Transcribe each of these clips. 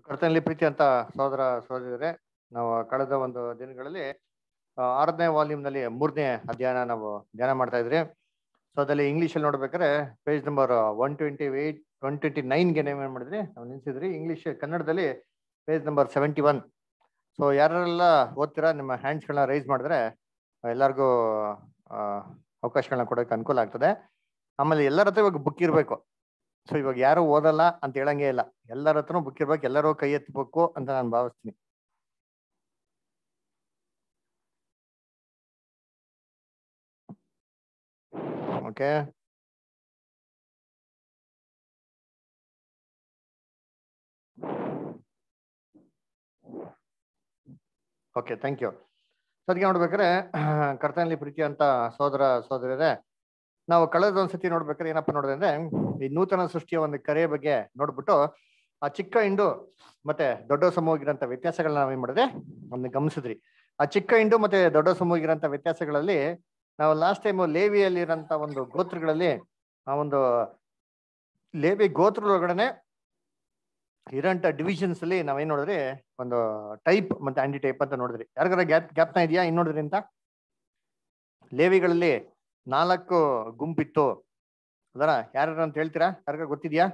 ಕರ್ತನಲ್ಲಿ ಪ್ರೀತಿ ಅಂತ ಸಹೋದರ ಸಹೋದರರೇ ನಾವು ಕಳೆದ ಒಂದು ದಿನಗಳಲ್ಲಿ ಆ, ಆರನೇ ವಾಲ್ಯೂಮ್ ನಲ್ಲಿ ಮೂರನೇ ಅಧ್ಯಾಯನ ನಾವು ಧ್ಯಾನ ಮಾಡ್ತಾ ಇದ್ರಿ ಸೊ ಅದಲ್ಲಿ ಇಂಗ್ಲಿಷ್ ಅಲ್ಲಿ ನೋಡ್ಬೇಕಾದ್ರೆ page number one twenty eight one twenty ನೈನ್ಗೆ ಏನ್ ಮಾಡಿದ್ರಿ ನಾವು ನಿಲ್ಸಿದ್ರಿ ಇಂಗ್ಲಿಷ್ ಕನ್ನಡದಲ್ಲಿ page number seventy one so ಯಾರೆಲ್ಲ ಓದ್ತೀರಾ ನಿಮ್ಮ ಹ್ಯಾಂಡ್ಸ್ಗಳನ್ನ ರೈಸ್ ಮಾಡಿದ್ರೆ ಎಲ್ಲರಿಗೂ ಆ, ಅವಕಾಶಗಳನ್ನ ಕೊಡೋಕೆ ಅನುಕೂಲ ಆಗ್ತದೆ ಆಮೇಲೆ ಎಲ್ಲರ ಹತ್ರ ಇವಾಗ ಬುಕ್ ಇರಬೇಕು ಸೊ ಇವಾಗ ಯಾರು ಓದಲ್ಲ ಅಂತ ಹೇಳಂಗೇ ಇಲ್ಲ ಎಲ್ಲರ ಹತ್ರನೂ ಬುಕ್ ಇರ್ಬೇಕು ಎಲ್ಲರೂ ಕೈ ಎತ್ತಬೇಕು ಅಂತ ನಾನು ಭಾವಿಸ್ತೀನಿ ಓಕೆ ಓಕೆ ಥ್ಯಾಂಕ್ ಯು ಅದಕ್ಕೆ ನೋಡ್ಬೇಕಾದ್ರೆ ಕರ್ತನಲ್ಲಿ ಪ್ರೀತಿ ಅಂತ ಸೋದರ ಸೋದರರೇ ನಾವು ಕಳೆದ ಒಂದ್ಸತಿ ನೋಡ್ಬೇಕಾದ್ರೆ ಏನಪ್ಪ ನೋಡಿದೆ ಅಂದ್ರೆ ಈ ನೂತನ ಸೃಷ್ಟಿಯ ಒಂದು ಕರೆಯ ಬಗ್ಗೆ ನೋಡ್ಬಿಟ್ಟು ಆ ಚಿಕ್ಕ ಹಿಂಡು ಮತ್ತೆ ದೊಡ್ಡ ಸಮೂಹಿಗಿರಂತ ವ್ಯತ್ಯಾಸಗಳನ್ನ ನಾವೇನ್ ಮಾಡಿದೆ ಒಂದು ಗಮನಿಸಿದ್ರಿ ಆ ಚಿಕ್ಕ ಹಿಂಡು ಮತ್ತೆ ದೊಡ್ಡ ಸಮೂಹಿಗಿರಂತ ವ್ಯತ್ಯಾಸಗಳಲ್ಲಿ ನಾವು ಲಾಸ್ಟ್ ಟೈಮ್ ಲೇವಿಯಲ್ಲಿರಂತ ಒಂದು ಗೋತ್ರಗಳಲ್ಲಿ ಆ ಒಂದು ಲೇವಿ ಗೋತ್ರದೊಳಗಡೆ ಇರೋಂಥ ಡಿವಿಷನ್ಸ್ ಅಲ್ಲಿ ನಾವೇನ್ ನೋಡಿದ್ರಿ ಒಂದು ಟೈಪ್ ಮತ್ತೆ ಆಂಟಿ ಟೈಪ್ ಅಂತ ನೋಡಿದ್ರಿ ಯಾರಿಗಾರ ಗ್ಯಾಪ್ ಗ್ಯಾಪ್ನ ಇದೆಯಾ ಇನ್ ನೋಡಿದ್ರಿ ಅಂತ ಲೇವಿಗಳಲ್ಲಿ ನಾಲ್ಕು ಗುಂಪಿತ್ತು ಅದರ ಯಾರು ಅಂತ ಹೇಳ್ತೀರಾ ಯಾರಿಗಾರ ಗೊತ್ತಿದ್ಯಾ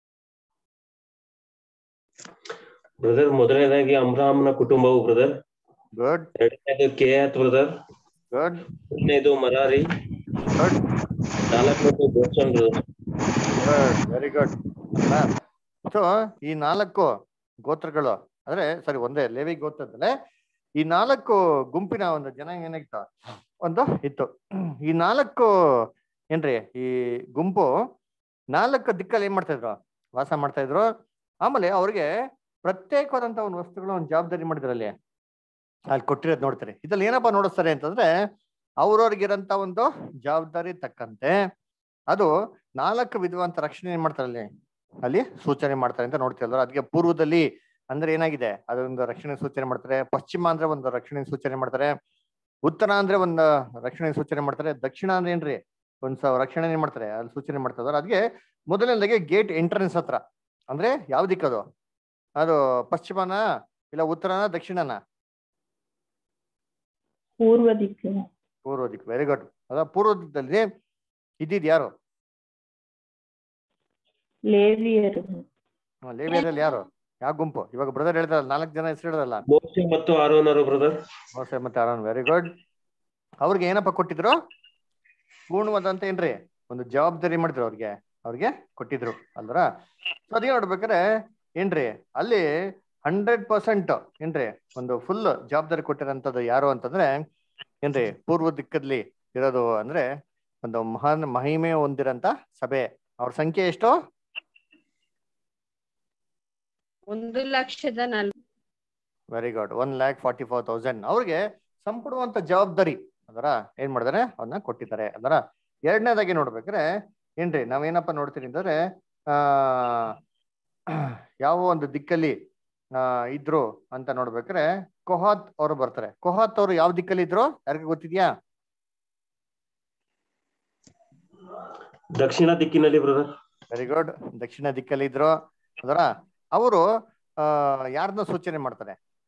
ಬ್ರದರ್ ಮೊದಲನೇದಾಗಿ ಅಮ್ರಾಮ್ನ ಕುಟುಂಬವು ಬ್ರದರ್ ಗುಡ್ ಎರಡನೇದು ಕೇಯಾತ್ ಬ್ರದರ್ ಗುಡ್ ಮೂರನೇದು ಮರಾರಿ ಗುಡ್ ನಾಲ್ಕನೇದು Gershon brother good very good so ಈ ನಾಲ್ಕು ಗೋತ್ರಗಳು ಅಂದ್ರೆ ಸರಿ ಒಂದೇ ಲೇವಿ ಗೋತ್ರದಲ್ಲೇ ಈ ನಾಲ್ಕು ಗುಂಪಿನ ಒಂದು ಜನ ಏನಾಗಿತ್ತು ಒಂದು ಇತ್ತು ಈ ನಾಲ್ಕು ಏನ್ರಿ ಈ ಗುಂಪು ನಾಲ್ಕು ದಿಕ್ಕಲ್ಲಿ ಏನ್ ಮಾಡ್ತಾ ಇದ್ರು ವಾಸ ಮಾಡ್ತಾ ಇದ್ರು ಆಮೇಲೆ ಅವ್ರಿಗೆ ಪ್ರತ್ಯೇಕವಾದಂತ ಒಂದು ವಸ್ತುಗಳ ಒಂದು ಜವಾಬ್ದಾರಿ ಮಾಡಿದ್ರು ಅಲ್ಲಿ ಅಲ್ಲಿ ಕೊಟ್ಟಿರೋದು ನೋಡ್ತಾರೆ ಇದ್ರಲ್ಲಿ ಏನಪ್ಪಾ ನೋಡಿಸ್ತಾರೆ ಅಂತಂದ್ರೆ ಅವ್ರವ್ರಿಗಿರಂತ ಒಂದು ಜವಾಬ್ದಾರಿ ತಕ್ಕಂತೆ ಅದು ನಾಲ್ಕು ವಿಧವಂತ ರಕ್ಷಣೆ ಏನ್ ಮಾಡ್ತಾರೆ ಅಲ್ಲಿ ಅಲ್ಲಿ ಸೂಚನೆ ಮಾಡ್ತಾರೆ ಅಂತ ನೋಡ್ತೀವಲ್ಲ ಅದಕ್ಕೆ ಪೂರ್ವದಲ್ಲಿ ಅಂದ್ರೆ ಏನಾಗಿದೆ ಅದೊಂದು ರಕ್ಷಣೆ ಸೂಚನೆ ಮಾಡ್ತಾರೆ ಪಶ್ಚಿಮ ಅಂದ್ರೆ ಒಂದು ರಕ್ಷಣೆ ಸೂಚನೆ ಮಾಡ್ತಾರೆ ಉತ್ತರ ಅಂದ್ರೆ ಒಂದು ರಕ್ಷಣೆ ಸೂಚನೆ ಮಾಡ್ತಾರೆ ದಕ್ಷಿಣ ಅಂದ್ರೆ ಏನ್ರಿ ಒಂದ್ ಸ ರಕ್ಷಣೆ ಏನ್ ಮಾಡ್ತಾರೆ ಅಲ್ಲಿ ಸೂಚನೆ ಮಾಡ್ತಾರೆ ಅದಕ್ಕೆ ಮೊದಲನೇದಾಗಿ ಗೇಟ್ ಎಂಟ್ರೆನ್ಸ್ ಹತ್ರ ಅಂದ್ರೆ ಯಾವ ದಿಕ್ಕದು ಅದು ಪಶ್ಚಿಮನ ಇಲ್ಲ ಉತ್ತರನ ದಕ್ಷಿಣನ ಪೂರ್ವ ದಿಕ್ಕು ಪೂರ್ವ ದಿಕ್ಕು ವೆರಿ ಗುಡ್ ಅದ ಪೂರ್ವ ದಿಕ್ಕದಲ್ಲಿ ಇದ್ದಿದ್ ಯಾರು ಲೇವಿಯರು ಹ್ಮ್, ಲೇವಿಯರಲ್ಲಿ ಯಾರು ಯಾವ ಗುಂಪು ಇವಾಗ ಬ್ರದರ್ ಹೇಳ್ತಾರಲ್ಲ ನಾಲ್ಕು ಜನ ಹೆಸರು ಹೇಳಿದ್ರಲ್ಲ ಮೋಸೆ ಮತ್ತು ಆರೋನರು ಬ್ರದರ್ ಮೋಸೆ ಮತ್ತೆ ಅರಾನ್ ವೆರಿ ಗುಡ್ ಅವ್ರಿಗೆ ಏನಪ್ಪ ಕೊಟ್ಟಿದ್ರು ಪೂರ್ಣವಾದಂತ ಏನ್ರಿ ಒಂದು ಜವಾಬ್ದಾರಿ ಮಾಡಿದ್ರು ಅವ್ರಿಗೆ ಅವ್ರಿಗೆ ಕೊಟ್ಟಿದ್ರು ಅಲ್ದ್ರ ಸೊ ಅದೇ ನೋಡ್ಬೇಕಾದ್ರೆ ಏನ್ರಿ ಅಲ್ಲಿ ಹಂಡ್ರೆಡ್ ಪರ್ಸೆಂಟ್ ಏನ್ರಿ ಒಂದು ಫುಲ್ ಜವಾಬ್ದಾರಿ ಕೊಟ್ಟಿರೋಂಥದ್ದು ಯಾರು ಅಂತಂದ್ರೆ ಏನ್ರಿ ಪೂರ್ವ ದಿಕ್ಕದಲ್ಲಿ ಇರೋದು ಅಂದ್ರೆ ಒಂದು ಮಹಾನ್ ಮಹಿಮೆ ಹೊಂದಿರಂತ ಸಭೆ ಅವ್ರ ಸಂಖ್ಯೆ ಎಷ್ಟು ಒಂದು ಲಕ್ಷದ ನಲ್ very good one lakh forty four thousand ಅವ್ರಿಗೆ ಸಂಪೂರ್ಣವಂತ ಜವಾಬ್ದಾರಿ ಅದರ ಏನ್ ಮಾಡಿದಾರೆ ಅವನ್ನ ಕೊಟ್ಟಿದ್ದಾರೆ ಅದರ ಎರಡನೇದಾಗಿ ನೋಡ್ಬೇಕ್ರೆ ಏನ್ರಿ ನಾವೇನಪ್ಪ ನೋಡ್ತೀವಿ ಅಂತಂದ್ರೆ ಆ ಯಾವ ಒಂದು ದಿಕ್ಕಲ್ಲಿ ಆ ಇದ್ರು ಅಂತ ನೋಡ್ಬೇಕ್ರೆ ಕೊಹಾತ್ ಅವರು ಬರ್ತಾರೆ ಕೊಹಾತ್ ಅವರು ಯಾವ ದಿಕ್ಕಲ್ಲಿ ಇದ್ರು ಯಾರಿಗೆ ಗೊತ್ತಿದ್ಯಾ ದಕ್ಷಿಣ ದಿಕ್ಕಿನಲ್ಲಿ ಬ್ರದರ್ ವೆರಿ ಗುಡ್ ದಕ್ಷಿಣ ದಿಕ್ಕಲ್ಲಿ ಇದ್ರು ಅದರ ಅವರು ಆ ಯಾರನ್ನ ಸೂಚನೆ ಮಾಡ್ತಾರೆ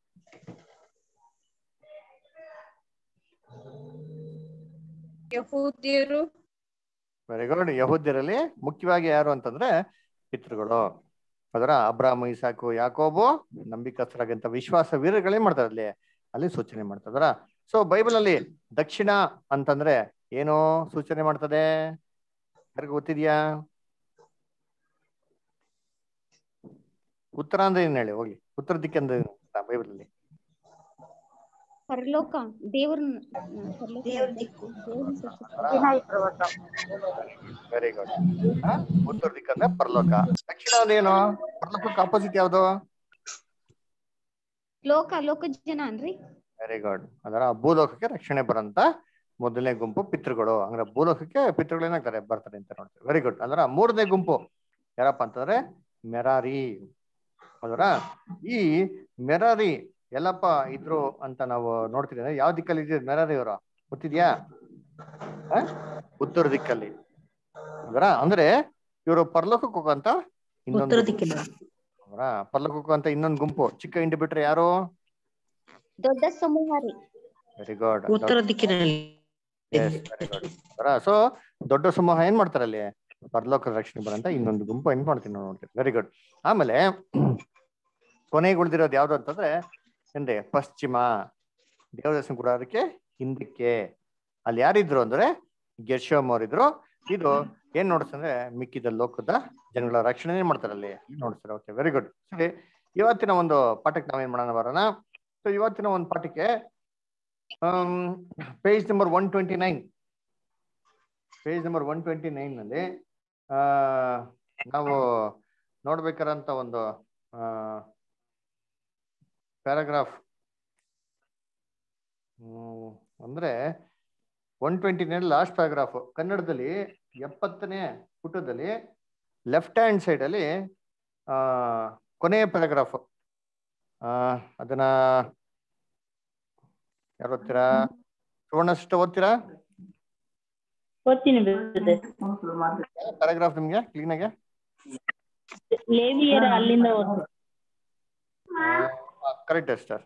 ಯಹೂದ್ಯರು ವೆರಿ ಗುಡ್ ಯಹೂದ್ಯರಲ್ಲಿ ಮುಖ್ಯವಾಗಿ ಯಾರು ಅಂತಂದ್ರೆ ಪಿತೃಗಳು ಅದರ ಅಬ್ರಾಹ್ಮ ಇಸಾಕು ಯಾಕೋಬು ನಂಬಿಕಸ್ಥರಾಗಂತ ವಿಶ್ವಾಸ ವೀರಗಳೇ ಮಾಡ್ತಾರೆ ಅಲ್ಲಿ ಅಲ್ಲಿ ಸೂಚನೆ ಮಾಡ್ತದರ ಸೊ ಬೈಬಲ್ ಅಲ್ಲಿ ದಕ್ಷಿಣ ಅಂತಂದ್ರೆ ಏನೋ ಸೂಚನೆ ಮಾಡ್ತದೆ ಯಾರಿಗೂ ಗೊತ್ತಿದ್ಯಾ ಉತ್ತರ ಅಂದ್ರೆ ಏನ್ ಹೇಳಿ ಹೋಗ್ಲಿ ಉತ್ತರ ದಿಕ್ಕಂದ್ರೆ ಬೈಬಲ್ ಅಲ್ಲಿ ಪರಲೋಕ ದೇವ್ರ ದೇವ್ರ ದಿಕ್ಕು ವೆರಿ ಗುಡ್ ಉತ್ತರ ದಿಕ್ಕಂದ್ರೆ ಪರಲೋಕ ದಕ್ಷಿಣ ಅಂದ್ರೆ ಏನು ಪರಲೋಕಕ್ಕೆ ಆಪೋಸಿಟ್ ಯಾವ್ದು ಲೋಕ ಲೋಕ ಜನ ಅನ್ರಿ ವೆರಿ ಗುಡ್ ಅದರ ಭೂಲೋಕಕ್ಕೆ ರಕ್ಷಣೆ ಬರಂತ ಮೊದಲನೇ ಗುಂಪು ಪಿತೃಗಳು ಅಂದ್ರೆ ಭೂಲೋಕಕ್ಕೆ ಪಿತೃಗಳು ಏನಾಗ್ತಾರೆ ಬರ್ತಾರೆ ಅಂತ ನೋಡ್ತೀವಿ ವೆರಿ ಗುಡ್ ಅಂದ್ರೆ ಮೂರನೇ ಗುಂಪು ಯಾರಪ್ಪ ಅಂತಂದ್ರೆ ಮೆರಾರಿ ಅದರ ಈ ಮೆರಾರಿ ಎಲ್ಲಪ್ಪ ಇದ್ರು ಅಂತ ನಾವು ನೋಡ್ತೀವಿ ಅಂದ್ರೆ ಯಾವ ದಿಕ್ಕಲ್ಲಿ ಇದ್ರು ಮೆರಾರಿ ಅವರು ಗೊತ್ತಿದ್ಯಾ ಆ? ಉತ್ತರ ದಿಕ್ಕಲ್ಲಿ ಅದರ ಅಂದ್ರೆ ಇವರು ಪರಲೋಕಕ್ಕೆ ಹೋಗಂತ ಇನ್ನೊಂದು ಉತ್ತರ ದಿಕ್ಕಿನ ಅವರ ಪರ್ಲೋಕಕ್ಕೆ ಅಂತ ಇನ್ನೊಂದು ಗುಂಪು ಚಿಕ್ಕ ಹಿಂಡಿ ಬಿಟ್ರೆ ಯಾರು ದೊಡ್ಡ ಸಮೂಹ ರೀ ವೆರಿ ಗುಡ್ ಉತ್ತರ ದಿಕ್ಕಿನಲ್ಲಿ ವೆರಿ ಗುಡ್ ಅವರ ಸೊ ದೊಡ್ಡ ಸಮೂಹ ಏನ್ ಮಾಡ್ತಾರೆ ಅಲ್ಲಿ ಪರಲೋಕದ ರಕ್ಷಣೆ ಬರಂತ ಇನ್ನೊಂದು ಗುಂಪು ಏನ್ ಮಾಡ್ತೀನಿ ನಾವು ನೋಡ್ತೀವಿ ವೆರಿ ಗುಡ್ ಆಮೇಲೆ ಕೊನೆಗೆ ಉಳಿದಿರೋದು ಯಾವ್ದು ಅಂತಂದ್ರೆ ಏನ್ರಿ ಪಶ್ಚಿಮ ದೇವದರ್ಶನ ಗುಡಾರಕ್ಕೆ ಹಿಂದಕ್ಕೆ ಅಲ್ಲಿ ಯಾರಿದ್ರು ಅಂದ್ರೆ ಗೆರ್ಶೋಮ್ ಅವರಿದ್ರು ಇದು ಏನ್ ನೋಡ್ತಂದ್ರೆ ಮಿಕ್ಕಿದ ಲೋಕದ ಜನಗಳ ರಕ್ಷಣೆ ಏನ್ ಮಾಡ್ತಾರೆ ಅಲ್ಲಿ ನೋಡ್ತಾರೆ ಓಕೆ ವೆರಿ ಗುಡ್ ಸರಿ ಇವತ್ತಿನ ಒಂದು ಪಾಠಕ್ಕೆ ನಾವೇನ್ ಮಾಡೋಣ ಬರೋಣ ಸೊ ಇವತ್ತಿನ ಒಂದು ಪಾಠಕ್ಕೆ page number one twenty nine page number one twenty nine ನಲ್ಲಿ ಆ, ನಾವು ನೋಡ್ಬೇಕಾರಂತ ಒಂದು ಪ್ಯಾರಾಗ್ರಾಫ್ ಅಂದ್ರೆ one twenty nine last paragraph ಕನ್ನಡದಲ್ಲಿ ಎಪ್ಪತ್ತನೇ ಪುಟದಲ್ಲಿ ಲೆಫ್ಟ್ ಹ್ಯಾಂಡ್ ಸೈಡ್ ಅಲ್ಲಿ ಆ, ಕೊನೆಯ ಪ್ಯಾರಾಗ್ರಾಫ್ ಅದನ್ನ ಯಾರು ಓದ್ತೀರಾ ಸುವರ್ಣಷ್ಟು ಓದ್ತೀರಾ ಓದ್ತೀನಿ brother. ಪ್ಯಾರಾಗ್ರಾಫ್ ನಿಮ್ಗೆ ಕ್ಲೀನ್ ಆಗಿ ಲೇವಿಯರ ಅಲ್ಲಿಂದ ಓದ್ತೀನಿ ಕರೆಕ್ಟ್ ಸರ್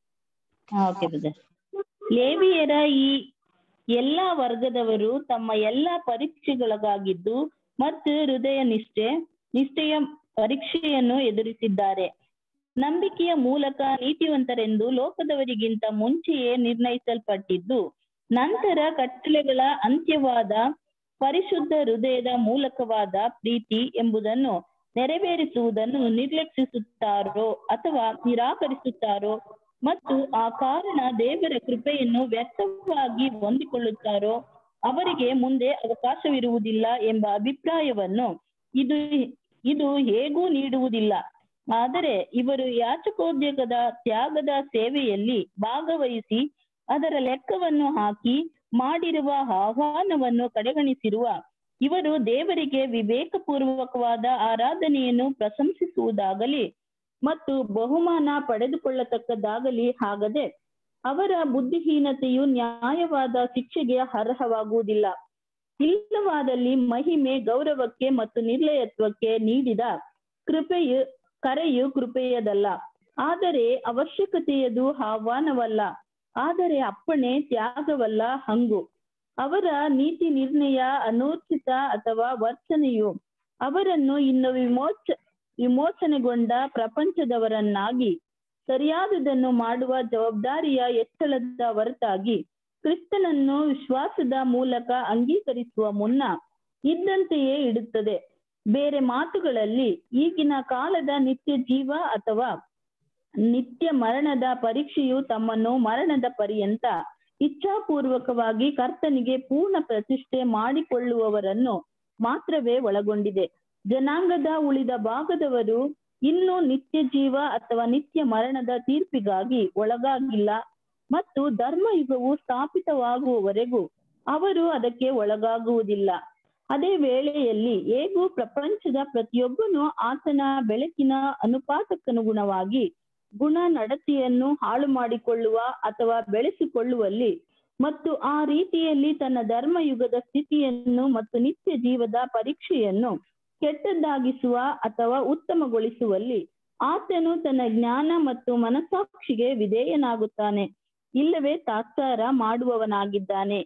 ಹಾ ಓಕೆ ಬ್ರದರ್ ಲೇವಿಯರ ಈ ಎಲ್ಲಾ ವರ್ಗದವರು ತಮ್ಮ ಎಲ್ಲಾ ಪರೀಕ್ಷೆಗಳಿಗಾಗಿದ್ದು ಮತ್ತು ಹೃದಯ ನಿಷ್ಠೆ ನಿಷ್ಠೆಯ ಪರೀಕ್ಷೆಯನ್ನು ಎದುರಿಸಿದ್ದಾರೆ ನಂಬಿಕೆಯ ಮೂಲಕ ನೀತಿವಂತರೆಂದು ಲೋಕದವರಿಗಿಂತ ಮುಂಚೆಯೇ ನಿರ್ಣಯಿಸಲ್ಪಟ್ಟಿದ್ದು ನಂತರ ಕಟ್ಟಳೆಗಳ ಅಂತ್ಯವಾದ ಪರಿಶುದ್ಧ ಹೃದಯದ ಮೂಲಕವಾದ ಪ್ರೀತಿ ಎಂಬುದನ್ನು ನೆರವೇರಿಸುವುದನ್ನು ನಿರ್ಲಕ್ಷಿಸುತ್ತಾರೋ ಅಥವಾ ನಿರಾಕರಿಸುತ್ತಾರೋ ಮತ್ತು ಆ ಕಾರಣ ದೇವರ ಕೃಪೆಯನ್ನು ವ್ಯರ್ಥವಾಗಿ ಹೊಂದಿಕೊಳ್ಳುತ್ತಾರೋ ಅವರಿಗೆ ಮುಂದೆ ಅವಕಾಶವಿರುವುದಿಲ್ಲ ಎಂಬ ಅಭಿಪ್ರಾಯವನ್ನು ಇದು ಇದು ಹೇಗೂ ನೀಡುವುದಿಲ್ಲ ಆದರೆ ಇವರು ಯಾಚಕೋದ್ಯೋಗದ ತ್ಯಾಗದ ಸೇವೆಯಲ್ಲಿ ಭಾಗವಹಿಸಿ ಅದರ ಲೆಕ್ಕವನ್ನು ಹಾಕಿ ಮಾಡಿರುವ ಆಹ್ವಾನವನ್ನು ಕಡೆಗಣಿಸಿರುವ ಇವರು ದೇವರಿಗೆ ವಿವೇಕಪೂರ್ವಕವಾದ ಆರಾಧನೆಯನ್ನು ಪ್ರಶಂಸಿಸುವುದಾಗಲಿ ಮತ್ತು ಬಹುಮಾನ ಪಡೆದುಕೊಳ್ಳತಕ್ಕದ್ದಾಗಲಿ ಆಗದೆ ಅವರ ಬುದ್ಧಿಹೀನತೆಯು ನ್ಯಾಯವಾದ ಶಿಕ್ಷೆಗೆ ಅರ್ಹವಾಗುವುದಿಲ್ಲ ಇಲ್ಲವಾದಲ್ಲಿ ಮಹಿಮೆ ಗೌರವಕ್ಕೆ ಮತ್ತು ನಿರ್ಲಯತ್ವಕ್ಕೆ ನೀಡಿದ ಕೃಪೆಯು ಕರೆಯು ಕೃಪೆಯದಲ್ಲ ಆದರೆ ಅವಶ್ಯಕತೆಯದು ಆಹ್ವಾನವಲ್ಲ ಆದರೆ ಅಪ್ಪಣೆ ತ್ಯಾಗವಲ್ಲ ಹಂಗು ಅವರ ನೀತಿ ನಿರ್ಣಯ ಅನೂರ್ಚಿತ ಅಥವಾ ವರ್ತನೆಯು ಅವರನ್ನು ಇನ್ನು ವಿಮೋಚ ವಿಮೋಚನೆಗೊಂಡ ಪ್ರಪಂಚದವರನ್ನಾಗಿ ಸರಿಯಾದುದನ್ನು ಮಾಡುವ ಜವಾಬ್ದಾರಿಯ ಹೆಚ್ಚಳದ ಹೊರತಾಗಿ ಕ್ರಿಸ್ತನನ್ನು ವಿಶ್ವಾಸದ ಮೂಲಕ ಅಂಗೀಕರಿಸುವ ಮುನ್ನ ಇದ್ದಂತೆಯೇ ಇಡುತ್ತದೆ ಬೇರೆ ಮಾತುಗಳಲ್ಲಿ ಈಗಿನ ಕಾಲದ ನಿತ್ಯ ಜೀವ ಅಥವಾ ನಿತ್ಯ ಮರಣದ ಪರೀಕ್ಷೆಯು ತಮ್ಮನ್ನು ಮರಣದ ಪರ್ಯಂತ ಇಚ್ಛಾಪೂರ್ವಕವಾಗಿ ಕರ್ತನಿಗೆ ಪೂರ್ಣ ಪ್ರತಿಷ್ಠೆ ಮಾಡಿಕೊಳ್ಳುವವರನ್ನು ಮಾತ್ರವೇ ಒಳಗೊಂಡಿದೆ ಜನಾಂಗದ ಉಳಿದ ಭಾಗದವರು ಇನ್ನೂ ನಿತ್ಯ ಜೀವ ಅಥವಾ ನಿತ್ಯ ಮರಣದ ತೀರ್ಪಿಗಾಗಿ ಒಳಗಾಗಿಲ್ಲ ಮತ್ತು ಧರ್ಮಯುಗವು ಸ್ಥಾಪಿತವಾಗುವವರೆಗೂ ಅವರು ಅದಕ್ಕೆ ಒಳಗಾಗುವುದಿಲ್ಲ ಅದೇ ವೇಳೆಯಲ್ಲಿ ಹೇಗೂ ಪ್ರಪಂಚದ ಪ್ರತಿಯೊಬ್ಬನು ಆತನ ಬೆಳಕಿನ ಅನುಪಾತಕ್ಕನುಗುಣವಾಗಿ ಗುಣ ನಡತೆಯನ್ನು ಹಾಳು ಮಾಡಿಕೊಳ್ಳುವ ಅಥವಾ ಬೆಳೆಸಿಕೊಳ್ಳುವಲ್ಲಿ ಮತ್ತು ಆ ರೀತಿಯಲ್ಲಿ ತನ್ನ ಧರ್ಮಯುಗದ ಸ್ಥಿತಿಯನ್ನು ಮತ್ತು ನಿತ್ಯ ಜೀವದ ಪರೀಕ್ಷೆಯನ್ನು ಕೆಟ್ಟದ್ದಾಗಿಸುವ ಅಥವಾ ಉತ್ತಮಗೊಳಿಸುವಲ್ಲಿ ಆತನು ತನ್ನ ಜ್ಞಾನ ಮತ್ತು ಮನಸ್ಸಾಕ್ಷಿಗೆ ವಿಧೇಯನಾಗುತ್ತಾನೆ ಇಲ್ಲವೇ ತಾತ್ಸಾರ ಮಾಡುವವನಾಗಿದ್ದಾನೆ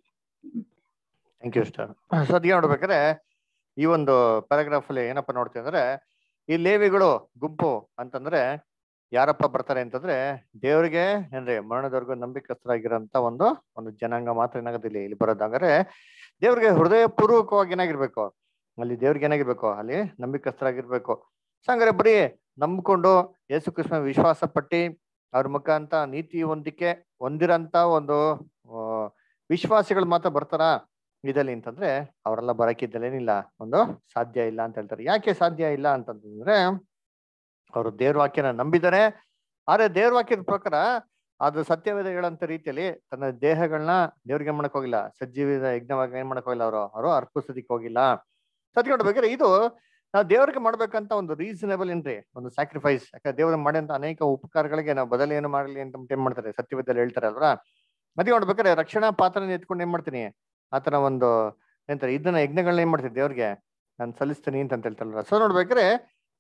ಥ್ಯಾಂಕ್ ಯು ಸ್ಟಾರ್ ಸದ್ಯ ನೋಡ್ಬೇಕಾದ್ರೆ ಈ ಒಂದು ಪ್ಯಾರಾಗ್ರಾಫ್ ಅಲ್ಲಿ ಏನಪ್ಪ ನೋಡ್ತೀವಿ ಅಂದ್ರೆ ಈ ಲೇವಿಗಳು ಗುಂಪು ಅಂತಂದ್ರೆ ಯಾರಪ್ಪ ಬರ್ತಾರೆ ಅಂತಂದ್ರೆ ದೇವ್ರಿಗೆ ಏನ್ರಿ ಮರಣದವರೆಗೂ ನಂಬಿಕಸ್ಥರಾಗಿರೋಂತ ಒಂದು ಒಂದು ಜನಾಂಗ ಮಾತ್ರ ಏನಾಗೋದಿಲ್ಲ ಇಲ್ಲಿ ಬರೋದಾದ್ರೆ ದೇವ್ರಿಗೆ ಹೃದಯ ಪೂರ್ವಕವಾಗಿ ಏನಾಗಿರ್ಬೇಕು ಅಲ್ಲಿ ದೇವ್ರಿಗೆ ಏನಾಗಿರ್ಬೇಕು ಅಲ್ಲಿ ನಂಬಿಕಸ್ಥರಾಗಿರ್ಬೇಕು ಸೊ ಹಂಗಾರೆ ಬರೀ ನಂಬ್ಕೊಂಡು ಯೇಸು ಕೃಷ್ಣ ವಿಶ್ವಾಸ ಪಟ್ಟಿ ಅವ್ರ ಮುಖಾಂತ ನೀತಿ ಹೊಂದಿಕೆ ಹೊಂದಿರಂತ ಒಂದು ಆ, ವಿಶ್ವಾಸಿಗಳು ಮಾತ್ರ ಬರ್ತಾರಾ ಇದಲ್ಲಿ ಅಂತಂದ್ರೆ ಅವರೆಲ್ಲ ಬರಕ್ಕಿದ್ದಲೇನಿಲ್ಲ ಒಂದು ಸಾಧ್ಯ ಇಲ್ಲ ಅಂತ ಹೇಳ್ತಾರೆ ಯಾಕೆ ಸಾಧ್ಯ ಇಲ್ಲ ಅಂತಂದ್ರೆ ಅವರು ದೇವ್ರ ವಾಕ್ಯನ ನಂಬಿದ್ದಾರೆ ಆದ್ರೆ ದೇವ್ರ ವಾಕ್ಯದ ಪ್ರಕಾರ ಅದು ಸತ್ಯವೇದ ಹೇಳಂತ ರೀತಿಯಲ್ಲಿ ತನ್ನ ದೇಹಗಳನ್ನ ದೇವ್ರಿಗೆ ಏನ್ ಮಾಡಕ್ ಹೋಗಿಲ್ಲ ಸಜ್ಜೀವಿದ ಯಜ್ಞವಾಗಿ ಏನ್ ಮಾಡಕ್ ಹೋಗಿಲ್ಲ ಅವರು ಅವರು ಅರ್ಪಿಸೋದಿಕ್ ಹೋಗಿಲ್ಲ ಸತ್ಯ ನೋಡ್ಬೇಕಾದ್ರೆ ಇದು ನಾವು ದೇವ್ರಿಗೆ ಮಾಡ್ಬೇಕಂತ ಒಂದು ರೀಸನೇಬಲ್ ಏನ್ರಿ ಒಂದು ಸ್ಯಾಕ್ರಿಫೈಸ್ ಯಾಕಂದ್ರೆ ದೇವ್ರ ಮಾಡಿದಂತ ಅನೇಕ ಉಪಕಾರಗಳಿಗೆ ನಾವು ಬದಲು ಏನು ಮಾಡಲಿ ಅಂತ ಏನ್ ಮಾಡ್ತಾರೆ ಸತ್ಯವೇದಲ್ಲಿ ಹೇಳ್ತಾರೆ ಅಲ್ವಾ ಅದೇ ನೋಡ್ಬೇಕಾದ್ರೆ ರಕ್ಷಣಾ ಪಾತ್ರನ ಎತ್ಕೊಂಡು ಏನ್ ಮಾಡ್ತೀನಿ ಆತನ ಒಂದು ಎಂತಾರೆ ಇದನ್ನ ಯಜ್ಞಗಳನ್ನ ಏನ್ ಮಾಡ್ತೀನಿ ದೇವ್ರಿಗೆ ನಾನು ಸಲ್ಲಿಸ್ತೀನಿ ಅಂತ ಹೇಳ್ತಾರಲ್ಲ ಸೊ ನೋಡ್ಬೇಕಾದ್ರೆ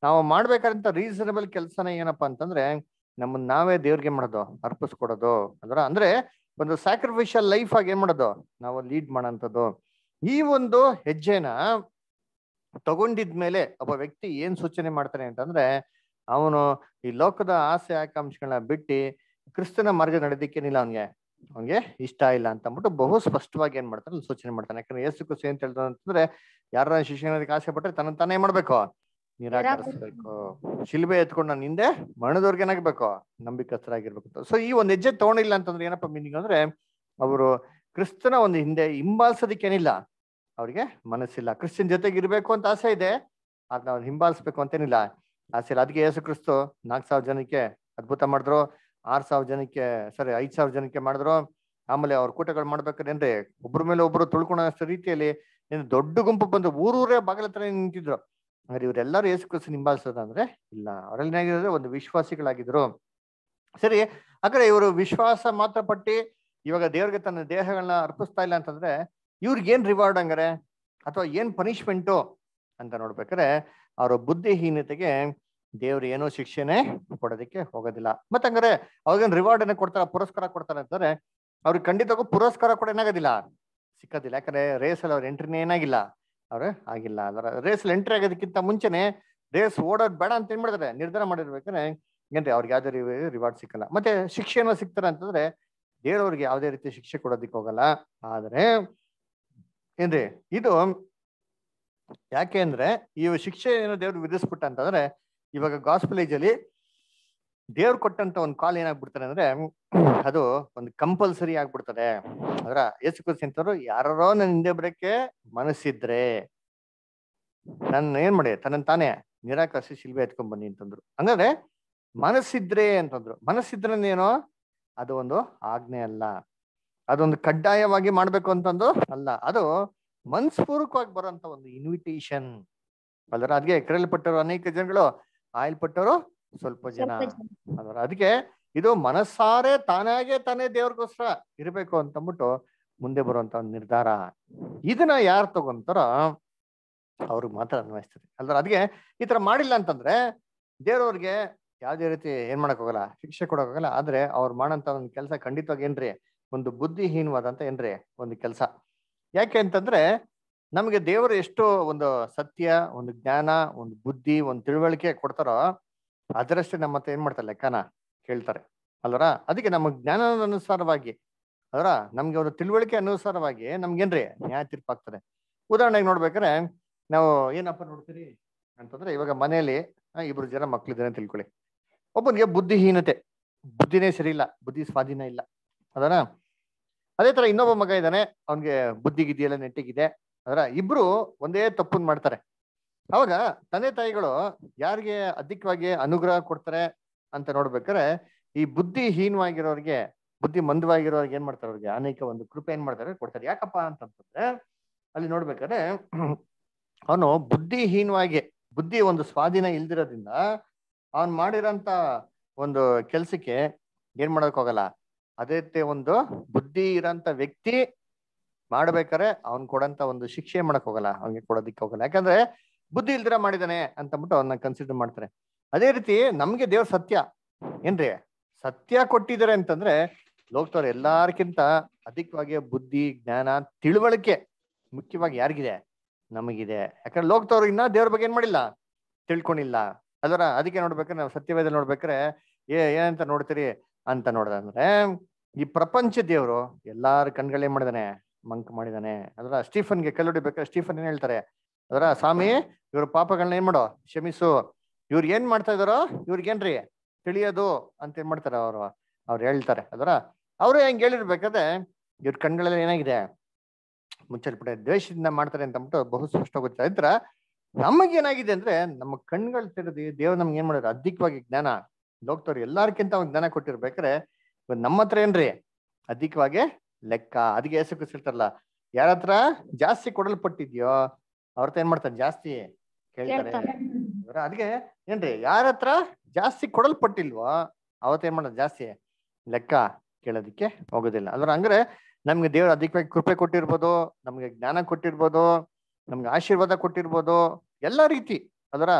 ನಾವು ಮಾಡ್ಬೇಕಾದಂತ ರೀಸನಬಲ್ ಕೆಲಸನ ಏನಪ್ಪಾ ಅಂತಂದ್ರೆ ನಮ್ಮನ್ನ ನಾವೇ ದೇವ್ರಿಗೆ ಮಾಡೋದು ಅರ್ಪಿಸ್ಕೊಡೋದು ಅಂದ್ರ ಅಂದ್ರೆ ಒಂದು ಸ್ಯಾಕ್ರಿಫಿಷಿಯಲ್ ಲೈಫ್ ಆಗಿ ಏನ್ ಮಾಡೋದು ನಾವು ಲೀಡ್ ಮಾಡೋಂಥದ್ದು ಈ ಒಂದು ಹೆಜ್ಜೆನ ತಗೊಂಡಿದ್ಮೇಲೆ ಒಬ್ಬ ವ್ಯಕ್ತಿ ಏನ್ ಸೂಚನೆ ಮಾಡ್ತಾನೆ ಅಂತಂದ್ರೆ ಅವನು ಈ ಲೋಕದ ಆಸೆ ಆಕಾಂಕ್ಷೆಗಳನ್ನ ಬಿಟ್ಟು ಕ್ರಿಸ್ತನ ಮಾರ್ಗ ನಡೆದಿಕ್ಕೇನಿಲ್ಲ ಅವನ್ಗೆ ಅವನ್ಗೆ ಇಷ್ಟ ಇಲ್ಲ ಅಂತ ಅಂದ್ಬಿಟ್ಟು ಬಹು ಸ್ಪಷ್ಟವಾಗಿ ಏನ್ ಮಾಡ್ತಾನೆ ಅಲ್ಲಿ ಸೂಚನೆ ಮಾಡ್ತಾನೆ ಯಾಕಂದ್ರೆ ಯೇಸು ಕ್ರಿಸ್ತು ಏನ್ ಹೇಳ್ತಾನೆ ಅಂತಂದ್ರೆ ಯಾರ ಶಿಕ್ಷಣಕ್ಕೆ ಆಸೆ ಪಟ್ರೆ ತನ್ನ ತಾನೇ ಮಾಡ್ಬೇಕು ನಿರಾಕರಿಸ್ಬೇಕು ಶಿಲ್ಬೆ ಎತ್ಕೊಂಡು ನಾನು ಹಿಂದೆ ಮರಣದವ್ರಿಗೆ ಏನಾಗ್ಬೇಕು ನಂಬಿಕಸ್ಥರಾಗಿರ್ಬೇಕು ಸೊ ಈ ಒಂದ್ ಹೆಜ್ಜೆ ತಗೊಂಡಿಲ್ಲ ಅಂತಂದ್ರೆ ಏನಪ್ಪ ಮೀನಿಂಗ್ ಅಂದ್ರೆ ಅವರು ಕ್ರಿಸ್ತನ ಒಂದು ಹಿಂದೆ ಹಿಂಬಾಲಿಸೋದಕ್ಕೇನಿಲ್ಲ ಅವ್ರಿಗೆ ಮನಸ್ಸಿಲ್ಲ ಕ್ರಿಸ್ತನ್ ಜೊತೆಗೆ ಇರ್ಬೇಕು ಅಂತ ಆಸೆ ಇದೆ ಅದನ್ನ ಅವ್ರು ಹಿಂಬಾಲಿಸ್ಬೇಕು ಅಂತೇನಿಲ್ಲ ಆಸೆ ಇಲ್ಲ ಅದಕ್ಕೆ ಯೇಸು ಕ್ರಿಸ್ತು ನಾಲ್ಕು ಸಾವಿರ ಜನಕ್ಕೆ ಅದ್ಭುತ ಮಾಡಿದ್ರು ಆರ್ ಸಾವಿರ ಜನಕ್ಕೆ ಸರಿ ಐದ್ ಸಾವಿರ ಜನಕ್ಕೆ ಮಾಡಿದ್ರು ಆಮೇಲೆ ಅವ್ರ ಕೂಟಗಳು ಮಾಡ್ಬೇಕಾದ್ರೆ ಒಬ್ರ ಮೇಲೆ ಒಬ್ರು ತುಳ್ಕೊಳೋ ರೀತಿಯಲ್ಲಿ ಏನು ದೊಡ್ಡ ಗುಂಪು ಬಂದು ಊರೂರೇ ಬಾಗಿಲ ಹತ್ರ ನಿಂತಿದ್ರು ಅಂದ್ರೆ ಇವರೆಲ್ಲರೂ ಯೇಸು ಕ್ರಿಸ್ತು ಹಿಂಬಾಲಿಸೋದು ಅಂದ್ರೆ ಇಲ್ಲ ಅವರಲ್ಲಿ ಏನಾಗಿದ್ರೆ ಒಂದು ವಿಶ್ವಾಸಿಗಳಾಗಿದ್ರು ಸರಿ ಹಾಗಾದ್ರೆ ಇವರು ವಿಶ್ವಾಸ ಮಾತ್ರ ಪಟ್ಟಿ ಇವಾಗ ದೇವ್ರಿಗೆ ತನ್ನ ದೇಹಗಳನ್ನ ಅರ್ಪಿಸ್ತಾ ಇಲ್ಲ ಅಂತಂದ್ರೆ ಇವ್ರಿಗೆ ಏನ್ ರಿವಾರ್ಡ್ ಹಂಗಾರೆ ಅಥವಾ ಏನ್ ಪನಿಷ್ಮೆಂಟು ಅಂತ ನೋಡ್ಬೇಕಾದ್ರೆ ಅವರ ಬುದ್ಧಿಹೀನತೆಗೆ ದೇವ್ರು ಏನೋ ಶಿಕ್ಷೆನೆ ಕೊಡೋದಕ್ಕೆ ಹೋಗೋದಿಲ್ಲ ಮತ್ತೆ ಹಂಗಾರೆ ಅವಾಗೇನ್ ರಿವಾರ್ಡ್ ಏನ ಕೊಡ್ತಾರ ಪುರಸ್ಕಾರ ಕೊಡ್ತಾರ ಅಂತಾರೆ ಅವ್ರಿಗೆ ಖಂಡಿತವಾಗೂ ಪುರಸ್ಕಾರ ಕೂಡ ಏನಾಗೋದಿಲ್ಲ ಸಿಕ್ಕೋದಿಲ್ಲ ಯಾಕಂದ್ರೆ ರೇಸಲ್ಲಿ ಅವ್ರ ಎಂಟ್ರಿನೇ ಏನಾಗಿಲ್ಲ ಅವ್ರು ಆಗಿಲ್ಲ ಅದರ ರೇಸಲ್ಲಿ ಎಂಟ್ರಿ ಆಗೋದಕ್ಕಿಂತ ಮುಂಚೆನೆ ರೇಸ್ ಓಡೋದ್ ಬೇಡ ಅಂತ ಏನ್ ಮಾಡಿದ್ರೆ ನಿರ್ಧಾರ ಮಾಡಿರ್ಬೇಕಾದ್ರೆ ಏನ್ರಿ ಅವ್ರಿಗೆ ಯಾವ್ದೇ ರಿವಾರ್ಡ್ ಸಿಕ್ಕಲ್ಲ ಮತ್ತೆ ಶಿಕ್ಷೆ ಏನೋ ಸಿಗ್ತಾರ ಅಂತಂದ್ರೆ ದೇವ್ರವ್ರಿಗೆ ಯಾವುದೇ ರೀತಿ ಶಿಕ್ಷೆ ಕೊಡೋದಿಕ್ ಹೋಗಲ್ಲ ಆದ್ರೆ ಏನ್ರಿ ಇದು ಯಾಕೆ ಅಂದ್ರೆ ಈ ಶಿಕ್ಷೆ ಏನೋ ದೇವ್ರು ವಿಧಿಸ್ಬಿಟ್ಟ ಅಂತಂದ್ರೆ ಇವಾಗ ಗಾಸ್ಪಲೇಜ್ ಅಲ್ಲಿ ದೇವ್ರು ಕೊಟ್ಟಂತ ಒಂದು ಕಾಲ್ ಏನಾಗ್ಬಿಡ್ತಾರೆ ಅಂದ್ರೆ ಅದು ಒಂದು ಕಂಪಲ್ಸರಿ ಆಗ್ಬಿಡ್ತದೆ ಅದ್ರ ಯೇಸು ಕ್ರಿಸ್ತರು ಯಾರೋ ನನ್ನ ಹಿಂದೆ ಬರಕ್ಕೆ ಮನಸ್ಸಿದ್ರೆ ನನ್ನ ಏನ್ ಮಾಡಿ ತನ್ನ ತಾನೇ ನಿರಾಕರಿಸಿ ಶಿಲ್ಬೆ ಎತ್ಕೊಂಡ್ ಬನ್ನಿ ಅಂತಂದ್ರು ಹಂಗಾದ್ರೆ ಮನಸ್ಸಿದ್ರೆ ಅಂತಂದ್ರು ಮನಸ್ಸಿದ್ರೆ ಏನೋ ಅದು ಒಂದು ಆಜ್ಞೆ ಅಲ್ಲ ಅದೊಂದು ಕಡ್ಡಾಯವಾಗಿ ಮಾಡ್ಬೇಕು ಅಂತಂದು ಅಲ್ಲ ಅದು ಮನ್ಸ್ಪೂರ್ವಕವಾಗಿ ಬರುವಂತ ಒಂದು ಇನ್ವಿಟೇಷನ್ ಅಲ್ರ ಅದಕ್ಕೆ ಕರೆಯಲ್ಪಟ್ಟವರು ಅನೇಕ ಜನಗಳು ಆಯಲ್ಪಟ್ಟವರು ಸ್ವಲ್ಪ ಜನ ಅದರ ಅದಕ್ಕೆ ಇದು ಮನಸ್ಸಾರೆ ತಾನಾಗೆ ತಾನೇ ದೇವ್ರಿಗೋಸ್ಕರ ಇರಬೇಕು ಅಂತಂದ್ಬಿಟ್ಟು ಮುಂದೆ ಬರುವಂತ ಒಂದು ನಿರ್ಧಾರ ಇದನ್ನ ಯಾರು ತಗೊಂತಾರ ಅವ್ರಿಗೆ ಮಾತ್ರ ಅನ್ವಯಿಸ್ತದೆ ಅಲ್ದ್ರ ಅದಕ್ಕೆ ಈ ತರ ಮಾಡಿಲ್ಲ ಅಂತಂದ್ರೆ ದೇವ್ರವ್ರಿಗೆ ಯಾವ್ದೇ ರೀತಿ ಏನ್ ಮಾಡಕ್ ಹೋಗಲ್ಲ ಶಿಕ್ಷೆ ಕೊಡಕ್ ಹೋಗಲ್ಲ ಆದ್ರೆ ಅವ್ರು ಮಾಡಂತ ಒಂದು ಕೆಲಸ ಖಂಡಿತವಾಗಿ ಏನ್ರಿ ಒಂದು ಬುದ್ಧಿಹೀನವಾದಂತ ಏನ್ರಿ ಒಂದು ಕೆಲಸ ಯಾಕೆ ಅಂತಂದ್ರೆ ನಮಗೆ ದೇವರು ಎಷ್ಟು ಒಂದು ಸತ್ಯ ಒಂದು ಜ್ಞಾನ ಒಂದು ಬುದ್ಧಿ ಒಂದು ತಿಳುವಳಿಕೆ ಕೊಡ್ತಾರೋ ಅದರಷ್ಟೇ ನಮ್ಮ ಹತ್ರ ಏನ್ ಮಾಡ್ತಾರೆ ಲೆಕ್ಕನ ಕೇಳ್ತಾರೆ ಅಲ್ವರ ಅದಕ್ಕೆ ನಮ್ಮ ಜ್ಞಾನದ ಅನುಸಾರವಾಗಿ ಅದರ ನಮ್ಗೆ ಒಂದು ತಿಳುವಳಿಕೆ ಅನುಸಾರವಾಗಿ ನಮ್ಗೇನ್ರಿ ನ್ಯಾಯ ತೀರ್ಪಾಗ್ತದೆ ಉದಾಹರಣೆಗೆ ನೋಡ್ಬೇಕಾದ್ರೆ ನಾವು ಏನಪ್ಪ ನೋಡ್ತೀರಿ ಅಂತಂದ್ರೆ ಇವಾಗ ಮನೆಯಲ್ಲಿ ಇಬ್ರು ಜನ ಮಕ್ಳಿದ್ದಾರೆ ಅಂತ ತಿಳ್ಕೊಳ್ಳಿ ಒಬ್ಬನಿಗೆ ಬುದ್ಧಿಹೀನತೆ ಬುದ್ಧಿನೇ ಸರಿ ಇಲ್ಲ ಬುದ್ಧಿ ಸ್ವಾಧೀನ ಇಲ್ಲ ಅದರ ಅದೇ ತರ ಇನ್ನೊಬ್ಬ ಮಗ ಇದ್ದಾನೆ ಅವನ್ಗೆ ಬುದ್ಧಿ ಗಿದ್ದಿ ಎಲ್ಲ ನೆಟ್ಟಿಗಿದೆ ಅದರ ಇಬ್ರು ಒಂದೇ ತಪ್ಪನ್ ಮಾಡ್ತಾರೆ ಅವಾಗ ತಂದೆ ತಾಯಿಗಳು ಯಾರಿಗೆ ಅಧಿಕವಾಗಿ ಅನುಗ್ರಹ ಕೊಡ್ತಾರೆ ಅಂತ ನೋಡ್ಬೇಕಾದ್ರೆ ಈ ಬುದ್ಧಿಹೀನವಾಗಿರೋರಿಗೆ ಬುದ್ಧಿ ಮಂದವಾಗಿರೋರ್ಗೆ ಏನ್ ಮಾಡ್ತಾರೆ ಅವ್ರಿಗೆ ಅನೇಕ ಒಂದು ಕೃಪೆ ಏನ್ ಮಾಡ್ತಾರೆ ಕೊಡ್ತಾರೆ ಯಾಕಪ್ಪ ಅಂತಂತಂದ್ರೆ ಅಲ್ಲಿ ನೋಡ್ಬೇಕಾದ್ರೆ ಅವನು ಬುದ್ಧಿಹೀನವಾಗಿ ಬುದ್ಧಿ ಒಂದು ಸ್ವಾಧೀನ ಇಲ್ದಿರೋದ್ರಿಂದ ಅವನ್ ಮಾಡಿರೋಂತ ಒಂದು ಕೆಲ್ಸಕ್ಕೆ ಏನ್ ಮಾಡಕ್ ಹೋಗಲ್ಲ ಅದೇ ರೀತಿ ಒಂದು ಬುದ್ಧಿ ಇರೋಂತ ವ್ಯಕ್ತಿ ಮಾಡ್ಬೇಕಾರೆ ಅವ್ನ್ ಕೊಡಂತ ಒಂದು ಶಿಕ್ಷೆ ಮಾಡಕ್ ಹೋಗಲ್ಲ ಅವ್ನಿಗೆ ಕೊಡೋದಿಕ್ಕೆ ಹೋಗಲ್ಲ ಯಾಕಂದ್ರೆ ಬುದ್ಧಿ ಇಲ್ದಿರ ಮಾಡಿದಾನೆ ಅಂತಂದ್ಬಿಟ್ಟು ಅವನ್ನ ಕನ್ಸಿಡರ್ ಮಾಡ್ತಾರೆ ಅದೇ ರೀತಿ ನಮ್ಗೆ ದೇವ್ರ ಸತ್ಯ ಏನ್ರಿ ಸತ್ಯ ಕೊಟ್ಟಿದ್ದಾರೆ ಅಂತಂದ್ರೆ ಲೋಕದವ್ರು ಎಲ್ಲಾರ್ಕಿಂತ ಅಧಿಕವಾಗಿ ಬುದ್ಧಿ ಜ್ಞಾನ ತಿಳುವಳಿಕೆ ಮುಖ್ಯವಾಗಿ ಯಾರಿಗಿದೆ ನಮಗಿದೆ ಯಾಕಂದ್ರೆ ಲೋಕದವ್ರು ಇನ್ನ ದೇವ್ರ ಬಗ್ಗೆ ಏನ್ ಮಾಡಿಲ್ಲ ತಿಳ್ಕೊಂಡಿಲ್ಲ ಅದರ ಅದಕ್ಕೆ ನೋಡ್ಬೇಕಾದ್ರೆ ನಾವು ಸತ್ಯವೇದ ನೋಡ್ಬೇಕಾದ್ರೆ ಏ ಏನಂತ ನೋಡ್ತೀರಿ ಅಂತ ನೋಡ್ದಂದ್ರೆ ಈ ಪ್ರಪಂಚ ದೇವ್ರು ಎಲ್ಲಾರ ಕಣ್ಗಳೇನ್ ಮಾಡಿದಾನೆ ಮಂಕ್ ಮಾಡಿದಾನೆ ಅದರ ಸ್ಟೀಫನ್ಗೆ ಕಲ್ಲೊಡಿಬೇಕಾದ್ರೆ ಸ್ಟೀಫನ್ ಏನ್ ಹೇಳ್ತಾರೆ ಅದರ ಸ್ವಾಮಿ ಇವ್ರ ಪಾಪಗಳನ್ನ ಏನ್ ಮಾಡೋ ಕ್ಷಮಿಸು ಇವ್ರು ಏನ್ ಮಾಡ್ತಾ ಇದಾರೋ ಇವ್ರಿಗೇನ್ರಿ ತಿಳಿಯೋದು ಅಂತ ಏನ್ ಮಾಡ್ತಾರೆ ಅವರು ಅವ್ರು ಹೇಳ್ತಾರೆ ಅದರ ಅವ್ರು ಹೆಂಗ್ ಹೇಳಿರ್ಬೇಕಾದ್ರೆ ಇವ್ರ ಕಣ್ಗಳಲ್ಲಿ ಏನಾಗಿದೆ ಮುಚ್ಚಲ್ಪಟ್ಟೆ ದ್ವೇಷದಿಂದ ಮಾಡ್ತಾರೆ ಅಂತ ಅಂದ್ಬಿಟ್ಟು ಬಹು ಸ್ಪಷ್ಟ ಗೊತ್ತಾ ಇದ್ರ ನಮಗೇನಾಗಿದೆ ಅಂದ್ರೆ ನಮ್ಮ ಕಣ್ಗಳು ತೆರೆದಿ ದೇವ್ರು ನಮ್ಗೆ ಏನ್ ಮಾಡಿದ್ರು ಅಧಿಕವಾಗಿ ಜ್ಞಾನ ಲೋಕದವ್ರು ಎಲ್ಲಾರ್ಕಿಂತ ಒಂದು ಜ್ಞಾನ ಕೊಟ್ಟಿರ್ಬೇಕಾದ್ರೆ ಇವತ್ತು ನಮ್ಮ ಹತ್ರ ಏನ್ರಿ ಅಧಿಕವಾಗಿ ಲೆಕ್ಕ ಅದಕ್ಕೆ ಹೆಸರು ಹೇಳ್ತಾರಲ್ಲ ಯಾರ ಹತ್ರ ಜಾಸ್ತಿ ಕೊಡಲ್ಪಟ್ಟಿದ್ಯೋ ಅವ್ರ ಹತ್ರ ಏನ್ ಮಾಡ್ತಾರೆ ಜಾಸ್ತಿ ಕೇಳ್ತಾರೆ ಅವ್ರ ಅದಕ್ಕೆ ಏನ್ರಿ ಯಾರ ಹತ್ರ ಜಾಸ್ತಿ ಕೊಡಲ್ಪಟ್ಟಿಲ್ವೋ ಅವತ್ತು ಏನ್ ಮಾಡೋದು ಜಾಸ್ತಿ ಲೆಕ್ಕ ಕೇಳೋದಿಕ್ಕೆ ಹೋಗೋದಿಲ್ಲ ಅದ್ರ ಹಂಗ್ರೆ ನಮ್ಗೆ ದೇವ್ರ ಅಧಿಕವಾಗಿ ಕೃಪೆ ಕೊಟ್ಟಿರ್ಬೋದು ನಮ್ಗೆ ಜ್ಞಾನ ಕೊಟ್ಟಿರ್ಬೋದು ನಮ್ಗೆ ಆಶೀರ್ವಾದ ಕೊಟ್ಟಿರ್ಬೋದು ಎಲ್ಲಾ ರೀತಿ ಅದರ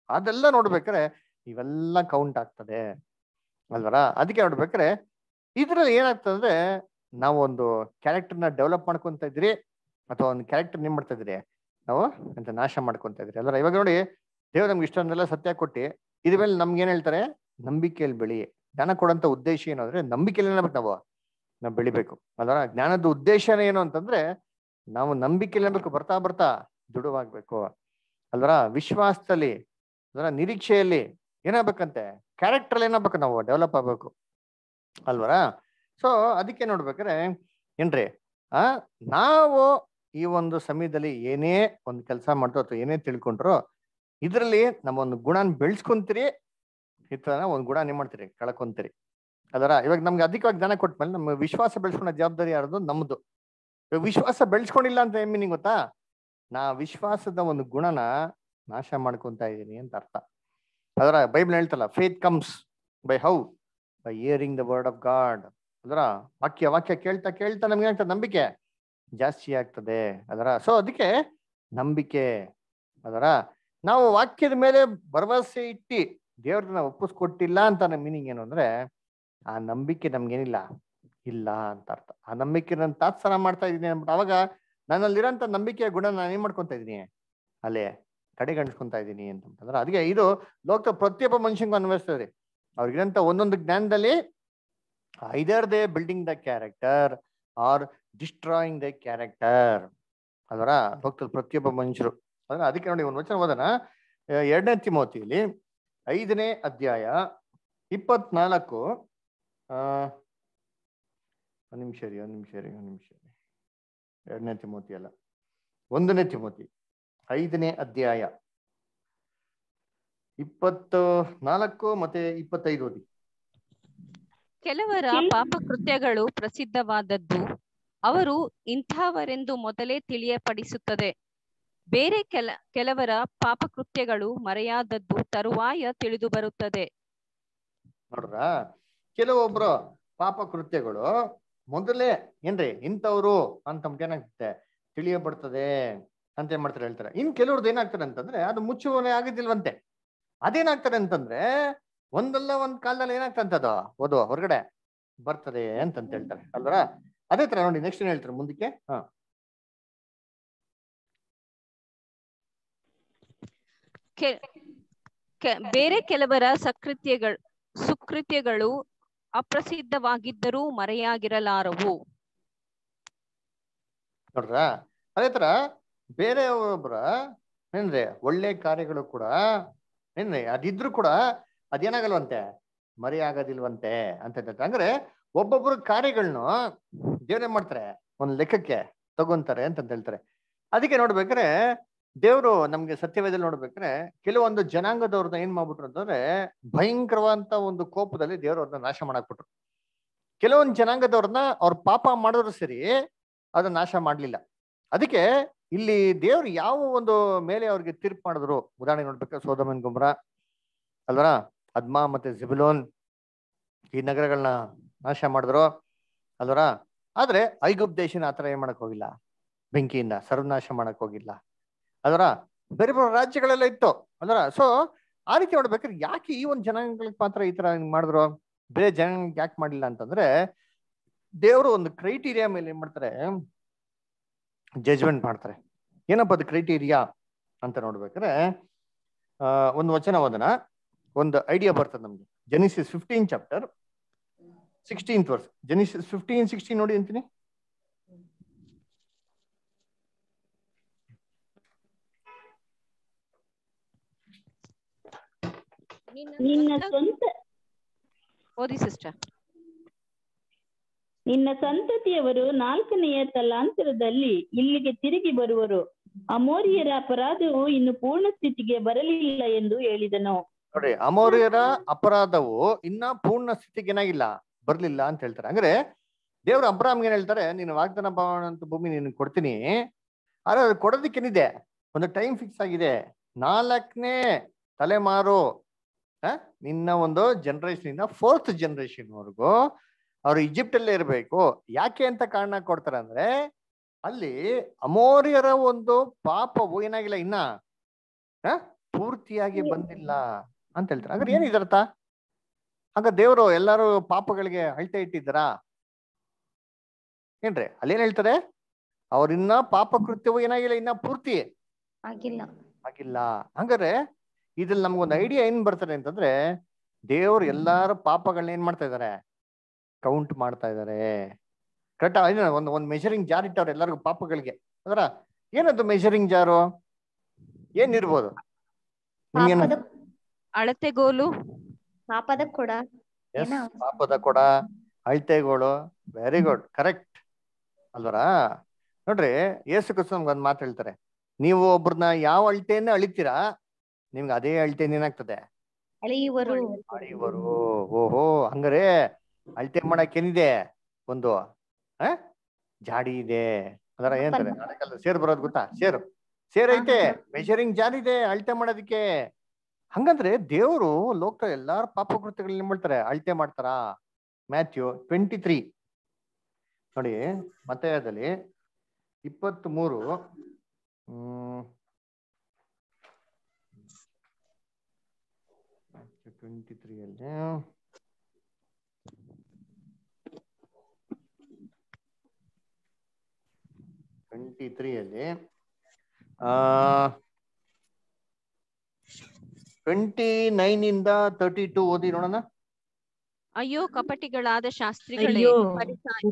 ಅದೆಲ್ಲ ನೋಡ್ಬೇಕಾರೆ ಇವೆಲ್ಲ ಕೌಂಟ್ ಆಗ್ತದೆ ಅಲ್ವರ ಅದಕ್ಕೆ ನೋಡ್ಬೇಕಾರೆ ಇದ್ರಲ್ಲಿ ಏನಾಗ್ತದೆ ಅಂದ್ರೆ ನಾವು ಒಂದು ಕ್ಯಾರೆಕ್ಟರ್ನ ಡೆವಲಪ್ ಮಾಡ್ಕೊಂತ ಇದ್ರಿ ಅಥವಾ ಒಂದು ಕ್ಯಾರೆಕ್ಟರ್ ಏನ್ ಮಾಡ್ತಾ ಇದ್ರಿ ನಾವು ಅಂತ ನಾಶ ಮಾಡ್ಕೊಂತ ಇದ್ರಿ ಅಲ್ವರ ಇವಾಗ ನೋಡಿ ದೇವ್ರು ನಮ್ಗೆ ಇಷ್ಟೊಂದೆಲ್ಲ ಸತ್ಯ ಕೊಟ್ಟು ಇದ್ರ ಮೇಲೆ ನಮ್ಗೆ ಏನ್ ಹೇಳ್ತಾರೆ ನಂಬಿಕೆಯಲ್ಲಿ ಬೆಳಿ ಜ್ಞಾನ ಕೊಡಂತ ಉದ್ದೇಶ ಏನು ಅಂದ್ರೆ ನಂಬಿಕೆಯಲ್ಲಿ ಏನಾಗ್ಬೇಕು ನಾವು ನಾವು ಬೆಳಿಬೇಕು ಅದರ ಜ್ಞಾನದ ಉದ್ದೇಶನೇ ಏನು ಅಂತಂದ್ರೆ ನಾವು ನಂಬಿಕೆಯಲ್ಲಿ ಏನ್ಬೇಕು ಬರ್ತಾ ಬರ್ತಾ ದೃಢವಾಗ್ಬೇಕು ಅಲ್ವರ ವಿಶ್ವಾಸದಲ್ಲಿ ಅದರ ನಿರೀಕ್ಷೆಯಲ್ಲಿ ಏನಾಗ್ಬೇಕಂತೆ ಕ್ಯಾರೆಕ್ಟರ್ ಏನಾಗ್ಬೇಕು ನಾವು ಡೆವಲಪ್ ಆಗ್ಬೇಕು ಅಲ್ವರ ಸೊ ಅದಕ್ಕೆ ನೋಡ್ಬೇಕಾದ್ರೆ ಏನ್ರಿ ಆ ನಾವು ಈ ಒಂದು ಸಮಯದಲ್ಲಿ ಏನೇ ಒಂದು ಕೆಲಸ ಮಾಡ್ತೋ ಅಥವಾ ಏನೇ ತಿಳ್ಕೊಂಡ್ರು ಇದರಲ್ಲಿ ನಮ್ಮ ಒಂದು ಗುಣನ ಬೆಳೆಸ್ಕೊಂತೀರಿ ಈ ತರ ಒಂದು ಗುಣ ಏನ್ ಮಾಡ್ತೀರಿ ಕಳ್ಕೊಂತೀರಿ ಅದರ ಇವಾಗ ನಮ್ಗೆ ಅಧಿಕವಾಗಿ ಜ್ಞಾನ ಕೊಟ್ಮೇಲೆ ನಮ್ಮ ವಿಶ್ವಾಸ ಬೆಳೆಸ್ಕೊಂಡ ಜವಾಬ್ದಾರಿ ಯಾರ್ದು ನಮ್ದು ಇವಾಗ ವಿಶ್ವಾಸ ಬೆಳೆಸ್ಕೊಂಡಿಲ್ಲ ಅಂತ ಏನ್ ಮೀನಿಂಗ್ ಗೊತ್ತಾ ನಾ ವಿಶ್ವಾಸದ ಒಂದು ಗುಣನ ನಾಶ ಮಾಡ್ಕೊಂತ ಇದ್ದೀನಿ ಅಂತ ಅರ್ಥ ಅದರ ಬೈಬಲ್ ಹೇಳ್ತಲ್ಲ faith comes by how by hearing the word of God ಅದರ ವಾಕ್ಯ ವಾಕ್ಯ ಕೇಳ್ತಾ ಕೇಳ್ತಾ ನಮ್ಗೆ ಏನಾಗ್ತದೆ ನಂಬಿಕೆ ಜಾಸ್ತಿ ಆಗ್ತದೆ ಅದರ ಸೊ ಅದಕ್ಕೆ ನಂಬಿಕೆ ಅದರ ನಾವು ವಾಕ್ಯದ ಮೇಲೆ ಭರವಸೆ ಇಟ್ಟು ದೇವ್ರನ್ನ ಒಪ್ಪಿಸ್ಕೊಟ್ಟಿಲ್ಲ ಅಂತ ನಮ್ಮ ಮೀನಿಂಗ್ ಏನು ಅಂದ್ರೆ ಆ ನಂಬಿಕೆ ನಮ್ಗೇನಿಲ್ಲ ಇಲ್ಲ ಅಂತ ಅರ್ಥ ಆ ನಂಬಿಕೆ ನಾನು ತಾತ್ಸಾರ ಮಾಡ್ತಾ ಇದ್ದೀನಿ ಅಂದ್ಬಿಟ್ಟು ಅವಾಗ ನನ್ನಲ್ಲಿರೋಂಥ ನಂಬಿಕೆಯ ಗುಣ ನಾನು ಏನ್ ಮಾಡ್ಕೊಂತ ಇದ್ದೀನಿ ಅಲ್ಲೇ ಕಡೆಗಣಿಸ್ಕೊಂತ ಇದ್ದೀನಿ ಅಂತ ಅಂದ್ರೆ ಅದಕ್ಕೆ ಇದು ಲೋಕದ ಪ್ರತಿಯೊಬ್ಬ ಮನುಷ್ಯಂಗೂ ಅನ್ವಯಿಸ್ತದೆ ಅವ್ರಿಗಿರಂತ ಒಂದೊಂದು ಜ್ಞಾನದಲ್ಲಿ either they building the character or destroying the character ಅದರ ಲೋಕದ ಪ್ರತಿಯೊಬ್ಬ ಮನುಷ್ಯರು ಅಂದ್ರೆ ಅದಕ್ಕೆ ನೋಡಿ ಒಂದು ವಚನ ಓದೋಣ ಎರಡನೇ ತಿಮೋತಿಯಲ್ಲಿ ಐದನೇ ಅಧ್ಯಾಯ ಇಪ್ಪತ್ನಾಲ್ಕು ಆ ಒಂದು ನಿಮಿಷ ರೀ ಒಂದು ನಿಮಿಷ ರೀ ಒಂದು ನಿಮಿಷ ರೀ ಎರಡನೇ ತಿಮೋತಿ ಅಲ್ಲ ಒಂದನೇ ತಿಮೋತಿ ಐದನೇ ಅಧ್ಯಾಯ ಇಪ್ಪತ್ತು ನಾಲ್ಕು ಮತ್ತೆ ಇಪ್ಪತ್ತೈದು ಓದಿ ಕೆಲವರ ಕೆಲ- ಪಾಪಕೃತ್ಯಗಳು ಪ್ರಸಿದ್ಧವಾದದ್ದು ಅವರು ಇಂಥವರೆಂದು ಮೊದಲೇ ತಿಳಿಯಪಡಿಸುತ್ತದೆ ಬೇರೆ ಕೆಲ ಕೆಲವರ ಪಾಪಕೃತ್ಯಗಳು ಮರೆಯಾದದ್ದು ತರುವಾಯ ತಿಳಿದು ಬರುತ್ತದೆ ನೋಡ್ರ ಕೆಲವೊಬ್ರು ಪಾಪ ಕೃತ್ಯಗಳು ಮೊದಲೇ ಏನ್ರಿ ಇಂಥವ್ರು ಅಂತ ಏನಾಗ್ತದೆ ತಿಳಿಯಬಡ್ತದೆ ಅಂತ ಏನ್ ಮಾಡ್ತಾರೆ ಹೇಳ್ತಾರೆ ಇನ್ ಕೆಲವ್ರದ್ದು ಏನಾಗ್ತಾರೆ ಅಂತಂದ್ರೆ ಅದು ಮುಚ್ಚುವನೆ ಆಗಿದ್ದಿಲ್ವಂತೆ ಅದೇನಾಗ್ತಾರೆ ಅಂತಂದ್ರೆ ಒಂದಲ್ಲ ಒಂದ್ ಕಾಲದಲ್ಲಿ ಏನಾಗ್ತಂತದ ಓದು ಹೊರಗಡೆ ಬರ್ತದೆ ಅಂತಂತ ಹೇಳ್ತಾರೆ ಅಲ್ವರ ಅದೇ ತರ ನೋಡಿ ನೆಕ್ಸ್ಟ್ ಏನ್ ಹೇಳ್ತಾರೆ ಮುಂದಕ್ಕೆ ಹಾ ಕೆ- ಕೆ- ಬೇರೆ ಕೆಲವರ ಸಕೃತ್ಯಗಳು ಸುಕೃತ್ಯಗಳು ಅಪ್ರಸಿದ್ಧವಾಗಿದ್ದರೂ ಮರೆಯಾಗಿರಲಾರವು ನೋಡ್ರ ಅದೇ ತರ ಬೇರೆಯೊಬ್ಬರ ಏನ್ರಿ ಒಳ್ಳೆ ಕಾರ್ಯಗಳು ಕೂಡ ಏನ್ರಿ ಅದಿದ್ರು ಕೂಡ ಅದೇನಾಗಲ್ವಂತೆ ಮರಿ ಆಗೋದಿಲ್ವಂತೆ ಅಂತ ಹೇಳ್ತಾರೆ ಅಂದ್ರೆ ಒಬ್ಬೊಬ್ರ ಕಾರ್ಯಗಳನ್ನು ದೇವ್ರೇ ಮಾಡ್ತಾರೆ ಒಂದ್ ಲೆಕ್ಕಕ್ಕೆ ತಗೊಂತಾರೆ ಅಂತ ಹೇಳ್ತಾರೆ ಅದಕ್ಕೆ ನೋಡ್ಬೇಕಾದ್ರೆ ದೇವ್ರು ನಮ್ಗೆ ಸತ್ಯವೇದಲ್ಲಿ ನೋಡ್ಬೇಕಾದ್ರೆ ಕೆಲವೊಂದು ಜನಾಂಗದವ್ರನ್ನ ಏನ್ ಮಾಡ್ಬಿಟ್ರು ಅಂತಂದ್ರೆ ಭಯಂಕರವಾದಂತ ಒಂದು ಕೋಪದಲ್ಲಿ ದೇವ್ರು ಅವ್ರನ್ನ ನಾಶ ಮಾಡಾಕ್ಬಿಟ್ರು ಕೆಲವೊಂದು ಜನಾಂಗದವ್ರನ್ನ ಅವ್ರ ಪಾಪ ಮಾಡಿದ್ರು ಸರಿ ಅದನ್ನ ನಾಶ ಮಾಡ್ಲಿಲ್ಲ ಅದಕ್ಕೆ ಇಲ್ಲಿ ದೇವ್ರು ಯಾವ ಒಂದು ಮೇಲೆ ಅವ್ರಿಗೆ ತೀರ್ಪು ಮಾಡಿದ್ರು ಉದಾಹರಣೆ ನೋಡ್ಬೇಕಾದ್ರೆ ಸೋದಮನ್ ಗುಮ್ರ ಅಲ್ವರ ಅದ್ಮಾ ಮತ್ತೆ ಜಿಬುಲೋನ್ ಈ ನಗರಗಳನ್ನ ನಾಶ ಮಾಡಿದ್ರು ಅಲ್ವರ ಆದ್ರೆ ಐಗುಪ್ ದೇಶನ ಆತರ ಏನ್ ಮಾಡಕ್ ಹೋಗಿಲ್ಲ ಬೆಂಕಿಯಿಂದ ಸರ್ವನಾಶ ಮಾಡಕ್ ಹೋಗಿಲ್ಲ ಅದರ ಬೇರೆ ಬೇರೆ ರಾಜ್ಯಗಳೆಲ್ಲ ಇತ್ತು ಅದರ ಸೊ ಆ ರೀತಿ ನೋಡ್ಬೇಕಾದ್ರೆ ಯಾಕೆ ಈ ಒಂದು ಜನಾಂಗಗಳಿಗೆ ಮಾತ್ರ ಈ ತರ ಹಿಂಗ್ ಮಾಡಿದ್ರು ಬೇರೆ ಜನಾಂಗಕ್ಕೆ ಯಾಕೆ ಮಾಡಿಲ್ಲ ಅಂತಂದ್ರೆ ದೇವರು ಒಂದು ಕ್ರೈಟೀರಿಯಾ ಮೇಲೆ ಏನ್ ಮಾಡ್ತಾರೆ ಜಜ್ಮೆಂಟ್ ಮಾಡ್ತಾರೆ ಏನಪ್ಪ ಅದು ಕ್ರೈಟೀರಿಯಾ ಅಂತ ನೋಡ್ಬೇಕಾದ್ರೆ ಆ, ಒಂದು ವಚನ ಓದನ ಒಂದು ಐಡಿಯಾ ಬರ್ತದೆ ನಮ್ಗೆ Genesis fifteen chapter sixteenth verse Genesis fifteen sixteen ನೋಡಿ ಅಂತೀನಿ ನಿನ್ನ ಸ್ವಂತ ಓದಿ ಸಿಸ್ಟರ್ ನಿನ್ನ ಸಂತತಿಯವರು ನಾಲ್ಕನೆಯ ತಲಾಂತರದಲ್ಲಿ ಇಲ್ಲಿಗೆ ತಿರುಗಿ ಬರುವರು ಅಮೋರಿಯರ ಅಪರಾಧವು ಇನ್ನು ಪೂರ್ಣ ಸ್ಥಿತಿಗೆ ಬರಲಿಲ್ಲ ಎಂದು ಹೇಳಿದನು ನೋಡಿ ಅಮೌರ್ಯರ ಅಪರಾಧವು ಇನ್ನ ಪೂರ್ಣ ಸ್ಥಿತಿಗೆ ಏನಾಗಿಲ್ಲ ಬರ್ಲಿಲ್ಲ ಅಂತ ಹೇಳ್ತಾರೆ ಅಂದ್ರೆ ದೇವ್ರ ಅಬ್ರಾಮ್ಗೆ ಏನ್ ಹೇಳ್ತಾರೆ ನೀನು ವಾಗ್ದಾನ ಭವನ ಅಂತ ಭೂಮಿ ನೀನು ಕೊಡ್ತೀನಿ ಆದ್ರೆ ಅದು ಕೊಡೋದಕ್ಕೇನಿದೆ ಒಂದು ಟೈಮ್ ಫಿಕ್ಸ್ ಆಗಿದೆ ನಾಲ್ಕನೇ ತಲೆಮಾರು ಆ, ನಿನ್ನ ಒಂದು ಜನರೇಷನ್ ಇಂದ ಫೋರ್ತ್ ಜನರೇಷನ್ ವರೆಗೂ ಅವ್ರು ಈಜಿಪ್ಟ್ ಅಲ್ಲೇ ಇರಬೇಕು ಯಾಕೆ ಅಂತ ಕಾರಣ ಕೊಡ್ತಾರೆ ಅಂದ್ರೆ ಅಲ್ಲಿ ಅಮೋರಿಯರ ಒಂದು ಪಾಪವು ಏನಾಗಿಲ್ಲ ಇನ್ನ ಆ, ಪೂರ್ತಿಯಾಗಿ ಬಂದಿಲ್ಲ ಅಂತ ಹೇಳ್ತಾರೆ ಹಾಗಾದ್ರೆ ಏನ್ ಇದರ್ಥ ಹಾಗ ದೇವರು ಎಲ್ಲಾರು ಪಾಪಗಳಿಗೆ ಅಳ್ತೆ ಇಟ್ಟಿದ್ದಾರಾ ಏನ್ರಿ ಅಲ್ಲೇನ್ ಹೇಳ್ತಾರೆ ಅವ್ರಿನ್ನ ಪಾಪ ಕೃತ್ಯವು ಏನಾಗಿಲ್ಲ ಇನ್ನ ಪೂರ್ತಿ ಆಗಿಲ್ಲ ಆಗಿಲ್ಲ ಹಂಗಾರೆ ಇದ್ರಲ್ಲಿ ನಮ್ಗೊಂದು ಐಡಿಯಾ ಏನ್ ಬರ್ತದೆ ಅಂತಂದ್ರೆ ದೇವ್ರು ಎಲ್ಲಾರ ಪಾಪಗಳನ್ನ ಏನ್ ಮಾಡ್ತಾ ಇದಾರೆ ಕೌಂಟ್ ಮಾಡ್ತಾ ಇದಾರೆ ಕರೆಕ್ಟ್ ಒಂದು ಒಂದು ಮೆಷರಿಂಗ್ ಜಾರ್ ಇಟ್ಟವ್ರೆ ಎಲ್ಲರಿಗೂ ಪಾಪಗಳಿಗೆ ಅದರ ಏನದು ಮೆಷರಿಂಗ್ ಜಾರು ಏನಿರ್ಬೋದು ನಿಮ್ಗೇನ ಪಾಪದ ಅಳತೆಗೋಲು ಪಾಪದ ಕೊಡ ಎಸ್ ಏನೋ? ಪಾಪದ ಕೊಡ ಅಳ್ತೆಗಳು ವೆರಿ ಗುಡ್ ಕರೆಕ್ಟ್ ಅಲ್ವರ ನೋಡ್ರಿ ಯೇಸು ಕ್ರಿಸ್ತ ನಮ್ಗೆ ಒಂದ್ ಮಾತು ಹೇಳ್ತಾರೆ ನೀವು ಒಬ್ರನ್ನ ಯಾವ ಅಳ್ತೆಯನ್ನ ಅಳಿತೀರಾ ನಿಮ್ಗೆ ಅದೇ ಅಳ್ತೆಯಿಂದ ಏನಾಗ್ತದೆ ಅಳೆಯುವರು ಅಳಿವರು ಓಹೋ ಹಂಗಾರೆ ಅಳತೆ ಮಾಡಕ್ ಏನಿದೆ ಒಂದು ಆ ಜಾಡಿ ಇದೆ ಅದರ ಏನಂತಾರೆ ಹಳೆಕಾಲದ ಸೇರ್ ಬರೋದು ಗೊತ್ತಾ ಸೇರು ಸೇರ್ ಐತೆ ಮೆಷರಿಂಗ್ ಜಾರ್ ಇದೆ ಅಳತೆ ಮಾಡೋದಕ್ಕೆ ಹಂಗಂದ್ರೆ ದೇವರು ಲೋಕ ಎಲ್ಲಾರ ಪಾಪಕೃತ್ಯಗಳನ್ನ ಏನ್ ಮಾಡ್ತಾರೆ ಅಳತೆ ಮಾಡ್ತಾರಾ ಮ್ಯಾಥ್ಯೂ ಟ್ವೆಂಟಿ ತ್ರೀ ನೋಡಿ ಮತಯದಲ್ಲಿ ಇಪ್ಪತ್ತ್ ಮೂರು ಹ್ಮ್ ಟ್ವೆಂಟಿ ತ್ರೀ ಅಲ್ಲಿ ಟ್ವೆಂಟಿ ತ್ರೀ ಅಲ್ಲಿ ಟ್ವೆಂಟಿ ನೈನ್ ಇಂದ ತರ್ಟಿ ಟು ಓದಿ ನೋಡೋಣ ಅಯ್ಯೋ ಕಪಟಿಗಳಾದ ಶಾಸ್ತ್ರಿಗಳೇ ಅಯ್ಯೋ. ಫರಿಸಾಯ-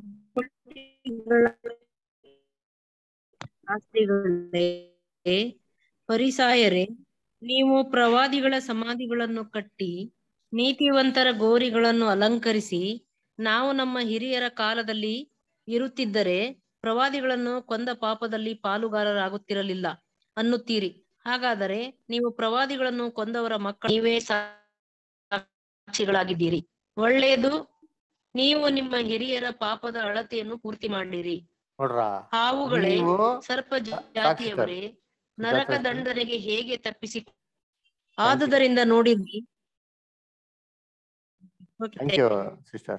ಶಾಸ್ತ್ರಿಗಳೇ ಪರಿಸಾಯರೇ ನೀವು ಪ್ರವಾದಿಗಳ ಸಮಾಧಿಗಳನ್ನು ಕಟ್ಟಿ ನೀತಿವಂತರ ಗೋರಿಗಳನ್ನು ಅಲಂಕರಿಸಿ ನಾವು ನಮ್ಮ ಹಿರಿಯರ ಕಾಲದಲ್ಲಿ ಇರುತ್ತಿದ್ದರೆ ಪ್ರವಾದಿಗಳನ್ನು ಕೊಂದ ಪಾಪದಲ್ಲಿ ಪಾಲುಗಾರರಾಗುತ್ತಿರಲಿಲ್ಲ ಅನ್ನುತ್ತೀರಿ ಹಾಗಾದರೆ ನೀವು ಪ್ರವಾದಿಗಳನ್ನು ಕೊಂದವರ ಮಕ್ಕಳು ನೀವೇ ಸಾಕ್ಷಿಗಳಾಗಿದ್ದೀರಿ ಒಳ್ಳೆಯದು ನೀವು ನಿಮ್ಮ ಹಿರಿಯರ ಪಾಪದ ಅಳತೆಯನ್ನು ಪೂರ್ತಿ ಮಾಡಿರಿ ನೋಡ್ರಾ ಹಾವುಗಳೇ ನೀವು ಸರ್ಪ ಜಾತಿಯವರೇ ನರಕ ಜಾತಿ- ದಂಡನೆಗೆ ಹೇಗೆ ತಪ್ಪಿಸಿ ಆದುದರಿಂದ ನೋಡಿರಿ Okay, ಥ್ಯಾಂಕ್ ಯು ಸಿಸ್ಟರ್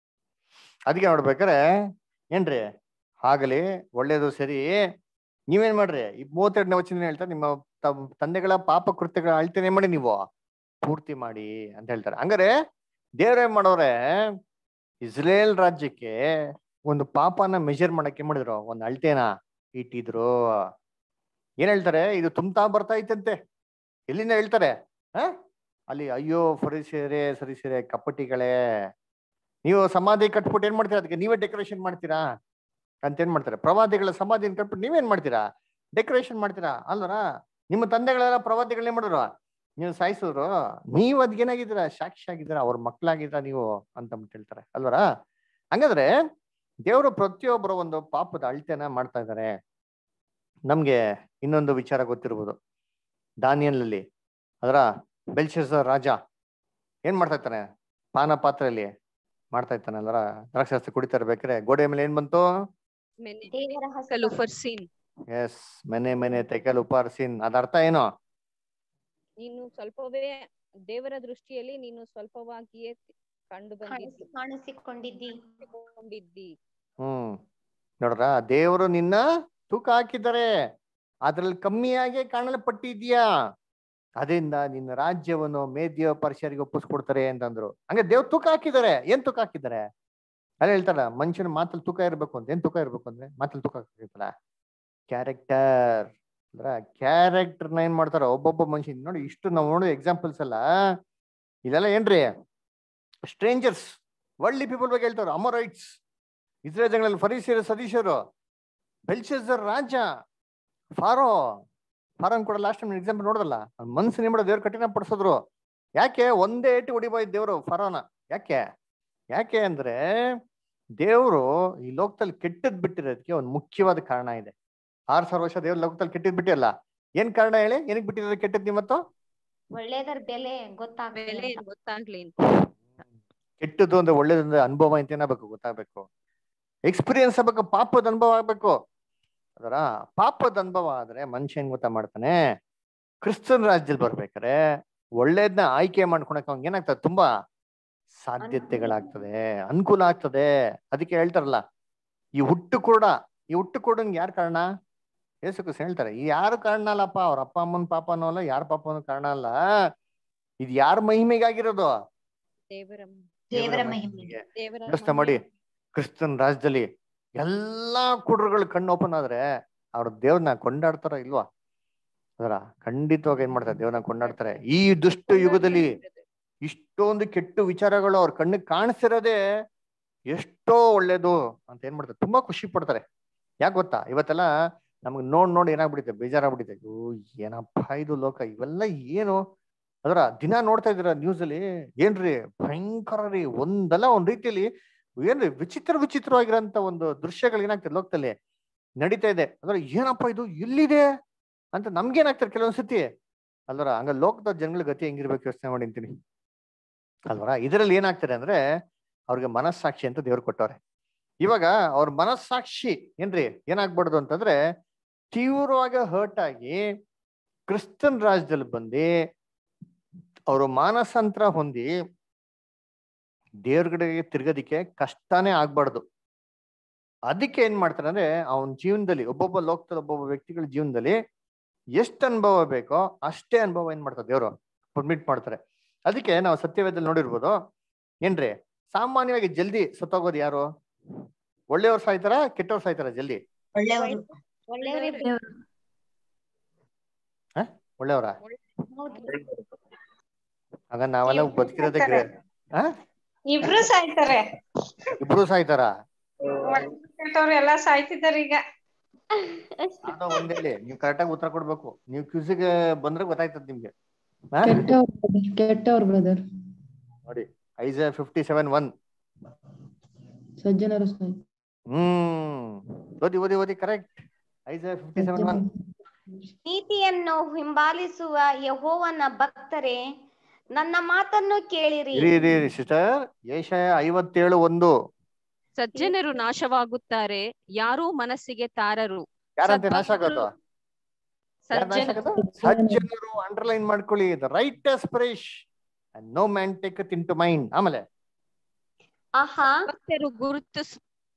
ಅದಕ್ಕೆ ನೋಡ್ಬೇಕಾರೆ ಏನ್ರಿ ಆಗಲಿ ಒಳ್ಳೇದು ಸರಿ ನೀವೇನ್ ಮಾಡ್ರಿ ಈ ಮೂವತ್ತೆರಡನೇ ವಚನ ಹೇಳ್ತಾರೆ ನಿಮ್ಮ ತ- ತಂದೆಗಳ ಪಾಪ ಕೃತ್ಯಗಳ ಅಳ್ತೇನೆ ಮಾಡಿ ನೀವು ಪೂರ್ತಿ ಮಾಡಿ ಅಂತ ಹೇಳ್ತಾರೆ ಹಂಗಾರೆ ದೇವ್ರೇನ್ ಮಾಡೋರೆ ಇಸ್ರೇಲ್ ರಾಜ್ಯಕ್ಕೆ ಒಂದು ಪಾಪನ ಮೆಜರ್ ಮಾಡಕ್ಕೆ ಏನ್ ಮಾಡಿದ್ರು ಒಂದು ಅಳ್ತೇನ ಇಟ್ಟಿದ್ರು ಏನ್ ಹೇಳ್ತಾರೆ ಇದು ತುಂಬ್ತಾ ಬರ್ತಾ ಇತ್ತಂತೆ ಎಲ್ಲಿಂದ ಹೇಳ್ತಾರೆ ಹ ಅಲ್ಲಿ ಅಯ್ಯೋ ಫರಿಸಿರೆ ಸರಿಸಿರೆ ಕಪಟಿಗಳೇ ನೀವು ಸಮಾಧಿ ಕಟ್ಬಿಟ್ಟು ಏನ್ ಮಾಡ್ತೀರಾ ಅದಕ್ಕೆ ನೀವೇ ಡೆಕೋರೇಷನ್ ಮಾಡ್ತೀರಾ ಅಂತ ಏನ್ ಮಾಡ್ತಾರೆ ಪ್ರವಾದಿಗಳ ಸಮಾಧಿನ ಕಟ್ಬಿಟ್ಟು ನೀವೇನ್ ಮಾಡ್ತೀರಾ ಡೆಕೋರೇಷನ್ ಮಾಡ್ತೀರಾ ಅಲ್ವರ ನಿಮ್ಮ ತಂದೆಗಳೆಲ್ಲ ಪ್ರವಾದಿಗಳನ್ನೇ ಮಾಡಿದ್ರು ನೀವು ಸಾಯಿಸಿದ್ರು ನೀವು ಅದ್ಗೇನಾಗಿದ್ದೀರಾ ಸಾಕ್ಷಿ ಆಗಿದ್ದೀರಾ ಅವ್ರ ಮಕ್ಕಳಾಗಿದ್ದೀರಾ ನೀವು ಅಂತ ಅಂದ್ಬಿಟ್ಟು ಹೇಳ್ತಾರೆ ಅಲ್ವರ ಹಂಗಾದ್ರೆ ದೇವರು ಪ್ರತಿಯೊಬ್ಬರ ಒಂದು ಪಾಪದ ಅಳತೆನ ಮಾಡ್ತಾ ಇದ್ದಾರೆ ನಮ್ಗೆ ಇನ್ನೊಂದು ವಿಚಾರ ಗೊತ್ತಿರ್ಬೋದು ದಾನಿಯಲ್ನಲ್ಲಿ ಅದರ ಬೆಲ್ಶೆಸರ್ ರಾಜ ಏನ್ ಮಾಡ್ತಾ ಇರ್ತಾನೆ ಪಾನ ಪಾತ್ರೆಯಲ್ಲಿ ಮಾಡ್ತಾ ಇರ್ತಾನೆ ಅಲ್ವರ ದ್ರಾಕ್ಷಾಸ್ತಿ ಕುಡಿತಾ ಇರ್ಬೇಕಾರೆ ಗೋಡೆ ಮೇಲೆ ಏನ್ ಬಂತು ಮೆನೆ ದೇವರ ಹಸ್ತ ಕಲುಫರ್ಸಿನ್ ಎಸ್ ಮನೆ ಮನೆ ತೆಕಲ್ ಉಪಾರ್ಸಿನ್ ಅದ ಅರ್ಥ ಏನು ನೀನು ಸ್ವಲ್ಪವೇ ದೇವರ ದೃಷ್ಟಿಯಲ್ಲಿ ನೀನು ಸ್ವಲ್ಪವಾಗಿಯೇ ಕಂಡು ಬಂದಿದ್ದಿ ಕಾಣಿಸಿ- ಕಾಣಿಸಿಕೊಂಡಿದ್ದಿ ಕೊಂಡಿದ್ದಿ ಹ್ಮ್ ನೋಡ್ರ ದೇವರು ನಿನ್ನ ತೂಕ ಹಾಕಿದ್ದಾರೆ ಅದ್ರಲ್ಲಿ ಕಮ್ಮಿಯಾಗಿ ಕಾಣಲ್ಪಟ್ಟಿದ್ಯಾ ಅದರಿಂದ ನಿನ್ನ ರಾಜ್ಯವನ್ನು ಮೇದ್ಯ ಪರ್ಷರಿಗೆ ಒಪ್ಪಿಸ್ಕೊಡ್ತಾರೆ ಅಂತಂದ್ರು ಹಂಗೆ ದೇವ್ರು ತೂಕ ಹಾಕಿದ್ದಾರೆ ಏನ್ ತೂಕ ಹಾಕಿದ್ದಾರೆ ಅಲ್ಲಿ ಹೇಳ್ತಾರ ಮನುಷ್ಯನ ಮಾತಲ್ಲಿ ತೂಕ ಇರ್ಬೇಕು ಅಂತ ಏನ್ ತೂಕ ಇರ್ಬೇಕು ಅಂದ್ರೆ ಮಾತಲ್ಲಿ ತೂಕ ಹಾಕಿರ್ತಾರ ಕ್ಯಾರೆಕ್ಟರ್ ಅಂದ್ರ ಕ್ಯಾರೆಕ್ಟರ್ನ ಏನ್ ಮಾಡ್ತಾರ ಒಬ್ಬೊಬ್ಬ ಮನುಷ್ಯ ನೋಡಿ ಇಷ್ಟು ನಾವು ನೋಡೋ ಎಕ್ಸಾಂಪಲ್ಸ್ ಎಲ್ಲ ಇದೆಲ್ಲ ಏನ್ರಿ ಸ್ಟ್ರೇಂಜರ್ಸ್ ವರ್ಲ್ಡ್ಲಿ ಪೀಪಲ್ ಬಗ್ಗೆ ಹೇಳ್ತಾರ ಅಮರೈಟ್ಸ್ ಇಸ್ರೇಲ್ ಜನಗಳಲ್ಲಿ ಫರೀಸಿಯರು ಸದೀಶರು ಬೆಲ್ಶೆಸರ್ ರಾಜ ಫಾರೋ ಫಾರೋನ್ ಕೂಡ ಲಾಸ್ಟ್ ಟೈಮ್ ಎಕ್ಸಾಂಪಲ್ ನೋಡೋದಲ್ಲ ಮನ್ಸು ನಿಮ್ಮಡ ದೇವ್ರು ಕಠಿಣ ಪಡಿಸಿದ್ರು ಯಾಕೆ ಒಂದೇ ಏಟು ಹೊಡಿಬೋಯ್ತು ದೇವ್ರು ಫಾರೋನ ಯಾಕೆ ಯಾಕೆ ಅಂದ್ರೆ ದೇವ್ರು ಈ ಲೋಕದಲ್ಲಿ ಕೆಟ್ಟದ್ ಬಿಟ್ಟಿರೋದಕ್ಕೆ ಒಂದು ಮುಖ್ಯವಾದ ಕಾರಣ ಇದೆ ಆರ್ ಸಾವಿರ ವರ್ಷ ದೇವ್ರ ಲೋಕದಲ್ಲಿ ಕೆಟ್ಟದ್ ಬಿಟ್ಟಿಲ್ಲ ಏನ್ ಕಾರಣ ಹೇಳಿ ಏನಕ್ಕೆ ಬಿಟ್ಟಿರೋದು ಕೆಟ್ಟದ್ ನಿಮ್ಮತ್ತು ಒಳ್ಳೇದರ ಬೆಲೆ ಬೆಲೆ ಗೊತ್ತಾಗ್ತದೆ ಗೊತ್ತಾಗ್ಲಿ ಅಂತ ಕೆಟ್ಟದ್ದು ಅಂದ್ರೆ ಒಳ್ಳೇದಂದ್ರೆ ಅನುಭವ ಅಂತ ಏನಾಗಬೇಕು ಗೊತ್ತಾಗಬೇಕು ಎಕ್ಸ್ಪೀರಿಯನ್ಸ್ ಆಗ್ಬೇಕು ಪಾಪದ ಅನುಭವ ಆಗ್ಬೇಕು ಅದರ ಪಾಪದ ಅನುಭವ ಆದ್ರೆ ಮನುಷ್ಯ ಏನ್ ಗೊತ್ತಾ ಮಾಡ್ತಾನೆ ಕ್ರಿಸ್ತನ್ ರಾಜ್ಯದಲ್ಲಿ ಬರ್ಬೇಕಾರೆ ಒಳ್ಳೇದ್ನ ಆಯ್ಕೆ ಮಾಡ್ಕೊಳಕ್ ಅವ್ನಿಗೆ ಏನಾಗ್ತದೆ ತುಂಬಾ ಸಾಧ್ಯತೆಗಳಾಗ್ತದೆ ಅನುಕೂಲ ಆಗ್ತದೆ ಅದಕ್ಕೆ ಹೇಳ್ತಾರಲ್ಲ ಈ ಹುಟ್ಟು ಕೂಡ ಈ ಹುಟ್ಟು ಕೊಡಂಗ್ ಯಾರ್ ಕಾರಣ ಯೇಸು ಕ್ರಿಸ್ತ ಹೇಳ್ತಾರೆ ಈ ಯಾರು ಕಾರಣ ಅಲ್ಲಪ್ಪ ಅವ್ರ ಅಪ್ಪ ಅಮ್ಮನ ಪಾಪನೂ ಅಲ್ಲ ಯಾರ ಪಾಪನೂ ಕಾರಣ ಅಲ್ಲ ಇದು ಯಾರ ಮಹಿಮೆಗಾಗಿರೋದು ದೇವರ ದೇವರ ಮಹಿಮೆಗೆ ದೇವರ ಯೋಚನೆ ಮಾಡಿ ಕ್ರಿಸ್ತನ್ ರಾಜ್ಯದಲ್ಲಿ ಎಲ್ಲಾ ಕುಡ್ರುಗಳು ಕಣ್ಣು ಓಪನ್ ಆದ್ರೆ ಅವ್ರ ದೇವ್ರನ್ನ ಕೊಂಡಾಡ್ತಾರ ಇಲ್ವಾ ಅದರ ಖಂಡಿತವಾಗಿ ಏನ್ ಮಾಡ್ತಾರೆ ದೇವ್ರನ್ನ ಕೊಂಡಾಡ್ತಾರೆ ಈ ದುಷ್ಟ ಯುಗದಲ್ಲಿ ಇಷ್ಟೊಂದು ಕೆಟ್ಟ ವಿಚಾರಗಳು ಅವ್ರ ಕಣ್ಣಿಗೆ ಕಾಣಿಸಿರೋದೇ ಎಷ್ಟೋ ಒಳ್ಳೇದು ಅಂತ ಏನ್ ಮಾಡ್ತಾರೆ ತುಂಬಾ ಖುಷಿ ಪಡ್ತಾರೆ ಯಾಕೆ ಗೊತ್ತಾ ಇವತ್ತೆಲ್ಲ ನಮ್ಗೆ ನೋಡ್ ನೋಡಿ ಏನಾಗ್ಬಿಡುತ್ತೆ ಬೇಜಾರಾಗ್ಬಿಡುತ್ತೆ ಅಯ್ಯೋ ಏನಪ್ಪ ಇದು ಲೋಕ ಇವೆಲ್ಲ ಏನು ಅದರ ದಿನ ನೋಡ್ತಾ ಇದ್ದೀರಾ ನ್ಯೂಸ್ ಅಲ್ಲಿ ಏನ್ರಿ ಭಯಂಕರ ರೀ ಒಂದಲ್ಲ ಒಂದ್ ರೀತಿಯಲ್ಲಿ ಏನ್ರಿ ವಿಚಿತ್ರ ವಿಚಿತ್ರವಾಗಿರೋಂತ ಒಂದು ದೃಶ್ಯಗಳು ಏನಾಗ್ತದೆ ಲೋಕದಲ್ಲಿ ನಡೀತಾ ಇದೆ ಅಂದ್ರೆ ಏನಪ್ಪ ಇದು ಎಲ್ಲಿದೆ ಅಂತ ನಮ್ಗೇನಾಗ್ತಾರೆ ಕೆಲವೊಂದ್ಸತಿ ಅಲ್ವರ ಹಂಗ ಲೋಕದ ಜನಗಳ ಗತಿ ಹೆಂಗಿರ್ಬೇಕು ಯೋಚನೆ ಮಾಡಿ ಅಂತೀನಿ ಅಲ್ವರ ಇದರಲ್ಲಿ ಏನಾಗ್ತಾರೆ ಅಂದ್ರೆ ಅವ್ರಿಗೆ ಮನಸ್ಸಾಕ್ಷಿ ಅಂತ ದೇವ್ರು ಕೊಟ್ಟವ್ರೆ ಇವಾಗ ಅವ್ರ ಮನಸ್ಸಾಕ್ಷಿ ಏನ್ರಿ ಏನಾಗ್ಬಾರ್ದು ಅಂತಂದ್ರೆ ತೀವ್ರವಾಗಿ ಹರ್ಟ್ ಆಗಿ ಕ್ರಿಸ್ತನ್ ರಾಜ್ಯದಲ್ಲಿ ಬಂದು ಅವರು ಮಾನಸಾಂತರ ಹೊಂದಿ ದೇವ್ರ ಕಡೆಗೆ ತಿರ್ಗೋದಿಕ್ಕೆ ಕಷ್ಟನೇ ಆಗ್ಬಾರ್ದು ಅದಕ್ಕೆ ಏನ್ ಮಾಡ್ತಾರೆ ಅಂದ್ರೆ ಅವನ ಜೀವನದಲ್ಲಿ ಒಬ್ಬೊಬ್ಬ ಲೋಕದಲ್ಲಿ ಒಬ್ಬೊಬ್ಬ ವ್ಯಕ್ತಿಗಳ ಜೀವನದಲ್ಲಿ ಎಷ್ಟು ಅನುಭವ ಬೇಕೋ ಅಷ್ಟೇ ಅನುಭವ ಏನ್ ಮಾಡ್ತಾರೆ ದೇವರು ಪರ್ಮಿಟ್ ಮಾಡ್ತಾರೆ ಅದಕ್ಕೆ ನಾವು ಸತ್ಯವೇದಲ್ಲಿ ನೋಡಿರ್ಬೋದು ಏನ್ರಿ ಸಾಮಾನ್ಯವಾಗಿ ಜಲ್ದಿ ಸತ್ತೋಗೋದು ಯಾರು ಒಳ್ಳೆಯವ್ರು ಸಾಯ್ತಾರ ಕೆಟ್ಟವ್ರು ಸಾಯ್ತಾರ ಜಲ್ದಿ ಒಳ್ಳೆಯವರು ಒಳ್ಳೆಯವರೇ ಒಳ್ಳೆಯವರ ಹೌದು ಆಗ ನಾವೆಲ್ಲ ಬದುಕಿರೋದೇ ಗ್ರೇ ಆ ಇಬ್ರು ಸಾಯ್ತಾರೆ ಇಬ್ರು ಸಾಯ್ತಾರ ಕೆಟ್ಟವ್ರು ಎಲ್ಲಾ ಸಾಯ್ತಿದಾರೆ ಈಗ ಯಾವ್ದೋ ಒಂದ್ ಹೇಳಿ ನೀವು ಕರೆಕ್ಟಾಗಿ ಉತ್ತರ ಕೊಡ್ಬೇಕು ನೀವು ಕ್ಯೂಸಿಗೆ ಬಂದ್ರೆ ಗೊತ್ತಾಯ್ತದ ನಿಮ್ಗೆ ಆ? ಕೆಟ್ಟವ್ರು ಕೆಟ್ಟವ್ರು ಬ್ರದರ್ ನೋಡಿ ಐಸ್ ಫಿಫ್ಟಿ ಸೆವೆನ್ ಒನ್ ಸಜ್ಜನರು ಸಾಯ್ ಹ್ಮ್ ಓದಿ ಓದಿ ಓದಿ correct Is fifty seven one ನೀತಿಯನ್ನು ಹಿಂಬಾಲಿಸುವ ಯಹೋವನ ಭಕ್ತರೇ ನನ್ನ ಮಾತನ್ನು ಕೇಳಿರಿ ಇರಿ ಇರಿ ಇರಿ ಸಿಸ್ಟರ್ ಏಷಯ ಐವತ್ತೇಳು ಒಂದು ಸಜ್ಜನರು ನಾಶವಾಗುತ್ತಾರೆ ಯಾರೂ ಮನಸ್ಸಿಗೆ ತಾರರು ಯಾರಂತೆ ನಾಶ ಆಗೋದು ಯಾರ್ ನಾಶ ಸಜ್ಜನ ಆಗೋದು ಸಜ್ಜನರು ಅಂಡರ್ಲೈನ್ ಮಾಡ್ಕೊಳ್ಳಿ ದ ರೈಟ್ ಸ್ಪರೇಶ್ no man take into mind ಆಮೇಲೆ ಆಹಾ ಭಕ್ತರು ಗುರುತಿಸ್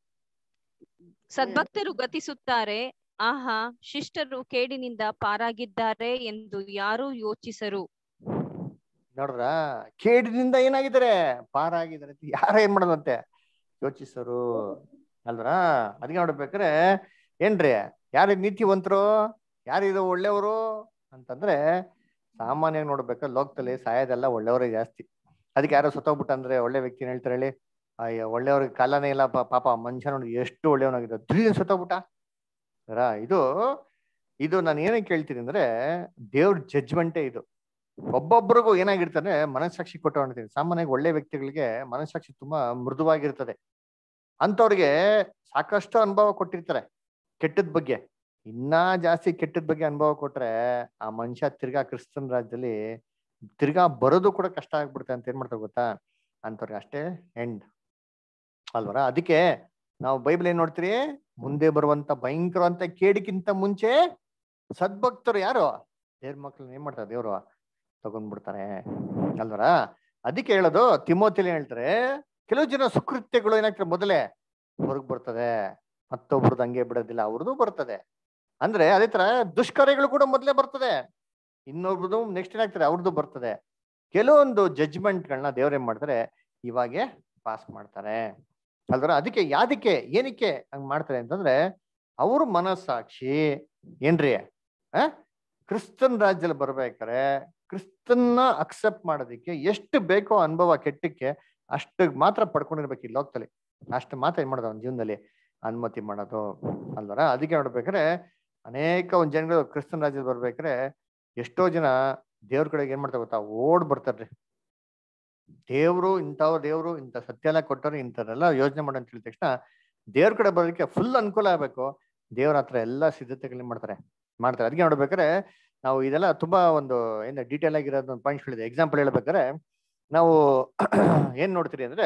ಸದ್ಭಕ್ತರು ಗತಿಸುತ್ತಾರೆ ಆಹಾ ಶಿಷ್ಟರು ಕೇಡಿನಿಂದ ಪಾರಾಗಿದ್ದಾರೆ ಎಂದು ಯಾರೂ ಯೋಚಿಸರು ನೋಡ್ರ ಕೇಡಿನಿಂದ ಏನಾಗಿದ್ದಾರೆ ಪಾರಾಗಿದ್ದಾರೆ ಅಂತ ಯಾರ ಏನ್ ಮಾಡೋದಂತೆ ಯೋಚಿಸರು ಅಲ್ರ ಅದಕ್ಕೆ ನೋಡ್ಬೇಕಾರೆ ಏನ್ರಿ ಯಾರು ನೀತಿವಂತರು ಯಾರಿದು ಒಳ್ಳೆಯವರು ಅಂತಂದ್ರೆ ಸಾಮಾನ್ಯವಾಗಿ ನೋಡ್ಬೇಕಾದ್ರೆ ಲೋಕದಲ್ಲಿ ಸಾಯೋದೆಲ್ಲ ಒಳ್ಳೆಯವರೇ ಜಾಸ್ತಿ ಅದಕ್ಕೆ ಯಾರೋ ಸತ್ತೋಗ್ಬಿಟ್ಟಂದ್ರೆ ಒಳ್ಳೆ ವ್ಯಕ್ತಿನ ಹೇಳ್ತಾರೆ ಹೇಳಿ ಅಯ್ಯೋ ಒಳ್ಳೆಯವ್ರಿಗೆ ಕಾಲನೇ ಇಲ್ಲ ಪಾ- ಪಾಪ ಮನುಷ್ಯ ನೋಡಿ ಎಷ್ಟು ಒಳ್ಳೆಯವನಾಗಿದ್ದ ಧೀರ್ ಸತ್ತೋಗ್ಬಿಟ್ಟ ಅಲ್ರಾ? ಇದು ಇದು ನಾನು ಏನಕ್ಕೆ ಕೇಳ್ತೀನಿ ಅಂದ್ರೆ ದೇವ್ರ ಜಡ್ಜ್ಮೆಂಟೇ ಇದು ಒಬ್ಬೊಬ್ರಿಗೂ ಏನಾಗಿರ್ತಾನೆ ಮನಸ್ಸಾಕ್ಷಿ ಕೊಟ್ಟು ಅಂತೀನಿ ಸಾಮಾನ್ಯವಾಗಿ ಒಳ್ಳೆ ವ್ಯಕ್ತಿಗಳಿಗೆ ಮನಸ್ಸಾಕ್ಷಿ ತುಂಬಾ ಮೃದುವಾಗಿರ್ತದೆ ಅಂತವ್ರಿಗೆ ಸಾಕಷ್ಟು ಅನುಭವ ಕೊಟ್ಟಿರ್ತಾರೆ ಕೆಟ್ಟದ ಬಗ್ಗೆ ಇನ್ನ ಜಾಸ್ತಿ ಕೆಟ್ಟದ ಬಗ್ಗೆ ಅನುಭವ ಕೊಟ್ರೆ ಆ ಮನುಷ್ಯ ತಿರ್ಗಾ ಕ್ರಿಸ್ತನ್ ರಾಜ್ಯದಲ್ಲಿ ತಿರ್ಗಾ ಬರೋದು ಕೂಡ ಕಷ್ಟ ಆಗ್ಬಿಡುತ್ತೆ ಅಂತ ಏನ್ ಮಾಡ್ತಾರೆ ಗೊತ್ತಾ ಅಂತವ್ರಿಗೆ ಅಷ್ಟೇ ಎಂಡ್ ಅಲ್ವರ ಅದಕ್ಕೆ ನಾವು ಬೈಬಲ್ ಏನ್ ನೋಡ್ತೀರಿ ಮುಂದೆ ಬರುವಂತ ಭಯಂಕರವಂತ ಕೇಡಿಗಿಂತ ಮುಂಚೆ ಸದ್ಭಕ್ತರು ಯಾರು ದೇವ್ರ ಮಕ್ಳನ್ನ ಏನ್ ಮಾಡ್ತಾರೆ ದೇವ್ರು ತಗೊಂಡ್ಬಿಡ್ತಾರೆ ಅಲ್ವರ ಅದಕ್ಕೆ ಹೇಳೋದು ತಿಮೋತಿಲಿ ಹೇಳ್ತಾರೆ ಕೆಲವು ಜನ ಸುಕೃತ್ಯಗಳು ಏನಾಗ್ತದೆ ಮೊದಲೇ ಹೊರಗ್ ಬರ್ತದೆ ಮತ್ತೊಬ್ರದ್ದು ಹಂಗೆ ಬಿಡೋದಿಲ್ಲ ಅವ್ರದ್ದು ಬರ್ತದೆ ಅಂದ್ರೆ ಅದೇ ತರ ದುಷ್ಕಾರ್ಯಗಳು ಕೂಡ ಮೊದಲೇ ಬರ್ತದೆ ಇನ್ನೊಬ್ರದ್ದು ನೆಕ್ಸ್ಟ್ ಏನಾಗ್ತದೆ ಅವ್ರದ್ದು ಬರ್ತದೆ ಕೆಲವೊಂದು ಜಡ್ಜ್ಮೆಂಟ್ಗಳನ್ನ ದೇವ್ರ ಏನ್ ಮಾಡ್ತಾರೆ ಇವಾಗೆ ಪಾಸ್ ಮಾಡ್ತಾರೆ ಅಲ್ವರ ಅದಕ್ಕೆ ಯಾದಕ್ಕೆ ಏನಕ್ಕೆ ಹಂಗ್ ಮಾಡ್ತಾರೆ ಅಂತಂದ್ರೆ ಅವ್ರ ಮನಸ್ಸಾಕ್ಷಿ ಏನ್ರಿ ಆ ಕ್ರಿಸ್ತನ್ ರಾಜ್ಯದಲ್ಲಿ ಬರ್ಬೇಕಾರೆ ಕ್ರಿಸ್ತನ್ನ ಅಕ್ಸೆಪ್ಟ್ ಮಾಡೋದಕ್ಕೆ ಎಷ್ಟು ಬೇಕೋ ಅನುಭವ ಕೆಟ್ಟಕ್ಕೆ ಅಷ್ಟು ಮಾತ್ರ ಪಡ್ಕೊಂಡಿರ್ಬೇಕು ಈ ಲೋಕದಲ್ಲಿ ಅಷ್ಟು ಮಾತ್ರ ಏನ್ ಮಾಡೋದು ಅವ್ನ ಜೀವನದಲ್ಲಿ ಅನುಮತಿ ಮಾಡೋದು ಅಲ್ವರ ಅದಕ್ಕೆ ನೋಡ್ಬೇಕಾದ್ರೆ ಅನೇಕ ಒಂದ್ ಜನಗಳು ಕ್ರಿಸ್ತನ್ ರಾಜ್ಯದಲ್ಲಿ ಬರ್ಬೇಕಾದ್ರೆ ಎಷ್ಟೋ ಜನ ದೇವ್ರ ಕಡೆಗೆ ಏನ್ ಮಾಡ್ತಾರೆ ಗೊತ್ತಾ ಓಡ್ ಬರ್ತಾರ್ರಿ ದೇವ್ರು ಇಂಥವ್ರು ದೇವ್ರು ಇಂಥ ಸತ್ಯ ಎಲ್ಲ ಕೊಟ್ಟವ್ರು ಇಂಥದ್ದೆಲ್ಲ ಯೋಚನೆ ಮಾಡೋ ಅಂತ ಹೇಳಿದ ತಕ್ಷಣ ದೇವ್ರ ಕಡೆ ಬರೋದಕ್ಕೆ ಫುಲ್ ಅನುಕೂಲ ಆಗ್ಬೇಕು ದೇವ್ರ ಹತ್ರ ಎಲ್ಲ ಸಿದ್ಧತೆಗಳನ್ನ ಮಾಡ್ತಾರೆ ಮಾಡ್ತಾರೆ ಅದಕ್ಕೆ ನೋಡ್ಬೇಕಾದ್ರೆ ನಾವು ಇದೆಲ್ಲ ತುಂಬಾ ಒಂದು ಏನು ಡೀಟೇಲ್ ಆಗಿರೋದು ಒಂದು ಪಾಯಿಂಟ್ಸ್ ಹೇಳಿದೆ ಎಕ್ಸಾಂಪಲ್ ಹೇಳ್ಬೇಕಾದ್ರೆ ನಾವು ಏನ್ ನೋಡ್ತೀರಿ ಅಂದ್ರೆ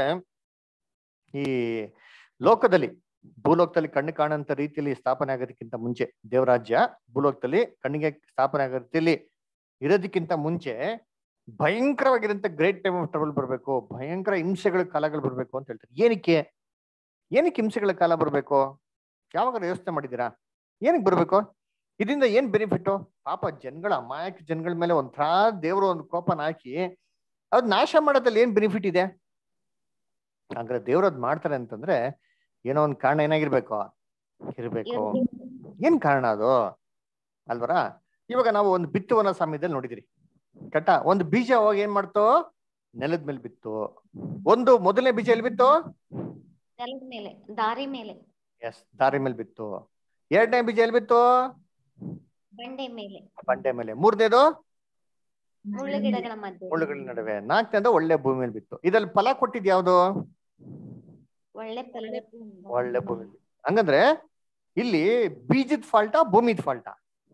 ಈ ಲೋಕದಲ್ಲಿ ಭೂಲೋಕದಲ್ಲಿ ಕಣ್ಣು ಕಾಣಂತ ರೀತಿಯಲ್ಲಿ ಸ್ಥಾಪನೆ ಆಗೋದಕ್ಕಿಂತ ಮುಂಚೆ ದೇವರಾಜ್ಯ ಭೂಲೋಕದಲ್ಲಿ ಕಣ್ಣಿಗೆ ಸ್ಥಾಪನೆ ಆಗೋ ರೀತಿಯಲ್ಲಿ ಇರೋದಕ್ಕಿಂತ ಮುಂಚೆ ಭಯಂಕರವಾಗಿರಂತ ಗ್ರೇಟ್ ಟೈಮ್ ಆಫ್ ಟ್ರಬಲ್ ಬರಬೇಕು ಭಯಂಕರ ಹಿಂಸೆಗಳ ಕಾಲಗಳು ಬರಬೇಕು ಅಂತ ಹೇಳ್ತಾರೆ ಏನಕ್ಕೆ ಏನಕ್ಕೆ ಹಿಂಸೆಗಳ ಕಾಲ ಬರಬೇಕು ಯಾವಾಗ ಯೋಚನೆ ಮಾಡಿದ್ದೀರಾ ಏನಕ್ಕೆ ಬರಬೇಕು ಇದರಿಂದ ಏನ್ ಬೆನಿಫಿಟ್ ಪಾಪ ಜನಗಳ ಅಮಾಯಕ ಜನಗಳ ಮೇಲೆ ಒಂಥರ ದೇವರು ಒಂದು ಕೋಪನ ಹಾಕಿ ಅದ್ ನಾಶ ಮಾಡೋದ್ರಲ್ಲಿ ಏನ್ ಬೆನಿಫಿಟ್ ಇದೆ ಹಂಗಾರೆ ದೇವ್ರು ಅದ್ ಮಾಡ್ತಾರೆ ಅಂತಂದ್ರೆ ಏನೋ ಒಂದ್ ಕಾರಣ ಏನಾಗಿರ್ಬೇಕು ಇರ್ಬೇಕು ಏನ್ ಕಾರಣ ಅದು ಅಲ್ವರ ಇವಾಗ ನಾವು ಒಂದು ಬಿತ್ತುವನ ಸಮಯದಲ್ಲಿ ನೋಡಿದಿರಿ ಕಟ್ಟ ಒಂದು ಬೀಜ ಹೋಗಿ ಏನ್ ಮಾಡ್ತು ನೆಲದ ಮೇಲೆ ಬಿತ್ತು ಒಂದು ಮೊದಲನೇ ಬೀಜ ಎಲ್ಲಿ ಬಿತ್ತು ನೆಲದ ಮೇಲೆ ದಾರಿ ಮೇಲೆ ಎಸ್ ದಾರಿ ಮೇಲೆ ಬಿತ್ತು ಎರಡನೇ ಬೀಜ ಎಲ್ಲಿ ಬಿತ್ತು ಬಂಡೆ ಮೇಲೆ ಬಂಡೆ ಮೇಲೆ ಮೂರನೇದು ಮುಳ್ಳು ಗಿಡಗಳ ಮಧ್ಯೆ ಮುಳ್ಳುಗಳ ನಡುವೆ ನಾಲ್ಕನೇದು ಒಳ್ಳೆ ಭೂಮಿ ಮೇಲೆ ಬಿತ್ತು ಇದ್ರಲ್ಲಿ ಫಲ ಕೊಟ್ಟಿದ್ ಯಾವ್ದು ಒಳ್ಳೆ ಫಲ ಒಳ್ಳೆ ಭೂಮಿ ಹಂಗಂದ್ರೆ ಇಲ್ಲಿ ಬೀಜದ ಫಾಲ್ಟಾ ಭೂಮಿದ್ ಫಾಲ್ಟಾ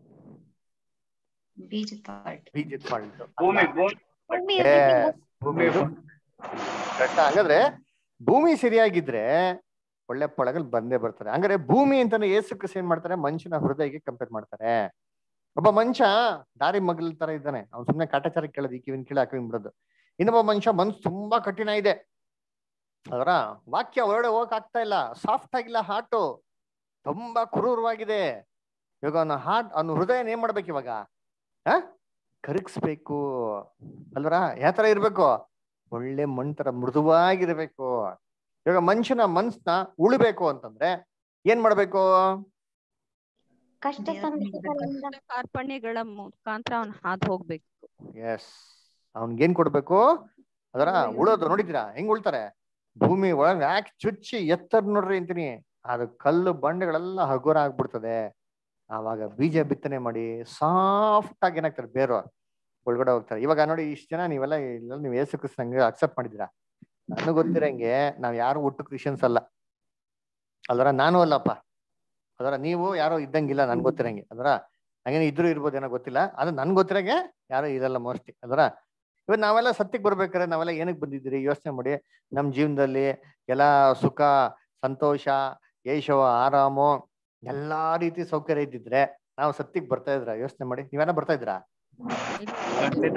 ಬೀಜದ ಪಾರ್ಟ್ ಬೀಜದ ಫಾಲ್ಟ್ ಭೂಮಿ ಭೂಮಿ ಭೂಮಿ ಭೂಮಿ ಕರೆಕ್ಟ್ ಹಂಗಂದ್ರೆ ಭೂಮಿ ಸರಿಯಾಗಿದ್ರೆ ಒಳ್ಳೆ ಫಳಗಳು ಬಂದೇ ಬರ್ತಾರೆ ಹಂಗಾರೆ ಭೂಮಿ ಅಂತಾನೆ ಏಸು ಕ್ರಿಸ್ತ ಏನ್ ಮಾಡ್ತಾರೆ ಮನುಷ್ಯನ ಹೃದಯಕ್ಕೆ ಕಂಪೇರ್ ಮಾಡ್ತಾರೆ ಒಬ್ಬ ಮನುಷ್ಯ ದಾರಿ ಮಗಲ್ ತರ ಇದ್ದಾನೆ ಅವ್ನು ಸುಮ್ನೆ ಕಾಟಾಚಾರ ಕೇಳೋದು ಈ ಕಿವಿನ ಕೀಳ ಹಾಕಿ ಬಿಡೋದು ಇನ್ನೊಬ್ಬ ಮನುಷ್ಯ ಮನ್ಸು ತುಂಬಾ ಕಠಿಣ ಇದೆ ಅದರ ವಾಕ್ಯ ಹೊರಡೆ ಹೋಗಕ್ ಆಗ್ತಾ ಇಲ್ಲ ಸಾಫ್ಟ್ ಆಗಿಲ್ಲ ಹಾರ್ಟು ತುಂಬಾ ಕ್ರೂರವಾಗಿದೆ ಇವಾಗ ಅವನ ಹಾರ್ಟ್ ಅವನ ಹೃದಯನ ಏನ್ ಮಾಡ್ಬೇಕು ಇವಾಗ ಹ ಕರಗಿಸ್ಬೇಕು ಅಲ್ವರ ಯಾವ ತರ ಇರ್ಬೇಕು ಒಳ್ಳೆ ಮಣ್ ತರ ಮೃದುವಾಗಿರ್ಬೇಕು ಇವಾಗ ಮನುಷ್ಯನ ಮನ್ಸನ್ನ ಉಳಿಬೇಕು ಅಂತಂದ್ರೆ ಏನ್ ಮಾಡ್ಬೇಕು ಕಷ್ಟ ಸಂಕಟಗಳಿಂದ ಕಾರ್ಪಣ್ಯಗಳ ಮುಖಾಂತರ ಅವ್ನು ಹಾದು ಹೋಗ್ಬೇಕು ಎಸ್ ಅವನ್ಗೇನ್ ಕೊಡ್ಬೇಕು ಅದರ ಉಳೋದು ನೋಡಿದ್ದೀರಾ ಹೆಂಗ್ ಉಳ್ತಾರೆ ಭೂಮಿ ಒಳಗ್ ಯಾಕೆ ಚುಚ್ಚಿ ಎತ್ತರ ನೋಡ್ರಿ ಅಂತೀನಿ ಅದು ಕಲ್ಲು ಬಂಡೆಗಳೆಲ್ಲ ಹಗುರ ಆಗ್ಬಿಡ್ತದೆ ಆವಾಗ ಬೀಜ ಬಿತ್ತನೆ ಮಾಡಿ ಸಾಫ್ಟ್ ಆಗಿ ಏನಾಗ್ತಾರೆ ಬೇರು ಒಳಗಡೆ ಹೋಗ್ತಾರೆ ಇವಾಗ ನೋಡಿ ಇಷ್ಟ ಜನ ನೀವೆಲ್ಲ ಇಲ್ಲ ನೀವು ಏಸು ಕ್ರಿಸ್ತಂಗೆ ಅಕ್ಸೆಪ್ಟ್ ಮಾಡಿದ್ದೀರಾ ನನಗೆ ಗೊತ್ತಿರಂಗೆ ನಾವ್ ಯಾರು ಒಟ್ಟು ಕ್ರಿಶ್ಚಿಯನ್ಸ್ ಅಲ್ಲ ಅದರ ನಾನು ಅಲ್ಲಪ್ಪ ಅದರ ನೀವು ಯಾರೋ ಇದ್ದಂಗಿಲ್ಲ ನನ್ಗೆ ಗೊತ್ತಿರಂಗೆ ಅದರ ಹಂಗೇನೆ ಇದ್ರು ಇರ್ಬೋದೇನೋ ಗೊತ್ತಿಲ್ಲ ಅದು ನನ್ಗೆ ಗೊತ್ತಿರಂಗೆ ಯಾರು ಇರಲ್ಲ ಮೋಸ್ಟ್ಲಿ ಅದರ ಇವಾಗ ನಾವೆಲ್ಲ ಸತ್ಯಕ್ಕೆ ಬರ್ಬೇಕಾದ್ರೆ ನಾವೆಲ್ಲ ಏನಕ್ಕೆ ಬಂದಿದ್ದೀರಿ ಯೋಚನೆ ಮಾಡಿ ನಮ್ಮ ಜೀವನದಲ್ಲಿ ಎಲ್ಲಾ ಸುಖ ಸಂತೋಷ ಯಶೋ ಆರಾಮು ಎಲ್ಲಾ ರೀತಿ ಸೌಕರ್ಯ ಇದ್ದಿದ್ರೆ ನಾವು ಸತ್ಯಕ್ಕೆ ಬರ್ತಾ ಇದ್ರ ಯೋಚನೆ ಮಾಡಿ ನೀವೆಲ್ಲ ಬರ್ತಾ ಇದ್ರಾ ಖಂಡಿತ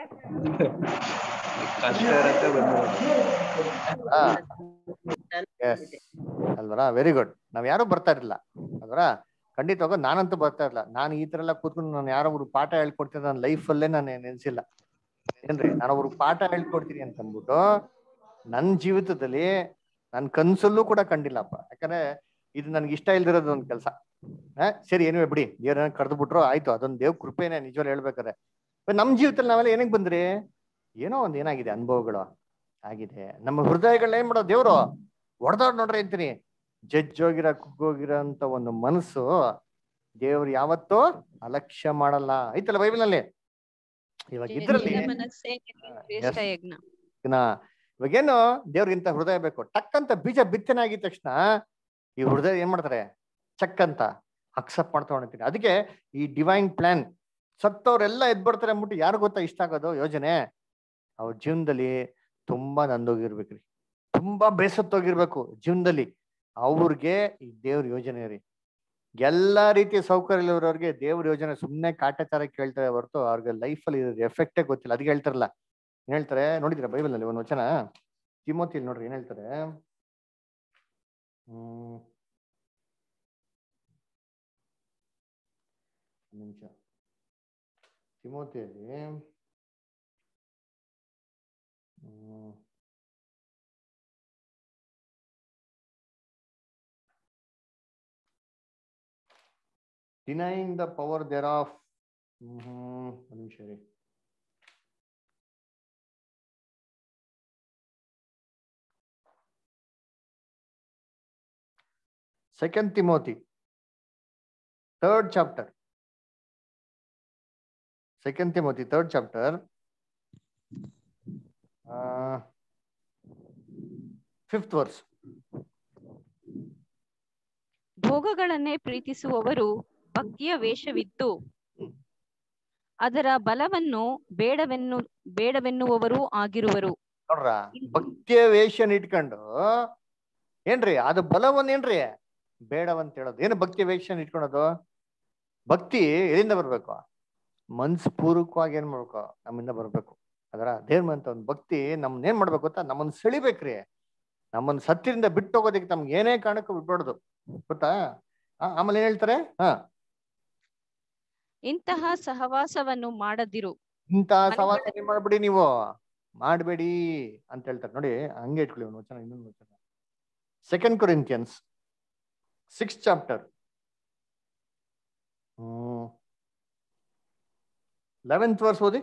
ಕಷ್ಟ ಇರತ್ತೆ ಎಸ್ ಅಲ್ವರ ವೆರಿ ಗುಡ್ ನಾವ್ ಯಾರು ಬರ್ತಾ ಇರಲಿಲ್ಲ ಅಲ್ವರ ಖಂಡಿತವಾಗ ನಾನಂತೂ ಬರ್ತಾ ಇರಲ್ಲ ನಾನು ಈ ತರ ಎಲ್ಲ ಕೂತ್ಕೊಂಡು ನಾನು ಯಾರೋ ಒಬ್ರು ಪಾಠ ಹೇಳ್ಕೊಡ್ತೀನಿ ನನ್ನ ಲೈಫ್ ಅಲ್ಲೇ ನಾನು ನೆನ್ಸಿಲ್ಲ ಏನ್ರಿ ನಾನು ಒಬ್ರು ಪಾಠ ಹೇಳ್ಕೊಡ್ತೀನಿ ಅಂತ ಅಂದ್ಬಿಟ್ಟು ನನ್ನ ಜೀವಿತದಲ್ಲಿ ನನ್ ಕನ್ಸಲ್ಲೂ ಕೂಡ ಕಂಡಿಲ್ಲಪ್ಪ ಯಾಕಂದ್ರೆ ಇದು ನನ್ಗೆ ಇಷ್ಟ ಇಲ್ದಿರೋದು ಒಂದ್ ಕೆಲಸ ಹಾ ಸರಿ ಏನುವೆ ಬಿಡಿ ದೇವ್ರ ಕರೆದು ಬಿಟ್ರು ಆಯ್ತು ಅದೊಂದ್ ದೇವ್ ಕೃಪೆನೆ ನಿಜವಾಗ್ಲೂ ಹೇಳ್ಬೇಕಾರೆ ಇವಾಗ ನಮ್ ಜೀವಿತದಲ್ಲಿ ನಾವೆಲ್ಲ ಏನಕ್ಕೆ ಬಂದ್ರಿ ಏನೋ ಒಂದ್ ಏನಾಗಿದೆ ಅನುಭವಗಳು ಆಗಿದೆ ನಮ್ಮ ಹೃದಯಗಳನ್ನ ಏನ್ ಮಾಡೋದು ದೇವ್ರು ಹೊಡೆದವ್ರು ನೋಡ್ರಿ ಅಂತೀನಿ ಜಜ್ಜೋಗಿರ ಕುಗ್ಗೋಗಿರೋ ಅಂತ ಒಂದು ಮನಸ್ಸು ದೇವ್ರು ಯಾವತ್ತೂ ಅಲಕ್ಷ್ಯ ಮಾಡಲ್ಲ ಐತಲ್ಲ ಬೈಬಲ್ನಲ್ಲಿ ಇವಾಗ ಇದ್ರಲ್ಲಿ ನಿನ್ನ ಮನಸ್ಸೇ ಶ್ರೇಷ್ಠ ಯಜ್ಞ ಇನ್ನ ಇವಾಗೇನು ದೇವ್ರಿಗಿಂತ ಹೃದಯ ಬೇಕು ಟಕ್ ಅಂತ ಬೀಜ ಬಿತ್ತನೆ ಆಗಿದ ತಕ್ಷಣ ಈ ಹೃದಯ ಏನ್ ಮಾಡ್ತಾರೆ ಚಕ್ ಅಂತ ಅಕ್ಸೆಪ್ಟ್ ಮಾಡ್ತಾ ಹೊಣಿತೀನಿ ಅದಕ್ಕೆ ಈ ಡಿವೈನ್ ಪ್ಲಾನ್ ಸತ್ತವ್ರೆಲ್ಲ ಎದ್ ಬರ್ತಾರೆ ಅಂದ್ಬಿಟ್ಟು ಯಾರು ಗೊತ್ತಾ ಇಷ್ಟ ಆಗೋದು ಯೋಜನೆ ಅವ್ರ ಜೀವನದಲ್ಲಿ ತುಂಬಾ ನಂದೋಗಿರ್ಬೇಕ್ರಿ ತುಂಬಾ ಬೇಸತ್ತೋಗಿರ್ಬೇಕು ಜೀವನದಲ್ಲಿ ಅವ್ರಿಗೆ ಈ ದೇವ್ರ ಯೋಜನೆ ರೀ ಎಲ್ಲಾ ರೀತಿಯ ಸೌಕರ್ಯ ಇರೋರಿಗೆ ದೇವ್ರ ಯೋಜನೆ ಸುಮ್ಮನೆ ಕಾಟಾಚಾರ ಕೇಳ್ತಾರೆ ಹೊರತು ಅವ್ರಿಗೆ ಲೈಫಲ್ಲಿ ಎಫೆಕ್ಟೇ ಗೊತ್ತಿಲ್ಲ ಅದಕ್ಕೆ ಹೇಳ್ತಾರಲ್ಲ ಏನ್ ಹೇಳ್ತಾರೆ ನೋಡಿದ್ರ ಬೈಬಲ್ ನಲ್ಲಿ ಒಂದು ವಚನ ತಿಮೋತಿಯಲ್ಲಿ ನೋಡ್ರಿ ಏನ್ ಹೇಳ್ತಾರೆ ಹ್ಮ್ ಒಂದ್ ನಿಮಿಷ ತಿಮೋತಿಯಲ್ಲಿ ಹ್ಮ್ denying the power thereof ಹ್ಮ್ ಒಂದ್ ನಿಮಿಷ ರೀ Second Timothy, third chapter. Second Timothy, third chapter. Uh, fifth verse. ಭೋಗಗಳನ್ನೇ ಪ್ರೀತಿಸುವವರು ಭಕ್ತಿಯ ವೇಷವಿದ್ದು ಅದರ ಬಲವನ್ನು ಬೇಡವೆನ್ನು ಬೇಡವೆನ್ನುವವರೂ ಆಗಿರುವರು ನೋಡ್ರ ಭಕ್ತಿಯ ವೇಷನ್ ಇಟ್ಕೊಂಡು ಏನ್ರಿ ಅದು ಬಲವನ್ ಏನ್ರಿ ಬೇಡವಂತ ಹೇಳೋದು ಏನು ಭಕ್ತಿಯ ವೇಷನ್ ಇಟ್ಕೊಳೋದು ಭಕ್ತಿ ಎಲ್ಲಿಂದ ಬರ್ಬೇಕು ಮನ್ಸ್ ಪೂರ್ವಕವಾಗಿ ಏನ್ ಮಾಡ್ಬೇಕು ನಮ್ಮಿಂದ ಬರ್ಬೇಕು ಅದರ ದೇವ್ರ ಅಂತ ಒಂದು ಭಕ್ತಿ ನಮ್ನ ಏನ್ ಮಾಡ್ಬೇಕು ಗೊತ್ತಾ ನಮ್ಮನ್ನ ಸೆಳಿಬೇಕ್ರಿ ನಮ್ಮನ್ನ ಸತ್ತಿರಿಂದ ಬಿಟ್ಟು ಹೋಗೋದಕ್ಕೆ ನಮ್ಗೆ ಏನೇ ಕಾರಣಕ್ಕೂ ಬಿಡ್ಬಾರ್ದು ಗೊತ್ತಾ ಆ, ಆಮೇಲೆ ಏನ್ ಹೇಳ್ತಾರೆ ಹಾ ಇಂತಹ ಸಹವಾಸವನ್ನು ಮಾಡದಿರು ಇಂಥ ಸವಾಸ ಏನ್ ಮಾಡ್ಬಿಡಿ ನೀವು ಮಾಡಬೇಡಿ ಅಂತ ಹೇಳ್ತಾರೆ ನೋಡಿ ಹಂಗೆ ಇಟ್ಕೊಳ್ಳಿ ಒಂದು ವಚನ ಇನ್ನೊಂದು ವಚನ second Corinthians six chapter hmm eleventh verse ಓದಿ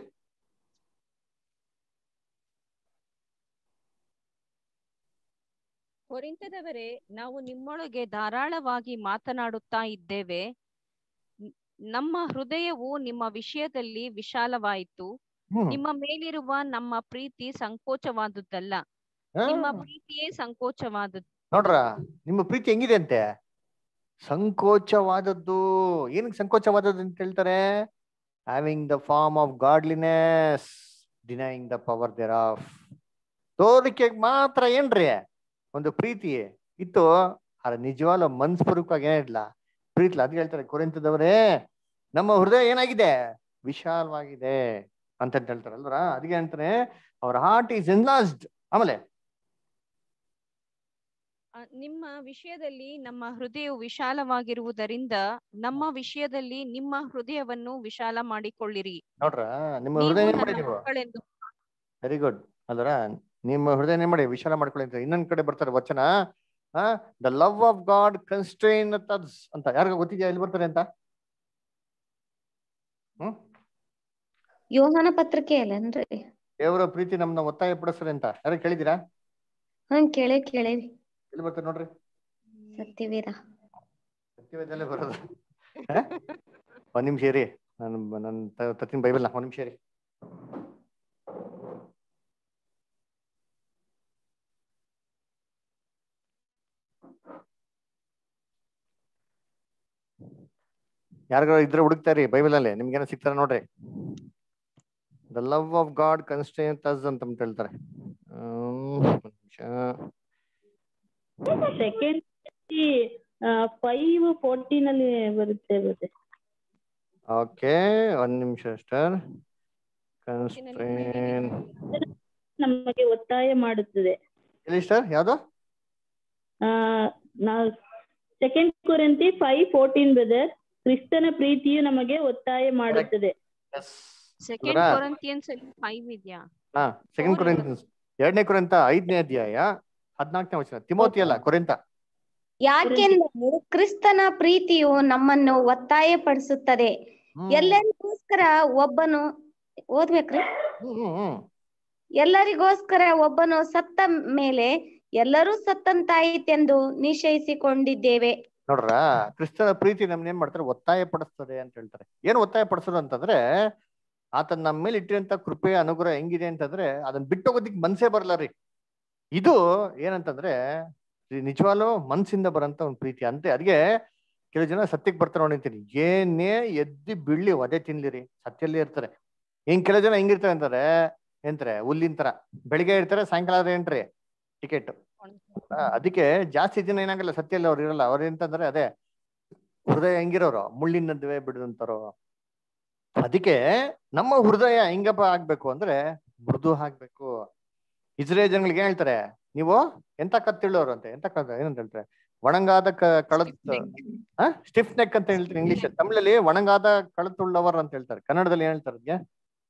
ಕೊರಿಂಥದವರೇ ನಾವು ನಿಮ್ಮೊಳಗೆ ಧಾರಾಳವಾಗಿ ಮಾತನಾಡುತ್ತಾ ಇದ್ದೇವೆ ನ್- ನಮ್ಮ ಹೃದಯವು ನಿಮ್ಮ ವಿಷಯದಲ್ಲಿ ವಿಶಾಲವಾಯಿತು ಹ್ಮ್. ನಿಮ್ಮ ಮೇಲಿರುವ ನಮ್ಮ ಪ್ರೀತಿ ಸಂಕೋಚವಾದುದಲ್ಲ ಹಾ. ನಿಮ್ಮ ಪ್ರೀತಿಯೇ ಸಂಕೋಚವಾದದ್ದು ನೋಡ್ರ ನಿಮ್ಮ ಪ್ರೀತಿ ಹೆಂಗಿದೆ ಅಂತೆ ಸಂಕೋಚವಾದದ್ದು ಏನಕ್ಕೆ ಸಂಕೋಚವಾದದ್ದು ಅಂತ ಹೇಳ್ತಾರೆ having the form of godliness denying the power thereof ತೋರಿಕೆಗೆ ಮಾತ್ರ ಏನ್ರಿ ಒಂದು ಪ್ರೀತಿ ಇತ್ತು ಅದ್ರ ನಿಜವಾಗ್ಲೂ ಮನ್ಸ್ಪೂರ್ವಕವಾಗಿ ಏನಿಲ್ಲ ಪ್ರೀತಿ ಅದ್ ಹೇಳ್ತಾರೆ ಕೊರಿಂತದವರೇ ನಮ್ಮ ಹೃದಯ ಏನಾಗಿದೆ ವಿಶಾಲವಾಗಿದೆ ಅಂತ ಹೇಳ್ತಾರೆ ಅಲ್ವರ ಅದಕ್ಕೆ ಹೇಳ್ತಾರೆ ಅವ್ರ ಹಾರ್ಟ್ ಈಸ್ ಎನ್ಲಾಸ್ಡ್ ಆಮೇಲೆ ಆ, ನಿಮ್ಮ ವಿಷಯದಲ್ಲಿ ನಮ್ಮ ಹೃದಯವು ವಿಶಾಲವಾಗಿರುವುದರಿಂದ ನಮ್ಮ ವಿಷಯದಲ್ಲಿ ನಿಮ್ಮ ಹೃದಯವನ್ನು ವಿಶಾಲ ಮಾಡಿಕೊಳ್ಳಿರಿ ನೋಡ್ರ ನಿಮ್ಮ ನೀವು ಹೃದಯ ಏನ್ ನನ್ನ ಮಾಡಿ ನೀವು ಮಕ್ಕಳೆಂದು ವೆರಿ ಗುಡ್ ಅಲ್ವರ ನಿಮ್ಮ ಹೃದಯ ಏನ್ ಮಾಡಿ ವಿಶಾಲ ಮಾಡ್ಕೊಳ್ಳಿ ಅಂತ ಇನ್ನೊಂದ್ ಕಡೆ ಬರ್ತಾರೆ ವಚನ the love of God constraineth ಅಂತ ಯಾರಿಗ ಗೊತ್ತಿದ್ಯಾ ಎಲ್ಲಿ ಬರ್ತಾರೆ ಅಂತ ಹ್ಮ್ ಯೋಹಾನ ಪತ್ರಿಕೆ ಅಲ್ಲನ್ರಿ ದೇವರ ಪ್ರೀತಿ ನಮ್ನ ಒತ್ತಾಯ ಪಡಿಸ್ತಾರೆ ಅಂತ ಯಾರು ಕೇಳಿದಿರಾ ಹ್ಮ್ ಕೇಳೇ ಕೇಳೇವಿ ಎಲ್ಲಿ ಬರ್ತಾರೆ ನೋಡ್ರಿ ಸತ್ಯವೀರ ಸತ್ಯವೇದಲ್ಲೇ ಬರೋದು ಹ? ಒಂದ್ ನಿಮಿಷ ಇರಿ ನಾನು ನನ್ನ ತತ್ತಿನ ಬೈಬಲ್ ಒಂದ್ ನಿಮಿಷ ಇರಿ ಯಾರಿಗಾರ ಇದ್ರೆ ಹುಡುಕ್ತಾರಿ ಬೈಬಲ್ ಅಲ್ಲಿ ನಿಮ್ಗೇನೋ ಸಿಗ್ತಾರ ನೋಡ್ರಿ the love of God constraineth ಅಂತ ಅಂದ್ ಹೇಳ್ತಾರೆ ಹ್ಮ್, ಒಂದ್ ನಿಮಿಷ ಸೆಕೆಂಡ್ ಫೈವ್ ಫೋರ್ಟೀನ್ ಅಲ್ಲಿ ಬರುತ್ತೆ ಬರುತ್ತೆ ಓಕೆ ಒಂದ್ ನಿಮಿಷ ಸ್ಟಾರ್ ಕನ್ಸ್ಟ್ರೇನ್ ನಮಗೆ ಒತ್ತಾಯ ಮಾಡುತ್ತದೆ ಎಲ್ಲಿ ಸ್ಟಾರ್ ಯಾವ್ದು ಆ ನಾವು second Corinthians five fourteen brother ಕ್ರಿಸ್ತನ ಪ್ರೀತಿಯು ನಮಗೆ ಒತ್ತಾಯ ಮಾಡುತ್ತದೆ ಸೆಕೆಂಡ್ ಅಲ್ವರಾ? ಕೊರಂತಿಯನ್ಸ್ ಅಲ್ಲಿ ಫೈವ್ ಇದೆಯಾ ಹಾ ಸೆಕೆಂಡ್ ಕೊರಿಂತ ಎರಡನೇ ಕೊರಿಂತ ಐದನೇ ಅಧ್ಯಾಯ ಹದಿನಾಲ್ಕನೇ ವಚನ ತಿಮೋತಿ ಅಲ್ಲ ಕೊರಿಂತ ಯಾಕೆಂದರೆ ಕ್ರಿಸ್ತನ ಪ್ರೀತಿಯು ನಮ್ಮನ್ನು ಒತ್ತಾಯಪಡಿಸುತ್ತದೆ ಎಲ್ಲರಿಗೋಸ್ಕರ ಒಬ್ಬನು ಓದ್ಬೇಕ್ರಿ ಹ್ಮ್ ಹ್ಮ್ ಹ್ಮ್ ಎಲ್ಲರಿಗೋಸ್ಕರ ಒಬ್ಬನು ಸತ್ತ ಮೇಲೆ ಎಲ್ಲರೂ ಸತ್ತಂತಾಯಿತೆಂದು ನಿಶ್ಚಯಿಸಿಕೊಂಡಿದ್ದೇವೆ ನೋಡ್ರ ಕ್ರಿಸ್ತನ ಪ್ರೀತಿ ನಮ್ನ ಏನ್ ಮಾಡ್ತಾರೆ ಒತ್ತಾಯ ಪಡಿಸ್ತದೆ ಅಂತ ಹೇಳ್ತಾರೆ ಏನ್ ಒತ್ತಾಯ ಪಡಿಸೋದು ಅಂತಂದ್ರೆ ಆತನ ನಮ್ಮ ಮೇಲೆ ಇಟ್ಟಿರಂತ ಕೃಪೆ ಅನುಗ್ರಹ ಹೆಂಗಿದೆ ಅಂತಂದ್ರೆ ಅದನ್ನ ಬಿಟ್ಟೋಗೋದಿಕ್ ಮನ್ಸೇ ಬರಲ್ಲ ರೀ ಇದು ಏನಂತಂದ್ರೆ ಇದು ನಿಜವಾಗ್ಲೂ ಮನ್ಸಿಂದ ಬರಂತ ಒಂದು ಪ್ರೀತಿ ಅಂತೆ ಅದಕ್ಕೆ ಕೆಲವು ಜನ ಸತ್ಯಕ್ಕೆ ಬರ್ತಾರೆ ನೋಡಿರ್ತೀನಿ ಏನೇ ಎದ್ದಿ ಬೀಳ್ಲಿ ಒದೆ ತಿನ್ಲಿರಿ ಸತ್ಯಲ್ಲೇ ಇರ್ತಾರೆ ಹಿಂಗ್ ಕೆಲವು ಜನ ಹೆಂಗಿರ್ತಾರೆ ಅಂತಾರೆ ಎಂತಾರೆ ಹುಲ್ಲಿನ ತರ ಬೆಳಿಗ್ಗೆ ಇರ್ತಾರೆ ಸಾಯಂಕಾಲ ಆದ್ರೆ ಏನ್ರಿ ಟಿಕೆಟ್ ಅದಕ್ಕೆ ಜಾಸ್ತಿ ದಿನ ಏನಾಗಲ್ಲ ಸತ್ಯಲ್ಲಿ ಅವ್ರು ಇರಲ್ಲ ಅವ್ರ ಎಂತಂದ್ರೆ ಅದೇ ಹೃದಯ ಹೆಂಗಿರೋರು ಮುಳ್ಳಿನ ನಡುವೆ ಬಿಡುದಂತಾರೋ ಅದಕ್ಕೆ ನಮ್ಮ ಹೃದಯ ಹೆಂಗಪ್ಪ ಆಗ್ಬೇಕು ಅಂದ್ರೆ ಮೃದು ಆಗ್ಬೇಕು ಇಸ್ರೇಲ್ ಜನಗಳಿಗೆ ಏನ್ ಹೇಳ್ತಾರೆ ನೀವು ಎಂತ ಕತ್ತಿಳ್ಳೋರು ಅಂತ ಎಂತ ಕತ್ತ ಏನಂತ ಹೇಳ್ತಾರೆ ಒಣಗಾದ ಕ ಕಳತ್ ಸ್ಟಿಫ್ ನೆಕ್ ಅಂತ ಹೇಳ್ತಾರೆ ಇಂಗ್ಲಿಷ್ ತಮಿಳಲ್ಲಿ ಒಣಗಾದ ಕಳತುಳ್ಳವರ್ ಅಂತ ಹೇಳ್ತಾರೆ ಕನ್ನಡದಲ್ಲಿ ಏನ್ ಹೇಳ್ತಾರೆ ಅದ್ಗೆ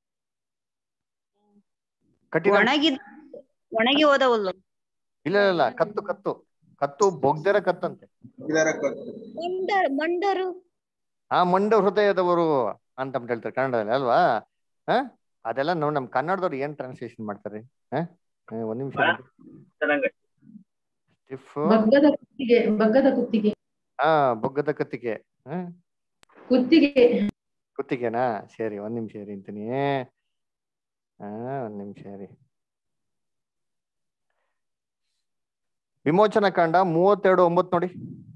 ಕಠಿಣ ಒಣಗಿದ ಒಣಗಿ ಹೋದ ಹುಲ್ಲು ಇಲ್ಲ ಇಲ್ಲ, ಇಲ್ಲ ಕತ್ತು ಕತ್ತು ಕತ್ತು ಬೊಗ್ದರ ಕತ್ತಂತೆ ಮಂಡರು ಮಂಡರು ಆ ಮಂಡ ಹೃದಯದವರು ಅಂತ ಅಂದ್ ಹೇಳ್ತಾರೆ ಕನ್ನಡದಲ್ಲಿ ಅಲ್ವಾ ಹ ಅದೆಲ್ಲ ನೋಡಿ ನಮ್ ಕನ್ನಡದವ್ರು ಏನ್ ಟ್ರಾನ್ಸ್ಲೇಷನ್ ಮಾಡ್ತಾರೆ ಹ ಹ, ಒಂದ್ ನಿಮಿಷ ಸ್ಟಿಫ್ ಬಗ್ಗದ ಕುತ್ತಿಗೆ ಬಗ್ಗದ ಕುತ್ತಿಗೆ ಹಾ ಬೊಗ್ಗದ ಕತ್ತಿಗೆ ಹ ಕುತ್ತಿಗೆ ಕುತ್ತಿಗೆನಾ ಸರಿ ಒಂದ್ ನಿಮಿಷ ಇರಿ ಅಂತೀನಿ ಹಾ ಒಂದ್ ನಿಮಿಷ ಇರಿ ವಿಮೋಚನ ಕಾಂಡ ಮೂವತ್ತೆರಡು ಒಂಬತ್ತು ನೋಡಿ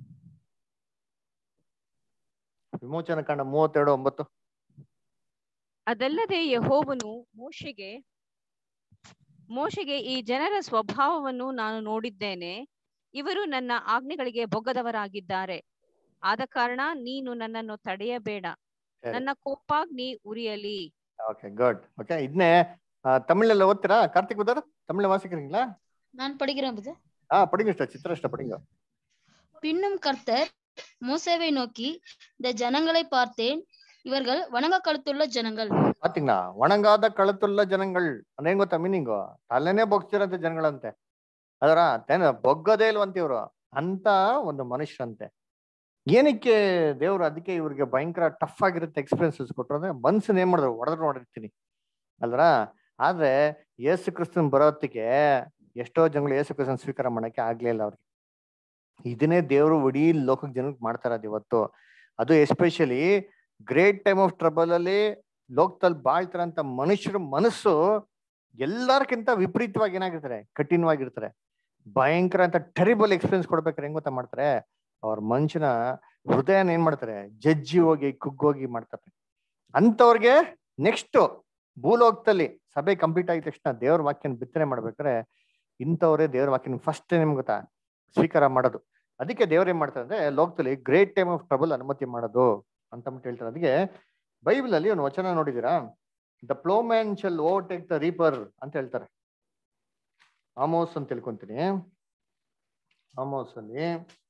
ವಿಮೋಚನ ಕಾಂಡ ಮೂವತ್ತೆರಡು ಒಂಬತ್ತು ಅದಲ್ಲದೆ ಯಹೋವನು ಮೋಶೆಗೆ ಮೋಶೆಗೆ ಈ ಜನರ ಸ್ವಭಾವವನ್ನು ನಾನು ನೋಡಿದ್ದೇನೆ ಇವರು ನನ್ನ ಆಜ್ಞೆಗಳಿಗೆ ಬೊಗ್ಗದವರಾಗಿದ್ದಾರೆ ಆದ ಕಾರಣ ನೀನು ನನ್ನನ್ನು ತಡೆಯಬೇಡ ಸರಿ. ನನ್ನ ಕೋಪಾಗ್ನಿ ಉರಿಯಲಿ ಓಕೆ ಗುಡ್ ಓಕೆ ಇದನ್ನೇ ತಮಿಳಲ್ಲಿ ಓದ್ತೀರಾ ಕಾರ್ತಿಕ್ ಬದರ್ ತಮಿಳ வாசிக்கிறீங்களா நான் படிக்கிறேன் புது ஆ படிங்க சிஸ்டர் சித்திரஷ்ட படிங்க பின்னும் கர்த்தர் மூசேவை நோக்கி இந்த ஜனங்களை பார்த்தேன் இவர்கள் வணங்க கழுத்துள்ள ஜனங்கள் பாத்தீங்களா ಒಣಗಾದ ಕಳತುಲ್ಲ ಜನಗಳು ಅಂದ್ರೆ ಏನ್ ಗೊತ್ತಾ ಮೀನಿಂಗು ತಲೆನೇ ಬೊಗ್ಸಿರಂತ ಜನಗಳಂತೆ ಅದರ ತೇನ ಬೊಗ್ಗದೇ ಇಲ್ವಂತೆ ಇವ್ರು ಅಂತ ಒಂದು ಮನುಷ್ಯರಂತೆ ಏನಕ್ಕೆ ದೇವ್ರು ಅದಕ್ಕೆ ಇವ್ರಿಗೆ ಭಯಂಕರ ಟಫ್ ಆಗಿರುತ್ತೆ ಎಕ್ಸ್ಪೀರಿಯನ್ಸಸ್ ಕೊಟ್ರು ಅಂದ್ರೆ ಮನ್ಸನ್ ಏನ್ ಮಾಡಿದ್ರು ಹೊಡೆದ್ರು ನೋಡಿರ್ತೀನಿ ಅಲ್ರ ಆದ್ರೆ ಯೇಸು ಕ್ರಿಸ್ತನ್ ಬರೋತ್ತಿಗೆ ಎಷ್ಟೋ ಜನಗಳು ಯೇಸು ಕ್ರಿಸ್ತನ್ ಸ್ವೀಕಾರ ಮಾಡಕ್ಕೆ ಆಗ್ಲೇ ಇಲ್ಲ ಅವ್ರಿಗೆ ಇದನ್ನೇ ದೇವ್ರು ಇಡೀ ಲೋಕಕ್ಕೆ ಜನಕ್ಕೆ ಮಾಡ್ತಾ ಇರೋದು ಇವತ್ತು ಅದು especially great time of trouble ಅಲ್ಲಿ ಲೋಕದಲ್ಲಿ ಬಾಳ್ತಾರಂತ ಮನುಷ್ಯರ ಮನಸ್ಸು ಎಲ್ಲಾರ್ಕಿಂತ ವಿಪರೀತವಾಗಿ ಏನಾಗಿರ್ತಾರೆ ಕಠಿಣವಾಗಿರ್ತಾರೆ ಭಯಂಕರ ಅಂತ ಟೆರಿಬಲ್ ಎಕ್ಸ್ಪೀರಿಯನ್ಸ್ ಕೊಡ್ಬೇಕಾದ್ರೆ ಹೆಂಗ್ ಗೊತ್ತಾ ಮಾಡ್ತಾರೆ ಅವ್ರ ಮನುಷ್ಯನ ಹೃದಯನ ಏನ್ ಮಾಡ್ತಾರೆ ಜಜ್ಜಿ ಹೋಗಿ ಕುಗ್ಗೋಗಿ ಮಾಡ್ತಾರೆ ಅಂತವ್ರಿಗೆ ನೆಕ್ಸ್ಟ್ ಭೂಲೋಕದಲ್ಲಿ ಸಭೆ ಕಂಪ್ಲೀಟ್ ಆಗಿದ ತಕ್ಷಣ ದೇವ್ರ ವಾಕ್ಯನ ಬಿತ್ತನೆ ಮಾಡ್ಬೇಕಾದ್ರೆ ಇಂಥವ್ರೇ ದೇವ್ರ ವಾಕ್ಯನ ಫಸ್ಟ್ ನಿಮ್ಗೆ ಗೊತ್ತಾ ಸ್ವೀಕಾರ ಮಾಡೋದು ಅದಕ್ಕೆ ದೇವ್ರ ಏನ್ ಮಾಡ್ತಾರೆ ಅಂದ್ರೆ ಲೋಕದಲ್ಲಿ ಗ್ರೇಟ್ ಟೈಮ್ ಆಫ್ ಟ್ರಬಲ್ ಅನುಮತಿ ಮಾಡೋದು ಅಂತ ಅಂದ್ಬಿಟ್ಟು ಹೇಳ್ತಾರೆ ಅದಕ್ಕೆ ಬೈಬಲ್ ಅಲ್ಲಿ ಒಂದು ವಚನ ನೋಡಿದೀರಾ the ploughman shall overtake the reaper ಅಂತ ಹೇಳ್ತಾರೆ ಆಮೋಸ್ ಅಂತ ತಿಳ್ಕೊಂತೀನಿ ಆಮೋಸ್ ಅಲ್ಲಿ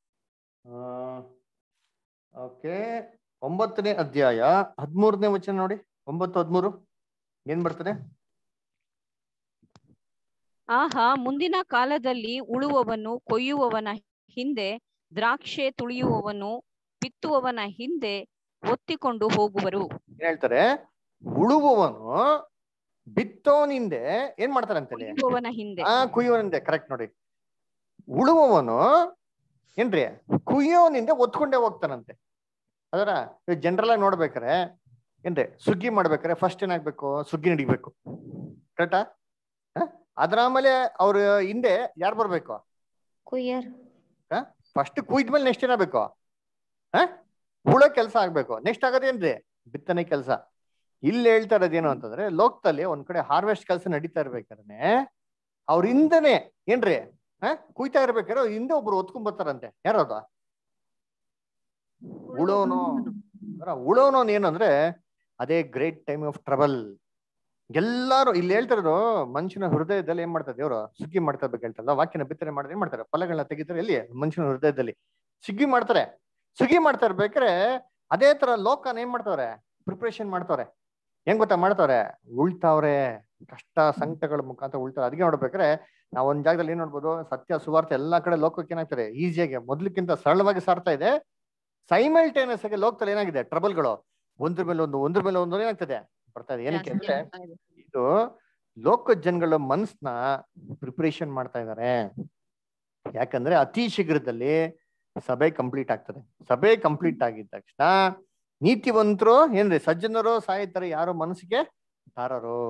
ಓಕೆ ಒಂಬತ್ತನೇ ಅಧ್ಯಾಯ ಹದ್ಮೂರನೇ ವಚನ ನೋಡಿ ಒಂಬತ್ತು ಹದ್ಮೂರು ಏನ್ ಬರ್ತದೆ ಆಹಾ ಮುಂದಿನ ಕಾಲದಲ್ಲಿ ಉಳುವವನು ಕೊಯ್ಯುವವನ ಹಿಂದೆ ದ್ರಾಕ್ಷೆ ತುಳಿಯುವವನು ಬಿತ್ತುವವನ ಹಿಂದೆ ಒತ್ತಿಕೊಂಡು ಹೋಗುವರು ಏನ್ ಹೇಳ್ತಾರೆ ಉಳುವವನು ಬಿತ್ತೋನಿಂದೆ ಏನ್ ಮಾಡ್ತಾರೆ ಅಂತೇಳಿ ಕೊಯ್ಯುವವನ ಹಿಂದೆ ಆ ಕುಯ್ಯೋನಿಂದೆ ಕರೆಕ್ಟ್ ನೋಡಿ ಉಳುವವನು ಏನ್ರಿ ಕುಯ್ಯೋನಿಂದ ಒತ್ಕೊಂಡೇ ಹೋಗ್ತಾನಂತೆ ಅದರ ಜನರಲ್ ಆಗಿ ನೋಡ್ಬೇಕಾರೆ ಏನ್ರಿ ಸುಗ್ಗಿ ಮಾಡ್ಬೇಕಾರೆ ಫಸ್ಟ್ ಏನಾಗ್ಬೇಕು ಸುಗ್ಗಿ ನಡಿಬೇಕು ಕರೆಕ್ಟಾ ಅದ್ರ ಆಮೇಲೆ ಅವ್ರ ಹಿಂದೆ ಯಾರು ಬರ್ಬೇಕು ಕುಯ್ಯರ್ ಫಸ್ಟ್ ಕುಯ್ದ್ಮೇಲೆ ನೆಕ್ಸ್ಟ್ ಏನಾಗಬೇಕು ಹ ಹುಳ ಕೆಲಸ ಆಗ್ಬೇಕು ನೆಕ್ಸ್ಟ್ ಆಗೋದೇನ್ರಿ ಬಿತ್ತನೆ ಕೆಲಸ ಇಲ್ಲಿ ಹೇಳ್ತಾ ಇರೋದೇನು ಅಂತಂದ್ರೆ ಲೋಕದಲ್ಲಿ ಒಂದ್ ಕಡೆ ಹಾರ್ವೆಸ್ಟ್ ಕೆಲಸ ನಡೀತಾ ಇರ್ಬೇಕಾದ್ರೆ ಅವ್ರ ಹಿಂದನೆ ಏನ್ರಿ ಹ ಕುಯ್ತಾ ಇರ್ಬೇಕಾದ್ರೆ ಅವ್ರ್ ಹಿಂದೆ ಒಬ್ರು ಒತ್ಕೊಂಡ್ ಬರ್ತಾರಂತೆ ಯಾರದು ಉಳೋನು ಉಳೋನು ಏನಂದ್ರೆ ಅದೇ ಗ್ರೇಟ್ ಟೈಮ್ ಆಫ್ ಟ್ರಬಲ್ ಎಲ್ಲಾರು ಇಲ್ಲಿ ಹೇಳ್ತಾರದು ಮನುಷ್ಯನ ಹೃದಯದಲ್ಲಿ ಏನ್ ಮಾಡ್ತಾರೆ ದೇವ್ರು ಸುಗ್ಗಿ ಮಾಡ್ತಾ ಇರ್ಬೇಕು ಹೇಳ್ತಾರಲ್ಲ ವಾಕ್ಯನ ಬಿತ್ತನೆ ಮಾಡಿದ್ರೆ ಏನ್ ಮಾಡ್ತಾರೆ ಫಲಗಳನ್ನ ತೆಗಿತಾರೆ ಎಲ್ಲಿ ಮನುಷ್ಯನ ಹೃದಯದಲ್ಲಿ ಸುಗ್ಗಿ ಮಾಡ್ತಾರೆ ಸುಗ್ಗಿ ಮಾಡ್ತಾ ಇರ್ಬೇಕಾರೆ ಅದೇ ತರ ಲೋಕನ ಏನ್ ಮಾಡ್ತಾವ್ರೆ ಪ್ರಿಪ್ರೇಷನ್ ಮಾಡ್ತಾವ್ರೆ ಹೆಂಗ್ ಗೊತ್ತಾ ಮಾಡ್ತಾವ್ರೆ ಉಳ್ತಾವ್ರೆ ಕಷ್ಟ ಸಂಕಟಗಳ ಮುಖಾಂತರ ಉಳ್ತಾರೆ ಅದಕ್ಕೆ ನೋಡ್ಬೇಕಾರೆ ನಾವ್ ಒಂದ್ ಜಾಗದಲ್ಲಿ ಏನ್ ನೋಡ್ಬೋದು ಸತ್ಯ ಸುವಾರ್ತೆ ಎಲ್ಲಾ ಕಡೆ ಲೋಕಕ್ಕೆ ಏನಾಗ್ತಾರೆ ಈಸಿಯಾಗಿ ಮೊದ್ಲಕ್ಕಿಂತ ಸರಳವಾಗಿ ಸಾರ್ತಾ ಇದೆ ಸೈಮಲ್ಟೇನಿಯಸ್ ಆಗಿ ಲೋಕದಲ್ಲಿ ಏನಾಗಿದೆ ಟ್ರಬಲ್ಗಳು ಒಂದ್ರ ಮೇಲೆ ಒಂದು ಒಂದ್ರ ಮೇಲೆ ಒಂದು ಏನಾಗ್ತದೆ ಬರ್ತಾ ಇದೆ ಏನಕ್ಕೆ ಅಂದ್ರೆ ಇದು ಲೋಕ ಜನಗಳ ಮನಸ್ನ ಪ್ರಿಪರೇಷನ್ ಮಾಡ್ತಾ ಇದ್ದಾರೆ ಯಾಕಂದ್ರೆ ಅತಿ ಶೀಘ್ರದಲ್ಲಿ ಸಭೆ ಕಂಪ್ಲೀಟ್ ಆಗ್ತದೆ ಸಭೆ ಕಂಪ್ಲೀಟ್ ಆಗಿದ ತಕ್ಷಣ ನೀತಿವಂತರು ಏನ್ರಿ ಸಜ್ಜನರು ಸಾಯ್ತಾರೆ ಯಾರು ಮನಸ್ಸಿಗೆ ತಾರರು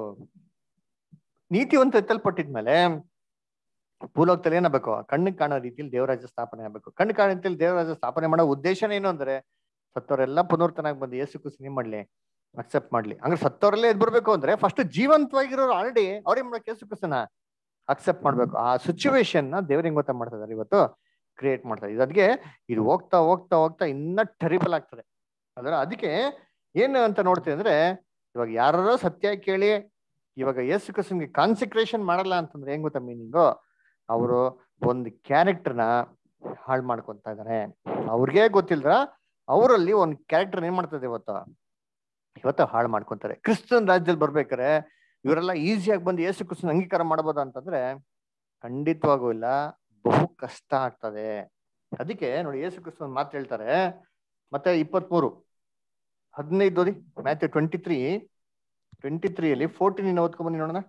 ನೀತಿವಂತ ಎತ್ತಲ್ಪಟ್ಟಿದ್ಮೇಲೆ ಭೂಲೋಕದಲ್ಲಿ ಏನಾಗಬೇಕು ಕಣ್ಣಿಗೆ ಕಾಣೋ ರೀತಿಯಲ್ಲಿ ದೇವರಾಜ ಸ್ಥಾಪನೆ ಆಗ್ಬೇಕು ಕಣ್ಣು ಕಾಣೋ ರೀತಿಯಲ್ಲಿ ದೇವರಾಜ ಸ್ಥಾಪನೆ ಮಾಡೋ ಉದ್ದೇಶನೇ ಏನು ಅಂದ್ರೆ ಸತ್ತವರೆಲ್ಲ ಪುನರ್ತನಾಗಿ ಬಂದು ಯೇಸು ಕುಸಿನಿ ಮಾಡ್ಲಿ ಅಕ್ಸೆಪ್ಟ್ ಮಾಡ್ಲಿ ಹಂಗಾರೆ ಸತ್ತವರಲ್ಲೇ ಎದ್ ಬರ್ಬೇಕು ಅಂದ್ರೆ ಫಸ್ಟ್ ಜೀವಂತವಾಗಿರೋರು ಆಲ್ರೆಡಿ ಅವ್ರೇನ್ ಮಾಡಬೇಕು ಯೇಸು ಕ್ರಿಸ್ತನ ಅಕ್ಸೆಪ್ಟ್ ಮಾಡ್ಬೇಕು ಆ ಸಿಚುವೇಶನ್ ನ ದೇವ್ರ ಹೆಂಗ್ ಗೊತ್ತಾ ಮಾಡ್ತಾ ಇದಾರೆ ಇವತ್ತು ಕ್ರಿಯೇಟ್ ಮಾಡ್ತಾರೆ ಇದು ಅದಕ್ಕೆ ಇದು ಹೋಗ್ತಾ ಹೋಗ್ತಾ ಹೋಗ್ತಾ ಇನ್ನ ಟೆರಿಬಲ್ ಆಗ್ತದೆ ಅದರ ಅದಕ್ಕೆ ಏನು ಅಂತ ನೋಡ್ತೀವಿ ಅಂದ್ರೆ ಇವಾಗ ಯಾರೋ ಸತ್ಯ ಕೇಳಿ ಇವಾಗ ಯೇಸು ಕ್ರಿಸ್ತನ್ಗೆ ಕಾನ್ಸಂಟ್ರೇಷನ್ ಮಾಡಲ್ಲ ಅಂತಂದ್ರೆ ಹೆಂಗ್ ಗೊತ್ತಾ ಮೀನಿಂಗು ಅವರು ಒಂದು ಕ್ಯಾರೆಕ್ಟರ್ನ ಹಾಳು ಮಾಡ್ಕೊಂತ ಇದಾರೆ ಅವ್ರಿಗೆ ಗೊತ್ತಿಲ್ದ್ರ ಅವರಲ್ಲಿ ಒಂದು ಕ್ಯಾರೆಕ್ಟರ್ ಏನ್ ಮಾಡ್ತದೆ ಇವತ್ತು ಇವತ್ತು ಹಾಳು ಮಾಡ್ಕೊಂತಾರೆ ಕ್ರಿಸ್ತನ್ ರಾಜ್ಯದಲ್ಲಿ ಬರ್ಬೇಕಾರೆ ಇವರೆಲ್ಲ ಈಸಿಯಾಗಿ ಬಂದು ಯೇಸು ಕ್ರಿಸ್ತನ್ ಅಂಗೀಕಾರ ಮಾಡ್ಬೋದಾ ಅಂತಂದ್ರೆ ಖಂಡಿತವಾಗೂ ಇಲ್ಲ ಬಹು ಕಷ್ಟ ಆಗ್ತದೆ ಅದಕ್ಕೆ ನೋಡಿ ಯೇಸು ಕ್ರಿಸ್ತನ್ ಮಾತು ಹೇಳ್ತಾರೆ ಮತ್ತೆ ಇಪ್ಪತ್ಮೂರು ಹದಿನೈದು ಓದಿ Matthew twenty three twenty three ಅಲ್ಲಿ ಫೋರ್ಟೀನ್ ಓದ್ಕೊಂಬಂದಿ ನೋಡೋಣ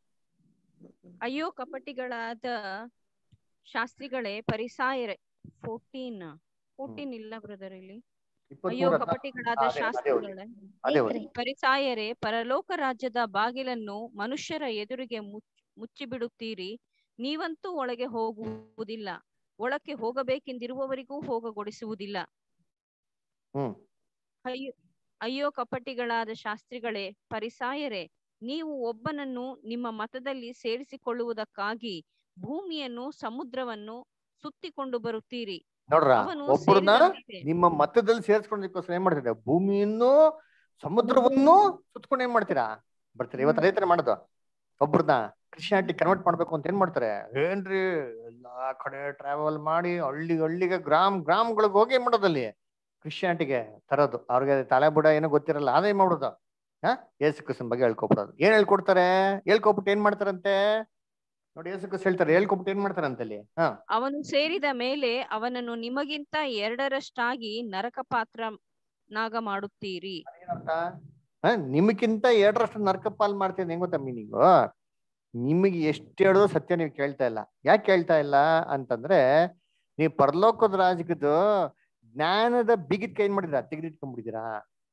ಅಯ್ಯೋ ಕಪಟಿಗಳಾದ ಶಾಸ್ತ್ರಿಗಳೇ ಪರಿಸಾಯರೆ ಫೋರ್ಟೀನ್ ಫೋರ್ಟೀನ್ ಇಲ್ಲ ಬ್ರದರ್ ಇಲ್ಲಿ ಅಯ್ಯೋ ಇಪ್ಪತ್ಮೂರ ಕಪಟಿಗಳಾದ ಅದೇ ಅದೇ ಓದಿ ಶಾಸ್ತ್ರಿಗಳೇ ಅದೇ ಓದಿ ಪರಿಸಾಯರೆ ಪರಲೋಕ ರಾಜ್ಯದ ಬಾಗಿಲನ್ನು ಮನುಷ್ಯರ ಎದುರಿಗೆ ಮುಚ್- ಮುಚ್ಚಿಬಿಡುತ್ತೀರಿ ನೀವಂತೂ ಒಳಗೆ ಹೋಗುವುದಿಲ್ಲ ಒಳಕ್ಕೆ ಹೋಗಬೇಕೆಂದಿರುವವರಿಗೂ ಹೋಗಗೊಡಿಸುವುದಿಲ್ಲ ಹ್ಮ್ ಅಯ್ಯೋ ಅಯ್ಯೋ ಕಪಟಿಗಳಾದ ಶಾಸ್ತ್ರಿಗಳೇ ಪರಿಸಾಯರೇ ನೀವು ಒಬ್ಬನನ್ನು ನಿಮ್ಮ ಮತದಲ್ಲಿ ಸೇರಿಸಿಕೊಳ್ಳುವುದಕ್ಕಾಗಿ ಭೂಮಿಯನ್ನು ಸಮುದ್ರವನ್ನು ಸುತ್ತಿಕೊಂಡು ಬರುತ್ತೀರಿ ನೋಡ್ರ ಅವನು ಒಬ್ಬರನ್ನ ಸೇರಿದಂತೆ ನಿಮ್ಮ ಮತದಲ್ಲಿ ಸೇರ್ಸ್ಕೊಳ್ಳೋದಕ್ಕೋಸ್ಕರ ಏನ್ ಮಾಡ್ತಿದ್ದೆ ಭೂಮಿಯನ್ನು ಸಮುದ್ರವನ್ನು ಸುತ್ಕೊಂಡು ಏನ್ ಮಾಡ್ತೀರಾ ಬರ್ತೀರಾ ಇವತ್ತು ಅದೇ ತರ ಮಾಡೋದು ಒಬ್ರನ್ನ ಕ್ರಿಶ್ಚಿಯಾನಿಟಿ ಕನ್ವರ್ಟ್ ಮಾಡ್ಬೇಕು ಅಂತ ಏನ್ ಮಾಡ್ತಾರೆ ಏನ್ರಿ ಎಲ್ಲಾ ಕಡೆ ಟ್ರಾವೆಲ್ ಮಾಡಿ ಹಳ್ಳಿ ಹಳ್ಳಿಗೆ ಗ್ರಾಮ್ ಗ್ರಾಮ್ಗಳಿಗೆ ಹೋಗಿ ಏನ್ ಮಾಡೋದಲ್ಲಿ ಕ್ರಿಶ್ಚಿಯಾನಿಟಿಗೆ ತರೋದು ಅವ್ರಿಗೆ ತಲೆ ಬುಡ ಏನೋ ಗೊತ್ತಿರಲ್ಲ ಅದೇ ಮಾಡೋದು ಹಾ ಯೇಸು ಕ್ರಿಸ್ತನ ಬಗ್ಗೆ ಹೇಳ್ಕೊಬಿಡೋದು ಏನ್ ಹೇಳ್ಕೊಡ್ತಾರೆ ಹೇಳ್ಕೊಬಿಟ್ಟು ಏನ್ ಮಾಡ್ತಾರಂತೆ ನೋಡಿ ಯೇಸು ಕ್ರಿಸ್ತ ಹೇಳ್ತಾರೆ ಹೇಳ್ಕೊಬಿಟ್ಟು ಏನ್ ಮಾಡ್ತಾರಂತೆ ಅಲ್ಲಿ ಹಾ ಅವನು ಸೇರಿದ ಮೇಲೆ ಅವನನ್ನು ನಿಮಗಿಂತ ಎರಡರಷ್ಟಾಗಿ ನರಕ ಪಾತ್ರನಾಗ ಮಾಡುತ್ತೀರಿ ಏನಂತ ಹಾ ನಿಮಗಿಂತ ಎರಡರಷ್ಟು ನರಕ ಪಾಲ್ ಮಾಡ್ತೀನಿ ಹೆಂಗ್ ಗೊತ್ತಾ ಮೀನಿಂಗು ನಿಮಗೆ ಎಷ್ಟು ಹೇಳಿದ್ರು ಸತ್ಯ ನೀವು ಕೇಳ್ತಾ ಇಲ್ಲ ಯಾಕೆ ಕೇಳ್ತಾ ಇಲ್ಲ ಅಂತಂದ್ರೆ ನೀವು ಪರಲೋಕದ ರಾಜಕದ್ದು ಜ್ಞಾನದ ಬಿಗಿದ್ ಕೈ ಮಾಡಿದ್ರ ತೆಗೆದಿಟ್ಕೊಂಡ್ಬಿಟ್ಟಿದ್ದೀರಾ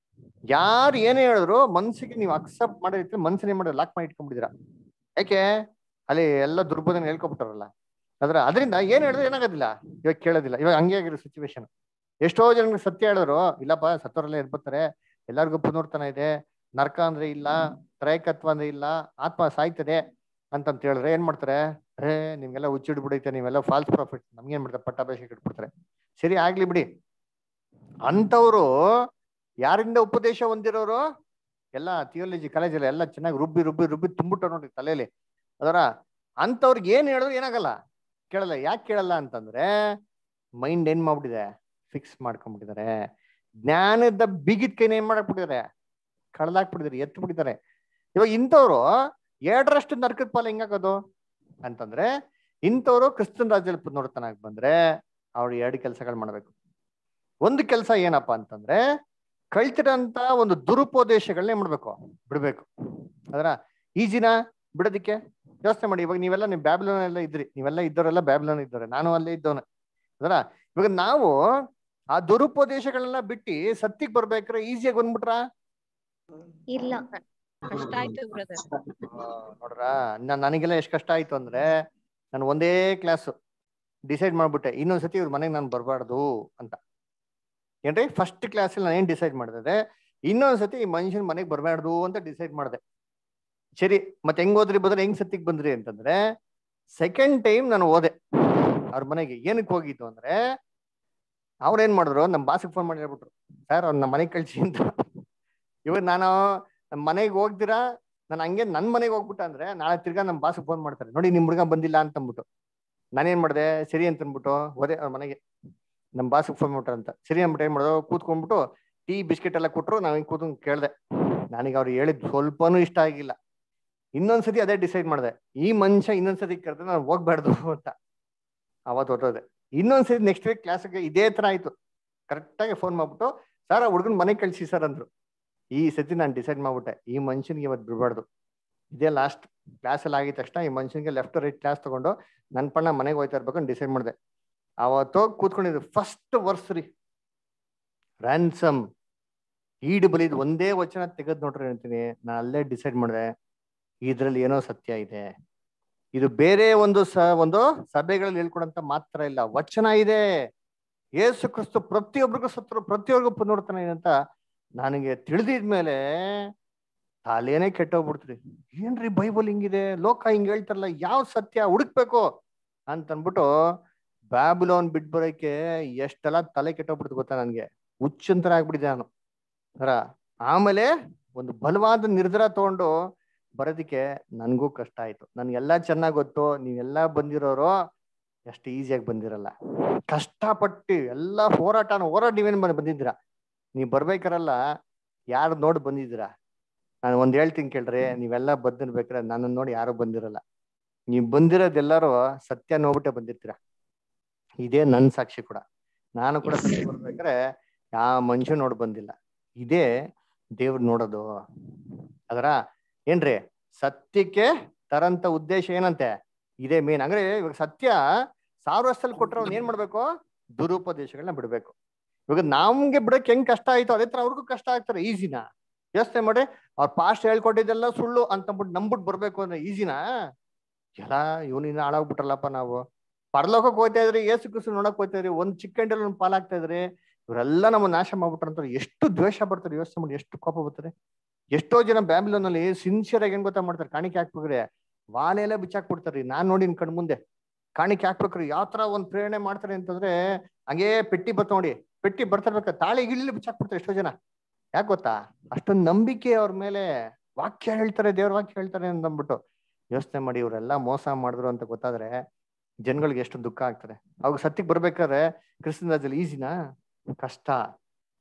ಯಾರು ಏನೇ ಹೇಳಿದ್ರು ಮನ್ಸಿಗೆ ನೀವು ಅಕ್ಸೆಪ್ಟ್ ಮಾಡಿದ್ರೆ ಮನ್ಸನ್ನ ಏನ್ ಮಾಡಿದ್ರೆ ಲಾಕ್ ಮಾಡಿ ಇಟ್ಕೊಂಡ್ಬಿಟ್ಟಿದ್ದೀರಾ ಯಾಕೆ ಅಲ್ಲಿ ಎಲ್ಲ ದುರ್ಬೋಧನೆ ಹೇಳ್ಕೊಬಿಟ್ಟಾರಲ್ಲ ಅದ್ರ ಅದರಿಂದ ಏನ್ ಹೇಳಿದ್ರು ಏನಾಗೋದಿಲ್ಲ ಇವಾಗ ಕೇಳೋದಿಲ್ಲ ಇವಾಗ ಹಂಗೆ ಆಗಿರೋ ಸಿಚುವೇಶನ್ ಎಷ್ಟೋ ಜನಗಳಿಗೆ ಸತ್ಯ ಹೇಳಿದ್ರು ಇಲ್ಲಪ್ಪ ಸತ್ತವರೆಲ್ಲ ಎದ್ಬತ್ತಾರೆ ಎಲ್ಲರಿಗೂ ಪುನರ್ತನ ಇದೆ ನರಕ ಅಂದ್ರೆ ಇಲ್ಲ ತ್ರೈಕತ್ವ ಅಂದ್ರೆ ಇಲ್ಲ ಆತ್ಮ ಸಾಯ್ತದೆ ಅಂತಂತ ಹೇಳಿದ್ರೆ ಏನ್ ಮಾಡ್ತಾರೆ ಏ ನಿಮ್ಗೆಲ್ಲ ಹುಚ್ಚಿಡ್ಬಿಡೈತೆ ನೀವೆಲ್ಲ ಫಾಲ್ಸ್ ಪ್ರಾಫಿಟ್ ನಮ್ಗೇನ್ ಮಾಡ್ತಾರೆ ಪಟ್ಟಾಭಿಷೇಕ ಇಟ್ಬಿಡ್ತಾರೆ ಸರಿ ಆಗ್ಲಿ ಬಿಡಿ ಅಂತವ್ರು ಯಾರಿಂದ ಉಪದೇಶ ಹೊಂದಿರೋರು ಎಲ್ಲ ಥಿಯೋಲಜಿ ಕಾಲೇಜಲ್ಲಿ ಎಲ್ಲ ಚೆನ್ನಾಗಿ ರುಬ್ಬಿ ರುಬ್ಬಿ ರುಬ್ಬಿ ತುಂಬಿಟ್ಟು ನೋಡಿ ತಲೆಯಲ್ಲಿ ಅದರ ಅಂತವ್ರಿಗೆ ಏನ್ ಹೇಳಿದ್ರು ಏನಾಗಲ್ಲ ಕೇಳಲ್ಲ ಯಾಕೆ ಕೇಳಲ್ಲ ಅಂತಂದ್ರೆ ಮೈಂಡ್ ಏನ್ ಮಾಡ್ಬಿಟ್ಟಿದೆ ಫಿಕ್ಸ್ ಮಾಡ್ಕೊಂಡ್ಬಿಟ್ಟಿದ್ದಾರೆ ಜ್ಞಾನದ ಬಿಗಿದ ಕೈನ ಏನ್ ಮಾಡಕ್ಬಿಟ್ಟಿದ್ದಾರೆ ಕಳ್ದಾಕ್ಬಿಟ್ಟಿದ್ದಾರೆ ಎತ್ತು ಬಿಟ್ಟಿದ್ದಾರೆ ಇವಾಗ ಇಂಥವ್ರು ಎರಡರಷ್ಟು ನರಕದ ಪಾಲ ಹೆಂಗಾಗೋದು ಅಂತಂದ್ರೆ ಇಂಥವ್ರು ಕ್ರಿಸ್ತನ್ ರಾಜ್ಯದಲ್ಲಿ ನೋಡ್ತಾನಾಗ್ ಬಂದ್ರೆ ಅವ್ರು ಎರಡು ಕೆಲಸಗಳು ಮಾಡ್ಬೇಕು ಒಂದು ಕೆಲಸ ಏನಪ್ಪಾ ಅಂತಂದ್ರೆ ಕಳ್ತಿರಂತ ಒಂದು ದುರುಪದೇಶಗಳನ್ನ ಏನ್ ಮಾಡ್ಬೇಕು ಬಿಡ್ಬೇಕು ಅದರ ಈಜಿನ ಬಿಡೋದಿಕ್ಕೆ ಯೋಚನೆ ಮಾಡಿ ಇವಾಗ ನೀವೆಲ್ಲ ನೀವು ಬ್ಯಾಬ್ಲೋನ್ ಎಲ್ಲ ಇದ್ರಿ ನೀವೆಲ್ಲ ಇದ್ದವರೆಲ್ಲ ಬ್ಯಾಬ್ಲೋನ್ ಇದ್ದವ್ರೆ ನಾನು ಅಲ್ಲೇ ಇದ್ದವನು ಅದರ ಇವಾಗ ನಾವು ಆ ದುರುಪದೇಶಗಳನ್ನ ಬಿಟ್ಟು ಸತ್ತಿಗೆ ಬರ್ಬೇಕಾದ್ರೆ ಈಸಿಯಾಗಿ ಬಂದ್ಬಿಟ್ರ ಇಲ್ಲ ಕಷ್ಟ ಆಯ್ತು ಬ್ರದರ್ ನೋಡ್ರ ನಾನ್ ನನಗೆಲ್ಲ ಎಷ್ಟು ಕಷ್ಟ ಆಯ್ತು ಅಂದ್ರೆ ನಾನು ಒಂದೇ ಕ್ಲಾಸ್ ಡಿಸೈಡ್ ಮಾಡ್ಬಿಟ್ಟೆ ಇನ್ನೊಂದ್ಸತಿ ಇವ್ರ ಮನೆಗೆ ನಾನು ಬರಬಾರ್ದು ಅಂತ ಏನ್ರಿ ಫಸ್ಟ್ ಕ್ಲಾಸಲ್ಲಿ ನಾನು ಏನ್ ಡಿಸೈಡ್ ಮಾಡಿದೆ ಇನ್ನೊಂದ್ಸತಿ ಈ ಮನುಷ್ಯನ ಮನೆಗೆ ಬರಬಾರ್ದು ಅಂತ ಡಿಸೈಡ್ ಮಾಡಿದೆ ಸರಿ ಮತ್ತೆ ಹೆಂಗ್ ಹೋದ್ರಿ ಬಂದ್ರೆ ಹೆಂಗ್ ಸತ್ತಿಗೆ ಬಂದ್ರಿ ಅಂತಂದ್ರೆ ಸೆಕೆಂಡ್ ಟೈಮ್ ನಾನು ಹೋದೆ ಅವ್ರ ಮನೆಗೆ ಏನಕ್ಕೆ ಹೋಗಿತ್ತು ಅಂದ್ರೆ ಅವ್ರು ಏನ್ ಮಾಡಿದ್ರು ನಮ್ಮ ಬಾಸಿಗೆ ಫೋನ್ ಮಾಡಿ ಹೇಳ್ಬಿಟ್ರು ಸರ್ ಅವ್ರು ನಮ್ಮ ಮನೆಗೆ ಕಳ್ಸಿ ಅಂತ ಇವಾಗ ನಾನು ನಮ್ಮ ಮನೆಗೆ ಹೋಗ್ದಿರಾ ನಾನು ಹಂಗೆ ನನ್ನ ಮನೆಗೆ ಹೋಗ್ಬಿಟ್ಟ ಅಂದ್ರೆ ನಾಳೆ ತಿರ್ಗಾ ನಮ್ಮ ಬಾಸಿಗೆ ಫೋನ್ ಮಾಡ್ತಾರೆ ನೋಡಿ ನಿಮ್ ಹುಡುಗ ಬಂದಿಲ್ಲ ಅಂತ ಅಂದ್ಬಿಟ್ಟು ನಾನೇನ್ ಮಾಡಿದೆ ಸರಿ ಅಂತ ಅಂದ್ಬಿಟ್ಟು ಹೋದೆ ಅವ್ರ ಮನೆಗೆ ನಮ್ಮ ಬಾಸಿಗೆ ಫೋನ್ ಮಾಡ್ತಾರೆ ಅಂತ ಸರಿ ಅಂದ್ಬಿಟ್ಟು ಏನ್ ಮಾಡೋದು ಕೂತ್ಕೊಂಡ್ಬಿಟ್ಟು ಟೀ ಬಿಸ್ಕೆಟ್ ಎಲ್ಲ ಕೊಟ್ರು ನಾವು ಹಿಂಗೆ ಕೂತ್ಕೊಂಡು ಕೇಳ್ದೆ ನನಗೆ ಅವ್ರು ಹೇಳಿದ್ ಸ್ವಲ್ಪನೂ ಇಷ್ಟ ಆಗಿಲ್ಲ ಇನ್ನೊಂದ್ಸತಿ ಅದೇ ಡಿಸೈಡ್ ಮಾಡಿದೆ ಈ ಮನುಷ್ಯ ಇನ್ನೊಂದ್ಸತಿ ಕರೆದ್ರೆ ನಾನು ಹೋಗ್ಬಾರ್ದು ಅಂತ ಅವತ್ತು ಹೊಟ್ಟೋದೆ ಇನ್ನೊಂದ್ಸತಿ ನೆಕ್ಸ್ಟ್ ವೀಕ್ ಕ್ಲಾಸ್ಗೆ ಇದೇ ತರ ಆಯ್ತು ಕರೆಕ್ಟಾಗಿ ಫೋನ್ ಮಾಡ್ಬಿಟ್ಟು ಸರ್ ಆ ಹುಡುಗನ ಮನೆಗೆ ಕಳ್ಸಿ ಸರ್ ಅಂದ್ರು ಈ ಸತಿ ನಾನು ಡಿಸೈಡ್ ಮಾಡ್ಬಿಟ್ಟೆ ಈ ಮನುಷ್ಯನಿಗೆ ಇವತ್ತು ಬಿಡಬಾರ್ದು ಇದೇ ಲಾಸ್ಟ್ ಕ್ಲಾಸಲ್ಲಿ ಆಗಿದ ತಕ್ಷಣ ಈ ಮನುಷ್ಯನಿಗೆ ಲೆಫ್ಟ್ ರೈಟ್ ಕ್ಲಾಸ್ ತಗೊಂಡು ನನ್ನ ಪಣ್ಣ ಮನೆಗೆ ಹೋಯ್ತಾ ಇರ್ಬೇಕು ಅಂತ ಡಿಸೈಡ್ ಮಾಡಿದೆ ಅವತ್ತು ಕೂತ್ಕೊಂಡಿದ್ದು ಫಸ್ಟ್ ವರ್ಸ್ ರೀ ರ್ಯಾನ್ಸಮ್ ಈಡು ಬಲಿದ್ ಒಂದೇ ವಚನ ತೆಗೆದ್ ನೋಡ್ರಿ ಹೇಳ್ತೀನಿ ನಾನು ಅಲ್ಲೇ ಡಿಸೈಡ್ ಮಾಡಿದೆ ಇದ್ರಲ್ಲಿ ಏನೋ ಸತ್ಯ ಇದೆ ಇದು ಬೇರೆ ಒಂದು ಸ ಒಂದು ಸಭೆಗಳಲ್ಲಿ ಹೇಳ್ಕೊಡಂತ ಮಾತ್ರ ಇಲ್ಲ ವಚನ ಇದೆ ಯೇಸು ಕ್ರಿಸ್ತು ಪ್ರತಿಯೊಬ್ಬರಿಗೂ ಸತ್ರು ಪ್ರತಿಯೊಬ್ಬರಿಗೂ ಪುನರ್ತನ ಇದೆ ಅಂತ ನನಗೆ ತಿಳಿದಿದ್ಮೇಲೆ ತಲೆನೇ ಕೆಟ್ಟೋಗ್ಬಿಡ್ತ್ರಿ ಏನ್ರಿ ಬೈಬಲ್ ಹಿಂಗಿದೆ ಲೋಕ ಹಿಂಗ್ ಹೇಳ್ತಾರಲ್ಲ ಯಾವ ಸತ್ಯ ಹುಡುಕ್ಬೇಕು ಅಂತ ಅನ್ಬಿಟ್ಟು ಬ್ಯಾಬುಲೋನ್ ಬಿಟ್ ಬರೋಕೆ ಎಷ್ಟೆಲ್ಲ ತಲೆ ಕೆಟ್ಟೋಗ್ಬಿಡ್ತು ಗೊತ್ತಾ ನನ್ಗೆ ಹುಚ್ಚಂತರ ಆಗ್ಬಿಟ್ಟಿದೆ ನಾನು ಅರ ಆಮೇಲೆ ಒಂದು ಬಲವಾದ ನಿರ್ಧಾರ ತಗೊಂಡು ಬರೋದಕ್ಕೆ ನನ್ಗೂ ಕಷ್ಟ ಆಯ್ತು ನನ್ಗೆಲ್ಲಾ ಚೆನ್ನಾಗ್ ಗೊತ್ತು ನೀವೆಲ್ಲ ಬಂದಿರೋರು ಎಷ್ಟು ಈಸಿಯಾಗಿ ಬಂದಿರಲ್ಲ ಕಷ್ಟಪಟ್ಟು ಎಲ್ಲ ಹೋರಾಟನ ಹೋರಾಟ ನೀವೇನ್ ಬಂದಿದ್ದೀರಾ ನೀವ್ ಬರ್ಬೇಕಾರಲ್ಲ ಯಾರು ನೋಡಿ ಬಂದಿದ್ದೀರಾ ನಾನು ಒಂದ್ ಹೇಳ್ತೀನಿ ಕೇಳ್ರಿ ನೀವೆಲ್ಲ ಬಂದಿರ್ಬೇಕಾರೆ ನನ್ನನ್ನು ನೋಡಿ ಯಾರು ಬಂದಿರಲ್ಲ ನೀವ್ ಬಂದಿರೋದೆಲ್ಲರೂ ಸತ್ಯ ನೋಡ್ಬಿಟ್ಟೆ ಬಂದಿರ್ತೀರ ಇದೇ ನನ್ ಸಾಕ್ಷಿ ಕೂಡ ನಾನು ಕೂಡ ಸತ್ಯ ಬರ್ಬೇಕಾರೆ ಯಾವ ಮನುಷ್ಯ ನೋಡ್ ಬಂದಿಲ್ಲ ಇದೇ ದೇವ್ರು ನೋಡೋದು ಅದರ ಏನ್ರಿ ಸತ್ಯಕ್ಕೆ ತರಂತ ಉದ್ದೇಶ ಏನಂತೆ ಇದೇ ಮೇನ್ ಅಂದ್ರೆ ಇವಾಗ ಸತ್ಯ ಸಾವಿರ ವರ್ಷದಲ್ಲಿ ಕೊಟ್ರೆ ಅವ್ನು ಏನ್ ಮಾಡ್ಬೇಕು ದುರುಪದೇಶಗಳನ್ನ ಬಿಡ್ಬೇಕು ಇವಾಗ ನಮ್ಗೆ ಬಿಡಕ್ ಹೆಂಗ್ ಕಷ್ಟ ಆಯ್ತು ಅದೇ ತರ ಅವ್ರಿಗೂ ಕಷ್ಟ ಆಗ್ತಾರೆ ಈಸಿನಾ ಯೋಚನೆ ಮಾಡಿ ಅವ್ರ ಪಾಸ್ಟ್ ಹೇಳ್ಕೊಟ್ಟಿದ್ದೆಲ್ಲ ಸುಳ್ಳು ಅಂತಂದ್ಬಿಟ್ಟು ನಂಬಿಟ್ಟು ಬರ್ಬೇಕು ಅಂದ್ರೆ ಈಸಿನಾ ಎಲ್ಲ ಇವನಿನ್ನ ಹಾಳಾಗ್ಬಿಟ್ರಲ್ಲಪ್ಪ ನಾವು ಪರಲೋಕಕ್ಕೆ ಹೋಗ್ತಾ ಇದ್ರಿ ಏಸು ಕ್ರಿಸ್ತು ನೋಡಕ್ ಹೋಗ್ತಾ ಇದ್ರಿ ಒಂದ್ ಚಿಕ್ಕಂಡಲ್ಲಿ ಒಂದು ಪಾಲಾಗ್ತಾ ಇದ್ರಿ ಇವರೆಲ್ಲ ನಮ್ಮ ನಾಶ ಮಾಡ್ಬಿಟ್ರಂತ ಎಷ್ಟು ದ್ವೇಷ ಬರ್ತಾರೆ ಯೋಚನೆ ಮಾಡಿ ಎಷ್ಟು ಕೋಪ ಬರ್ತಾರೆ ಎಷ್ಟೋ ಜನ ಬ್ಯಾಬ್ಲೋನ್ ಅಲ್ಲಿ ಸಿನ್ಸಿಯರ್ ಆಗಿ ಏನ್ ಗೊತ್ತಾ ಮಾಡ್ತಾರೆ ಕಾಣಿಕೆ ಹಾಕ್ಬೇಕ್ರಿ ವಾಲೆ ಎಲ್ಲ ಬಿಚ್ಚಾಕ್ಬಿಡ್ತಾರ್ರಿ ನಾನ್ ನೋಡಿ ಕಣ್ ಮುಂದೆ ಕಾಣಿಕೆ ಹಾಕ್ಬೇಕ್ರಿ ಯಾವ ತರ ಒಂದ್ ಪ್ರೇರಣೆ ಮಾಡ್ತಾರೆ ಅಂತಂದ್ರೆ ಹಂಗೇ ಪೆಟ್ಟಿ ಬತ್ತ ನೋಡಿ ಪೆಟ್ಟಿ ಬರ್ತಿರ್ಬೇಕ ತಾಳಿ ಗಿಳ್ಳಿ ಬಿಚ್ಚಾಕ್ಬಿಡ್ತಾರೆ ಎಷ್ಟೋ ಜನ ಯಾಕೆ ಗೊತ್ತಾ ಅಷ್ಟೊಂದು ನಂಬಿಕೆ ಅವ್ರ ಮೇಲೆ ವಾಕ್ಯ ಹೇಳ್ತಾರೆ ದೇವ್ರ ವಾಕ್ಯ ಹೇಳ್ತಾರೆ ಅಂದ್ಬಿಟ್ಟು ಯೋಚನೆ ಮಾಡಿ ಇವರೆಲ್ಲ ಮೋಸ ಮಾಡಿದ್ರು ಅಂತ ಗೊತ್ತಾದ್ರೆ ಜನಗಳಿಗೆ ಎಷ್ಟು ದುಃಖ ಆಗ್ತದೆ ಅವಾಗ ಸತ್ಯಕ್ಕೆ ಬರ್ಬೇಕಾದ್ರೆ ಕ್ರಿಸ್ತನ ರಾಜ್ಯದಲ್ಲಿ ಈಸಿನಾ ಕಷ್ಟ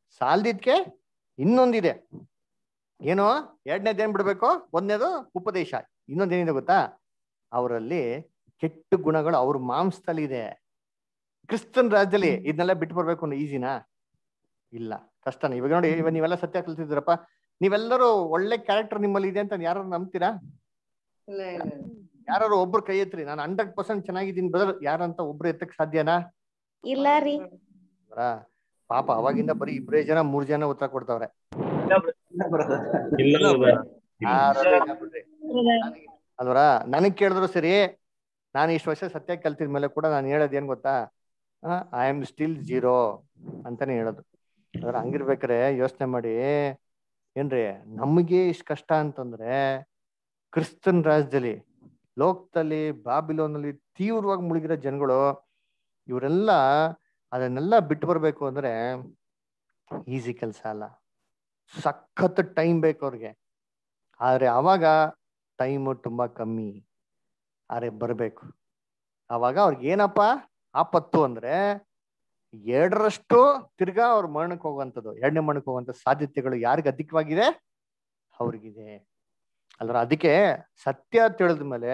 ಸಾಲ್ದಿದ್ಕೆ ಇನ್ನೊಂದಿದೆ ಏನು ಎರಡನೇದು ಏನ್ ಬಿಡ್ಬೇಕು ಒಂದನೇದು ಉಪದೇಶ ಇನ್ನೊಂದೇನಿದೆ ಗೊತ್ತಾ ಅವರಲ್ಲಿ ಕೆಟ್ಟ ಗುಣಗಳು ಅವ್ರ ಮಾಂಸದಲ್ಲಿ ಇದೆ ಕ್ರಿಸ್ತನ್ ರಾಜ್ಯದಲ್ಲಿ ಇದನ್ನೆಲ್ಲ ಬಿಟ್ಟು ಬರ್ಬೇಕು ಅಂದ್ರೆ ಈಸಿನಾ ಇಲ್ಲ ಕಷ್ಟನೇ ಇವಾಗ ನೋಡಿ ಇವಾಗ ನೀವೆಲ್ಲ ಸತ್ಯ ಕಲ್ತಿದ್ದೀರಪ್ಪ ನೀವೆಲ್ಲರೂ ಒಳ್ಳೆ ಕ್ಯಾರೆಕ್ಟರ್ ನಿಮ್ಮಲ್ಲಿ ಇದೆ ಅಂತ ಯಾರು ನಂಬ್ತೀರಾ ಯಾರು ಒಬ್ರು ಕೈ ಎತ್ರಿ ನಾನು ಹಂಡ್ರೆಡ್ ಪರ್ಸೆಂಟ್ ಚೆನ್ನಾಗಿದ್ದೀನಿ ಬದಲು ಯಾರಂತ ಒಬ್ರು ಎತ್ತಕ್ ಸಾಧ್ಯನಾ ಇಲ್ಲ ರೀ ಬರಾ? ಪಾಪ ಅವಾಗಿಂದ ಬರೀ ಇಬ್ರೇ ಜನ ಮೂರ್ ಜನ ಉತ್ತರ ಕೊಡ್ತಾವ್ರೆ ಇಲ್ಲ brother. ಯಾರು ಇಲ್ಲ ಬಿಡ್ರಿ. ನನಗೆ- ಅಲ್ವರಾ ನನಗ್ ಕೇಳಿದ್ರು ಸರಿ ನಾನು ಇಷ್ಟು ವರ್ಷ ಸತ್ಯ ಕಲ್ತಿದ್ಮೇಲೆ ಕೂಡ ನಾನು ಹೇಳೋದ್ ಏನ್ ಗೊತ್ತಾ ಐ ಆಮ್ ಸ್ಟಿಲ್ ಜೀರೋ ಅಂತಾನೆ ಹೇಳೋದು ಅದ್ರ ಹಂಗಿರ್ಬೇಕಾರೆ ಯೋಚನೆ ಮಾಡಿ ಏನ್ರಿ ನಮಗೆ ಇಷ್ಟು ಕಷ್ಟ ಅಂತಂದ್ರೆ ಕ್ರಿಸ್ತನ್ ರಾಜ್ಯದಲ್ಲಿ ಲೋಕದಲ್ಲಿ ಬಾಬಿಲೋನಲ್ಲಿ ತೀವ್ರವಾಗಿ ಮುಳುಗಿರೋ ಜನಗಳು ಇವರೆಲ್ಲ ಅದನ್ನೆಲ್ಲ ಬಿಟ್ಟು ಬರ್ಬೇಕು ಅಂದ್ರೆ ಈಸಿ ಕೆಲಸ ಅಲ್ಲ ಸಖತ್ ಟೈಮ್ ಬೇಕು ಅವ್ರಿಗೆ ಆದ್ರೆ ಅವಾಗ ಟೈಮು ತುಂಬಾ ಕಮ್ಮಿ ಆದ್ರೆ ಬರ್ಬೇಕು ಅವಾಗ ಅವ್ರಿಗೆ ಏನಪ್ಪ ಆಪತ್ತು ಅಂದ್ರೆ ಎರಡರಷ್ಟು ತಿರ್ಗಾ ಅವ್ರ ಮರಣಕ್ಕೆ ಹೋಗುವಂಥದ್ದು ಎರಡನೇ ಮರಣಕ್ಕೆ ಹೋಗುವಂತ ಸಾಧ್ಯತೆಗಳು ಯಾರಿಗೆ ಅಧಿಕವಾಗಿದೆ ಅವ್ರಿಗಿದೆ ಅಲ್ರ ಅದಕ್ಕೆ ಸತ್ಯ ತಿಳಿದ ಮೇಲೆ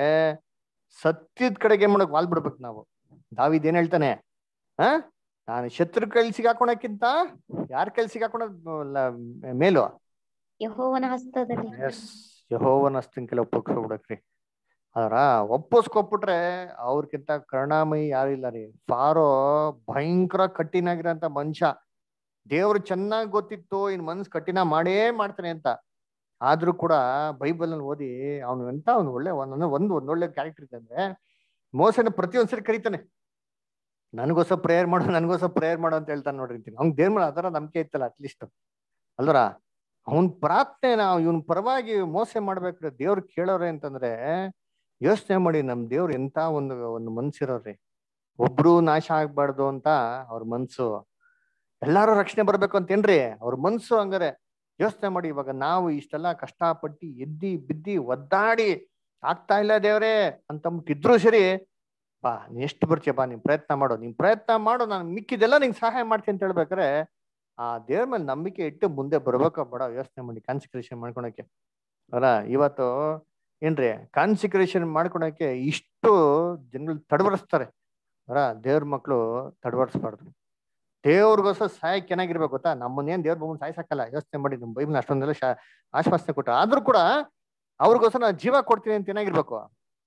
ಸತ್ಯದ ಕಡೆಗೆ ಏನ್ ಮಾಡಕ್ ವಾಲ್ ಬಿಡ್ಬೇಕು ನಾವು ದಾವಿದ್ ಏನ್ ಹೇಳ್ತಾನೆ ಹ ನಾನು ಶತ್ರು ಕೈಲಿ ಸಿಗಾಕೊಳಕ್ಕಿಂತ ಯಾರ ಕೈಲಿ ಸಿಗಾಕೊಳೋದ್ ಮೇಲು ಯಹೋವನ ಹಸ್ತದಲ್ಲಿ ಎಸ್ ಯಹೋವನ ಹಸ್ತಿನ ಒಪ್ಪಿಸ್ಕೊಬಿಡಕ್ರಿ ಅದರ ಒಪ್ಪಿಸ್ಕೊಬಿಟ್ರೆ ಅವ್ರಕ್ಕಿಂತ ಕರುಣಾಮಯಿ ಯಾರಿಲ್ಲ ರೀ ಫಾರೋ ಭಯಂಕರ ಕಠಿಣಾಗಿರೋಂಥ ಮನುಷ್ಯ ದೇವ್ರು ಚೆನ್ನಾಗಿ ಗೊತ್ತಿತ್ತು ಇನ್ ಮನ್ಸ್ ಕಠಿಣ ಮಾಡೇ ಮಾಡ್ತಾನೆ ಅಂತ ಆದ್ರೂ ಕೂಡ ಬೈಬಲ್ ನಲ್ಲಿ ಓದಿ ಅವನು ಎಂತ ಅವ್ನು ಒಳ್ಳೆ ಒಂದು ಒಂದು ಒಂದೊಳ್ಳೆ ಕ್ಯಾರೆಕ್ಟರ್ ಇದೆ ಅಂದ್ರೆ ಮೋಸನ ಪ್ರತಿಯೊಂದ್ಸರಿ ಕರೀತಾನೆ ನನಗೋಸ್ಕರ ಪ್ರೇಯರ್ ಮಾಡು ನನಗೋಸ್ಕರ ಪ್ರೇಯರ್ ಮಾಡು ಅಂತ ಹೇಳ್ತಾನೆ ನೋಡ್ರಿ ಅಂತೀನಿ ಅವ್ನ್ ದೇವ್ರ ಮೇಲೆ ಅದರ ನಂಬಿಕೆ ಇತ್ತಲ್ಲ ಅಟ್ಲೀಸ್ಟ್ ಅಲ್ವರ ಅವನ್ ಪ್ರಾರ್ಥನೆ ನಾವು ಇವನ್ ಪರವಾಗಿ ಮೋಸ ಮಾಡ್ಬೇಕ್ರೆ ದೇವ್ರು ಕೇಳೋರೆ ಅಂತಂದ್ರೆ ಯೋಚನೆ ಮಾಡಿ ನಮ್ ದೇವ್ರು ಎಂತ ಒಂದು ಒಂದು ಮನ್ಸಿರೋರ್ರಿ ಒಬ್ರು ನಾಶ ಆಗ್ಬಾರ್ದು ಅಂತ ಅವ್ರ ಮನ್ಸು ಎಲ್ಲಾರು ರಕ್ಷಣೆ ಬರ್ಬೇಕು ಅಂತೇನ್ರಿ ಅವ್ರ ಮನ್ಸು ಹಂಗಾರೆ ಯೋಚನೆ ಮಾಡಿ ಇವಾಗ ನಾವು ಇಷ್ಟೆಲ್ಲ ಕಷ್ಟಪಟ್ಟು ಎದ್ದಿ ಬಿದ್ದಿ ಒದ್ದಾಡಿ ಆಗ್ತಾ ಇಲ್ಲ ದೇವ್ರೇ ಅಂತಂಬಿಟ್ಟಿದ್ರು ಸರಿ ಬಾ ನೀನ್ ಎಷ್ಟು ಬರ್ತೀಯ ಬಾ ನೀನ್ ಪ್ರಯತ್ನ ಮಾಡು ನೀನ್ ಪ್ರಯತ್ನ ಮಾಡು ನಾನು ಮಿಕ್ಕಿದೆಲ್ಲ ನಿಂಗೆ ಸಹಾಯ ಮಾಡ್ತೀನಿ ಅಂತ ಹೇಳ್ಬೇಕಾರೆ ಆ ದೇವ್ರ ಮೇಲೆ ನಂಬಿಕೆ ಇಟ್ಟು ಮುಂದೆ ಬರ್ಬೇಕ ಬೇಡ ಯೋಚನೆ ಮಾಡಿ ಕಾನ್ಸಿಕ್ರೇಷನ್ ಮಾಡ್ಕೊಳಕ್ಕೆ ಅಲ್ಲ ಇವತ್ತು ಏನ್ರಿ ಕಾನ್ಸಿಕ್ರೇಷನ್ ಮಾಡ್ಕೊಳಕ್ಕೆ ಇಷ್ಟು ಜನಗಳು ತಡವರಿಸ್ತಾರೆ ಅಲ್ಲ ದೇವ್ರ ಮಕ್ಳು ತಡವರಿಸ್ಬಾರ್ದು ದೇವ್ರಿಗೋಸ್ಕರ ಸಹಾಯ ಚೆನ್ನಾಗಿರ್ಬೇಕು ಗೊತ್ತಾ ನಮ್ಮನ್ನೇನ್ ದೇವ್ರ ಬಂದು ಸಾಯಿಸಕ್ಕಲ್ಲ ಯೋಚನೆ ಮಾಡಿ ನಮ್ಮ ಬೈಬಲ್ ಅಷ್ಟೊಂದೆಲ್ಲ ಶಾ ಆಶ್ವಾಸನೆ ಕೊಟ್ಟ ಆದ್ರೂ ಕೂಡ ಅವ್ರಿಗೋಸ್ಕರ ನಾವು ಜೀವ ಕೊಡ್ತೀನಿ ಅಂತ ಏನಾಗಿರ್ಬೇಕು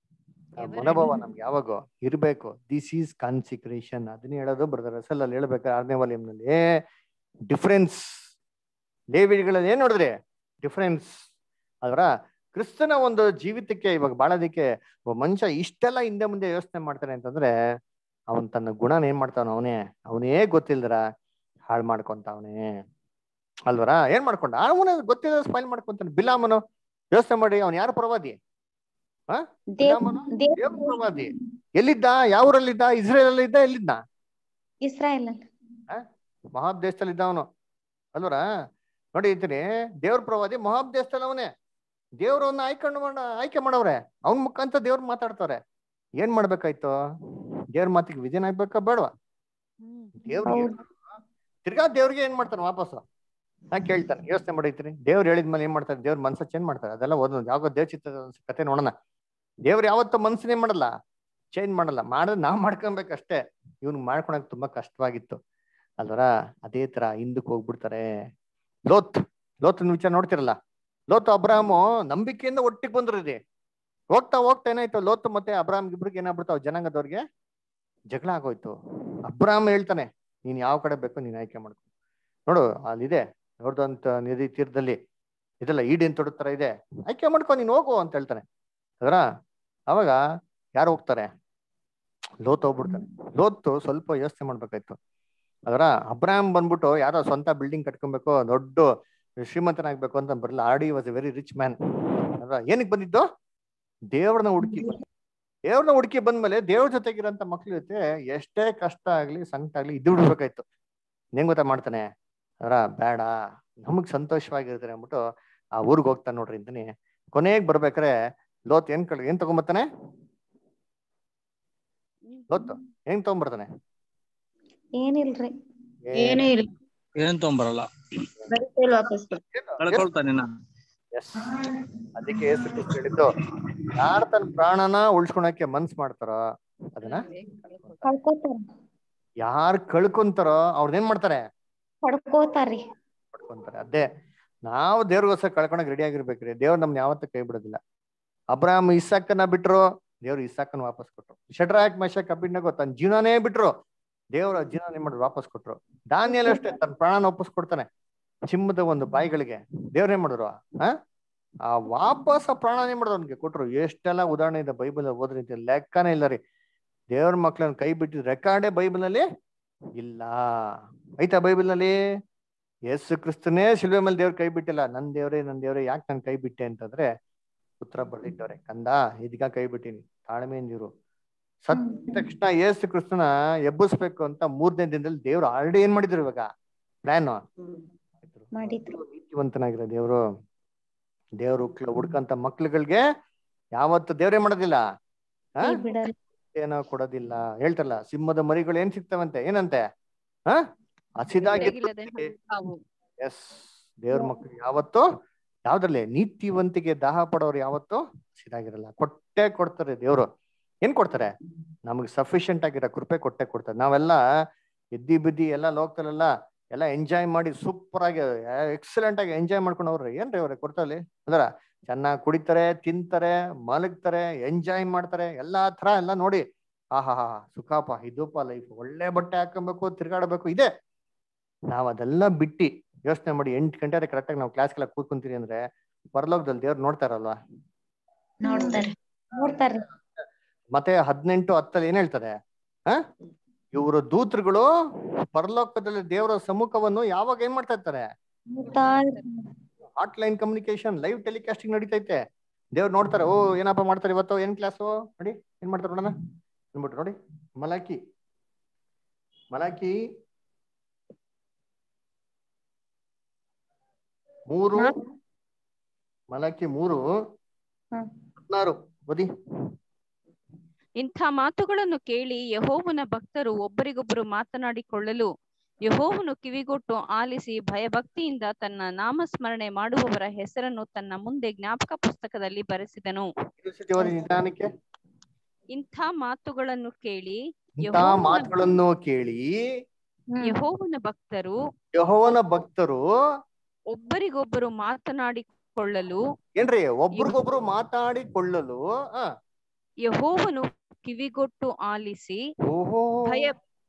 ಆ ಮನೋಭಾವ ನಮ್ಗೆ ಯಾವಾಗ ಇರ್ಬೇಕು ದಿಸ್ ಈಸ್ ಕಾನ್ಸಿಕ್ರೇಷನ್ ಅದನ್ನ ಹೇಳೋದು ಬ್ರದರ್ ರಸಲ್ ಅಲ್ಲಿ ಹೇಳ್ಬೇಕು ಆರನೇ ವಾಲ್ಯೂಮ್ನಲ್ಲಿ ಡಿಫ್ರೆನ್ಸ್ ಲೇವಿಗಳಲ್ಲಿ ಏನ್ ನೋಡಿದ್ರಿ ಡಿಫ್ರೆನ್ಸ್ ಅದರ ಕ್ರಿಸ್ತನ ಒಂದು ಜೀವಿತಕ್ಕೆ ಇವಾಗ ಬಾಳೋದಿಕ್ಕೆ ಒಬ್ಬ ಮನುಷ್ಯ ಇಷ್ಟೆಲ್ಲ ಹಿಂದೆ ಮುಂದೆ ಯೋಚನೆ ಮಾಡ್ತಾನೆ ಅಂತಂದ್ರೆ ಅವನ್ ತನ್ನ ಗುಣನ ಏನ್ ಮಾಡ್ತಾನ ಅವನೇ ಅವನೇ ಗೊತ್ತಿಲ್ದರ ಹಾಳು ಮಾಡ್ಕೊಂತಾವನೆ ಅಲ್ವರ ಏನ್ ಮಾಡ್ಕೊಂಡ ಅವನ ಗೊತ್ತಿಲ್ಲ ಸ್ಪೈಲ್ ಮಾಡ್ಕೊಂತಾನೆ ಬಿಲಾಮನು ಯೋಚನೆ ಮಾಡಿ ಅವನ್ ಯಾರು ಪ್ರವಾದಿ ಹ ಬಿಲಾಮನು ದೇವ್ರ ಪ್ರವಾದಿ ಎಲ್ಲಿದ್ದ ಯಾವ ಊರಲ್ಲಿದ್ದ ಇಸ್ರೇಲ್ ಅಲ್ಲಿ ಇದ್ದ ಎಲ್ಲಿದ್ದ ಇಸ್ರಾಯೇಲ್ ಮಹಾಬ್ ದೇಶದಲ್ಲಿ ಇದ್ದ ಅವನು ಅಲ್ವರ ನೋಡಿ ಅಂತೀನಿ ದೇವ್ರ ಪ್ರವಾದಿ ಮಹಾಬ್ ದೇಶದಲ್ಲಿ ಅವನೇ ದೇವ್ರವನ್ನ ಆಯ್ಕೊಂಡು ಮಾಡ ಆಯ್ಕೆ ಮಾಡವ್ರೆ ಅವನ್ ಮುಖಾಂತ ದೇವ್ರ ಮಾತಾಡ್ತಾರೆ ಏನ್ ಮಾಡ್ಬೇಕಾಯ್ತು ದೇವ್ರ ಮಾತಿಗೆ ವಿಜಯನ್ ಆಗ್ಬೇಕಾ ಬೇಡವಾ ದೇವ್ರಿಗೆ ತಿರ್ಗಾ ದೇವ್ರಿಗೆ ಏನ್ ಮಾಡ್ತಾನೆ ವಾಪಸ್ಸು ನಾ ಕೇಳ್ತಾನೆ ಯೋಚನೆ ಮಾಡಿರ್ತೀನಿ ದೇವ್ರು ಹೇಳಿದ್ಮೇಲೆ ಏನ್ ಮಾಡ್ತಾರೆ ದೇವ್ರ ಮನ್ಸ ಚೇಂಜ್ ಮಾಡ್ತಾರೆ ಅದೆಲ್ಲ ಓದೋದು ಯಾವ ದೇವ್ ಚಿತ್ರದ ಕತೆ ನೋಡೋಣ ದೇವ್ರು ಯಾವತ್ತೂ ಮನ್ಸನ್ನೇ ಮಾಡಲ್ಲ ಚೇಂಜ್ ಮಾಡಲ್ಲ ಮಾಡಿದ್ರೆ ನಾವ್ ಮಾಡ್ಕೊಬೇಕಷ್ಟೇ ಇವ್ನ್ ಮಾಡ್ಕೊಳಕ್ ತುಂಬಾ ಕಷ್ಟವಾಗಿತ್ತು ಅಲ್ವರ ಅದೇ ತರ ಹಿಂದಕ್ಕೆ ಹೋಗ್ಬಿಡ್ತಾರೆ ಲೋತ್ ಲೋತನ ವಿಚಾರ ನೋಡ್ತಿರಲ್ಲ ಲೋತ್ ಅಬ್ರಾಹಮು ನಂಬಿಕೆಯಿಂದ ಒಟ್ಟಿಗೆ ಬಂದ್ರಿ ಹೋಗ್ತಾ ಹೋಗ್ತಾ ಏನಾಯ್ತು ಲೋತ್ ಮತ್ತೆ ಅಬ್ರಾಹಂ ಇಬ್ರಿಗೆ ಏನಾಗ್ಬಿಡ್ತಾವ ಜನಾಂಗದವ್ರಿಗೆ ಜಗಳ ಆಗೋಯ್ತು ಅಬ್ರಾಹಂ ಹೇಳ್ತಾನೆ ನೀನ್ ಯಾವ ಕಡೆ ಬೇಕು ನೀನ್ ಆಯ್ಕೆ ಮಾಡ್ಕೊ ನೋಡು ಅಲ್ಲಿದೆ ನೋಡ್ದಂತ ನದಿ ತೀರದಲ್ಲಿ ಇದೆಲ್ಲ ಈಡೇನ್ ತೊಡದ ತರ ಇದೆ ಆಯ್ಕೆ ಮಾಡ್ಕೊ ನೀನ್ ಹೋಗು ಅಂತ ಹೇಳ್ತಾನೆ ಅದರ ಅವಾಗ ಯಾರು ಹೋಗ್ತಾರೆ ಲೋತ್ ಹೋಗ್ಬಿಡ್ತಾನೆ ಲೋತ್ ಸ್ವಲ್ಪ ಯೋಚನೆ ಮಾಡ್ಬೇಕಾಯ್ತು ಅದರ ಅಬ್ರಾಹಂ ಬಂದ್ಬಿಟ್ಟು ಯಾರೋ ಸ್ವಂತ ಬಿಲ್ಡಿಂಗ್ ಕಟ್ಕೊಬೇಕು ದೊಡ್ಡ ಶ್ರೀಮಂತನಾಗ್ಬೇಕು ಅಂತ ಬರಲ್ಲ ಆರ್ ಡಿ was a very rich man ಅಲ್ವಾ ಏನಕ್ಕೆ ಬಂದಿದ್ದು ದೇವ್ರನ್ನ ಹುಡುಕಿ ಬಂದ ದೇವ್ರನ್ನ ಹುಡುಕಿ ಬಂದ್ಮೇಲೆ ದೇವ್ರ ಜೊತೆಗಿರೋಂಥ ಮಕ್ಳ ಜೊತೆ ಎಷ್ಟೇ ಕಷ್ಟ ಆಗ್ಲಿ ಸಂಕಟ ಆಗ್ಲಿ ಇದ್ದು ಬಿಡ್ಬೇಕಾಯ್ತು ಹೆಂಗ್ ಗೊತ್ತಾ ಮಾಡ್ತಾನೆ ಅದರ ಬೇಡ ನಮಗ್ ಸಂತೋಷವಾಗಿರ್ತಾರೆ ಅಂದ್ಬಿಟ್ಟು ಆ ಊರಿಗೆ ಹೋಗ್ತಾನೆ ನೋಡ್ರಿ ಅಂತಾನೆ ಕೊನೆಗೆ ಬರ್ಬೇಕಾರೆ ಲೋತ್ ಏನ್ ಕಳ್ ಏನ್ ತಗೊಂಬರ್ತಾನೆ ಲೋತ್ ಹೆಂಗ್ ತಗೊಂಬರ್ತಾನೆ ಏನಿಲ್ರಿ ಏನೂ ಇಲ್ಲ ಏನ್ ತಗೊಂಬರಲ್ಲ ಬರಿತೇಲ್ ವಾಪಸ್ ಕೊಡ್ತಾರೆ. ಕಳ್ಕೊಳ್ತಾನೆ ನಾನು ಎಸ್ ಅದಕ್ಕೆ ಯೇಸು ಕ್ರಿಸ್ತ ಹೇಳಿದ್ದು ಯಾರು ತನ್ನ ಪ್ರಾಣನ ಉಳ್ಸ್ಕೊಳಕ್ಕೆ ಮನ್ಸ್ ಮಾಡ್ತಾರೋ ಅದನ್ನ ಕಳ್ಕೊತಾರ ಯಾರು ಕಳ್ಕೊಂತಾರೋ ಅವ್ರನ್ನೇನ್ ಮಾಡ್ತಾರೆ ಪಡ್ಕೋತಾರ್ರಿ ಪಡ್ಕೊಂತಾರೆ ಅದೇ ನಾವು ದೇವ್ರಿಗೋಸ್ಕರ ಕಳ್ಕೊಳಕ್ ರೆಡಿ ಆಗಿರ್ಬೇಕ್ರಿ ದೇವ್ರು ನಮ್ನ ಯಾವತ್ತೂ ಕೈ ಬಿಡೋದಿಲ್ಲ ಅಬ್ರಾಹಂ ಇಸಾಕನ್ನ ಬಿಟ್ರು ದೇವ್ರು ಇಸಾಕನ್ನ ವಾಪಸ್ ಕೊಟ್ರು ಶಡ್ರಾಕ್ ಮಶಕ್ ಅಬಿಡ್ನಾಗೋ ತನ್ನ ಜೀವನನೇ ಬಿಟ್ರು ದೇವ್ರ ಜೀವನ ಏನ್ ಮಾಡಿದ್ರು ವಾಪಸ್ ಕೊಟ್ರು ದಾನಿಯಲ್ ಅಷ್ಟೇ ತನ್ನ ಪ್ರಾಣನ ವಾಪಸ್ ಕೊಡ್ತಾನೆ ಚಿಮ್ಮದ ಒಂದು ಬಾಯಿಗಳಿಗೆ ದೇವ್ರ ಏನ್ ಮಾಡಿದ್ರು ಆ ಆ ವಾಪಸ್ ಆ ಪ್ರಾಣ ಏನ್ ಮಾಡಿದ್ರು ಅವ್ನಿಗೆ ಕೊಟ್ರು ಎಷ್ಟೆಲ್ಲ ಉದಾಹರಣೆ ಇದೆ ಬೈಬಲ್ ಓದ್ರಿ ಅಂತ ಲೆಕ್ಕನೇ ಇಲ್ಲ ರೀ ದೇವ್ರ ಮಕ್ಳನ್ನ ಕೈ ಬಿಟ್ಟಿದ್ ರೆಕಾರ್ಡೇ ಬೈಬಲ್ ನಲ್ಲಿ ಇಲ್ಲ ಐತಾ ಬೈಬಲ್ ನಲ್ಲಿ ಯೇಸು ಕ್ರಿಸ್ತನೇ ಶಿಲ್ವೆ ಮೇಲೆ ದೇವ್ರ ಕೈ ಬಿಟ್ಟಿಲ್ಲ ನನ್ ದೇವ್ರೇ ನನ್ ದೇವ್ರೇ ಯಾಕೆ ನನ್ ಕೈ ಬಿಟ್ಟೆ ಅಂತಂದ್ರೆ ಉತ್ತರ ಬರ್ದಿಟ್ಟವ್ರೆ ಕಂದ ಇದೀಗ ಕೈ ಬಿಟ್ಟಿನಿ ತಾಳ್ಮೆಯಿಂದಿರು ಸತ್ ತಕ್ಷಣ ಯೇಸು ಕ್ರಿಸ್ತನ ಎಬ್ಬಿಸ್ಬೇಕು ಅಂತ ಮೂರನೇ ದಿನದಲ್ಲಿ ದೇವ್ರು ಆಲ್ರೆಡಿ ಏನ್ ಮಾಡಿದ್ರು ಇವಾಗ ಪ್ಲಾನ್ ಮಾಡಿದ್ರು ನೀತಿವಂತನಾಗಿರೋ ದೇವ್ರು ದೇವ್ರು ಹುಡ್ಕಂತ ಮಕ್ಳುಗಳಿಗೆ ಯಾವತ್ತು ದೇವ್ರೇ ಮಾಡೋದಿಲ್ಲ ಆ? ಕೈ ಬಿಡಲ್ಲ ಏನೋ ಕೊಡೋದಿಲ್ಲ ಹೇಳ್ತಾರಲ್ಲ ಸಿಂಹದ ಮರಿಗಳು ಏನ್ ಸಿಗ್ತಾವಂತೆ ಏನಂತೆ ಹ ಹಸಿದಾಗಿ ಬೆಳಗಿಲ್ಲದೆ ಹಾವು ಎಸ್ ದೇವ್ರ ಮಕ್ಳು ಯಾವತ್ತು ಯಾವ್ದ್ರಲ್ಲಿ ನೀತಿವಂತಿಗೆ ದಾಹ ಪಡೋರು ಯಾವತ್ತು ಹಸಿದಾಗಿರಲ್ಲ ಕೊಟ್ಟೆ ಕೊಡ್ತಾರೆ ದೇವ್ರು ಏನ್ ಕೊಡ್ತಾರೆ ನಮಗೆ ಸಫಿಶಿಯಂಟ್ ಆಗಿರೋ ಕೃಪೆ ಕೊಟ್ಟೆ ಕೊಡ್ತಾರೆ ನಾವೆಲ್ಲ ಎದ್ದಿ ಬಿದ್ದಿ ಎಲ್ಲ ಲೋಕದಲ್ಲೆಲ್ಲ ಎಲ್ಲ ಎಂಜಾಯ್ ಮಾಡಿ ಸೂಪರ್ ಆಗಿ ಎಕ್ಸಲೆಂಟ್ ಆಗಿ ಎಂಜಾಯ್ ಮಾಡ್ಕೊಂಡು ಅವ್ರೆ ಏನ್ರಿ ಅವ್ರೆ ಕೊಡ್ತಾರಲ್ಲಿ ಅಂದ್ರ ಚೆನ್ನಾಗಿ ಕುಡಿತಾರೆ ತಿಂತಾರೆ ಮಲಗ್ತಾರೆ ಎಂಜಾಯ್ ಮಾಡ್ತಾರೆ ಎಲ್ಲಾ ತರ ಎಲ್ಲ ನೋಡಿ ಆಹಾ ಹಾ ಸುಖಾಪ ಇದೂಪ ಲೈಫ್ ಒಳ್ಳೆ ಬಟ್ಟೆ ಹಾಕೊಬೇಕು ತಿರ್ಗಾಡಬೇಕು ಇದೆ ನಾವ್ ಅದೆಲ್ಲ ಬಿಟ್ಟಿ ಯೋಚನೆ ಮಾಡಿ ಎಂಟು ಗಂಟೆ ಕರೆಕ್ಟಾಗಿ ನಾವು ಕ್ಲಾಸ್ಗೆಲ್ಲ ಕೂತ್ಕೊಂತೀರಿ ಅಂದ್ರೆ ಪರಲೋಕದಲ್ಲಿ ದೇವ್ರು ನೋಡ್ತಾರಲ್ವಾ ನೋಡ್ತಾರೆ ನೋಡ್ತಾರ್ರಿ ಮತ್ತೆ ಹದಿನೆಂಟು ಹತ್ತಲ್ಲಿ ಏನ್ ಹೇಳ್ತಾರೆ ಹ ಇವರು ದೂತರುಗಳು ಪರಲೋಕದಲ್ಲಿ ದೇವರ ಸಮ್ಮುಖವನ್ನು ಯಾವಾಗ ಏನ್ ಮಾಡ್ತಾ ಇರ್ತಾರೆ ನೋಡ್ತಾ ಇರ್ತಾರೆ. ಲೈನ್ ಕಮ್ಯುನಿಕೇಶನ್ ಲೈವ್ ಟೆಲಿಕಾಸ್ಟಿಂಗ್ ನಡೀತೈತೆ ದೇವ್ರು ನೋಡ್ತಾರೆ ಓ ಏನಪ್ಪ ಮಾಡ್ತಾರೆ ಇವತ್ತು ಏನ್ ಕ್ಲಾಸು ನೋಡಿ ಏನ್ ಮಾಡ್ತಾರೆ ನೋಡೋಣ ಅಂದ್ಬಿಟ್ಟು ನೋಡಿ ಮಲಾಕಿ ಮಲಾಕಿ ಮೂರು ನಾಲ್ಕು. ಮಲಾಕಿ ಮೂರು ಹ್ಮ್. ಹದಿನಾರು ಓದಿ ಇಂಥ ಮಾತುಗಳನ್ನು ಕೇಳಿ ಯಹೋವನ ಭಕ್ತರು ಒಬ್ಬರಿಗೊಬ್ಬರು ಮಾತನಾಡಿಕೊಳ್ಳಲು ಯಹೋವನು ಕಿವಿಗೊಟ್ಟು ಆಲಿಸಿ ಭಯಭಕ್ತಿಯಿಂದ ತನ್ನ ನಾಮಸ್ಮರಣೆ ಮಾಡುವವರ ಹೆಸರನ್ನು ತನ್ನ ಮುಂದೆ ಜ್ಞಾಪಕ ಪುಸ್ತಕದಲ್ಲಿ ಬರೆಸಿದನು ಇನ್ನೊಂದ್ ಸತಿ ಓದಿ ನಿಧಾನಕ್ಕೆ ಇಂಥ ಮಾತುಗಳನ್ನು ಕೇಳಿ ಇಂಥ ಯೆಹೋವನ- ಮಾತುಗಳನ್ನು ಕೇಳಿ ಹ್ಮ್. ಯಹೋವನ ಭಕ್ತರು ಯಹೋವನ ಭಕ್ತರು ಒಬ್ಬರಿಗೊಬ್ಬರು ಮಾತನಾಡಿಕೊಳ್ಳಲು ಏನ್ರಿ ಒಬ್ರಿಗೊಬ್ರು ಮಾತಾಡಿಕೊಳ್ಳಲು ಆ, ಯಹೋವನು ಕಿವಿಗೊಟ್ಟು ಆಲಿಸಿ ಓಹೋ ಭಯ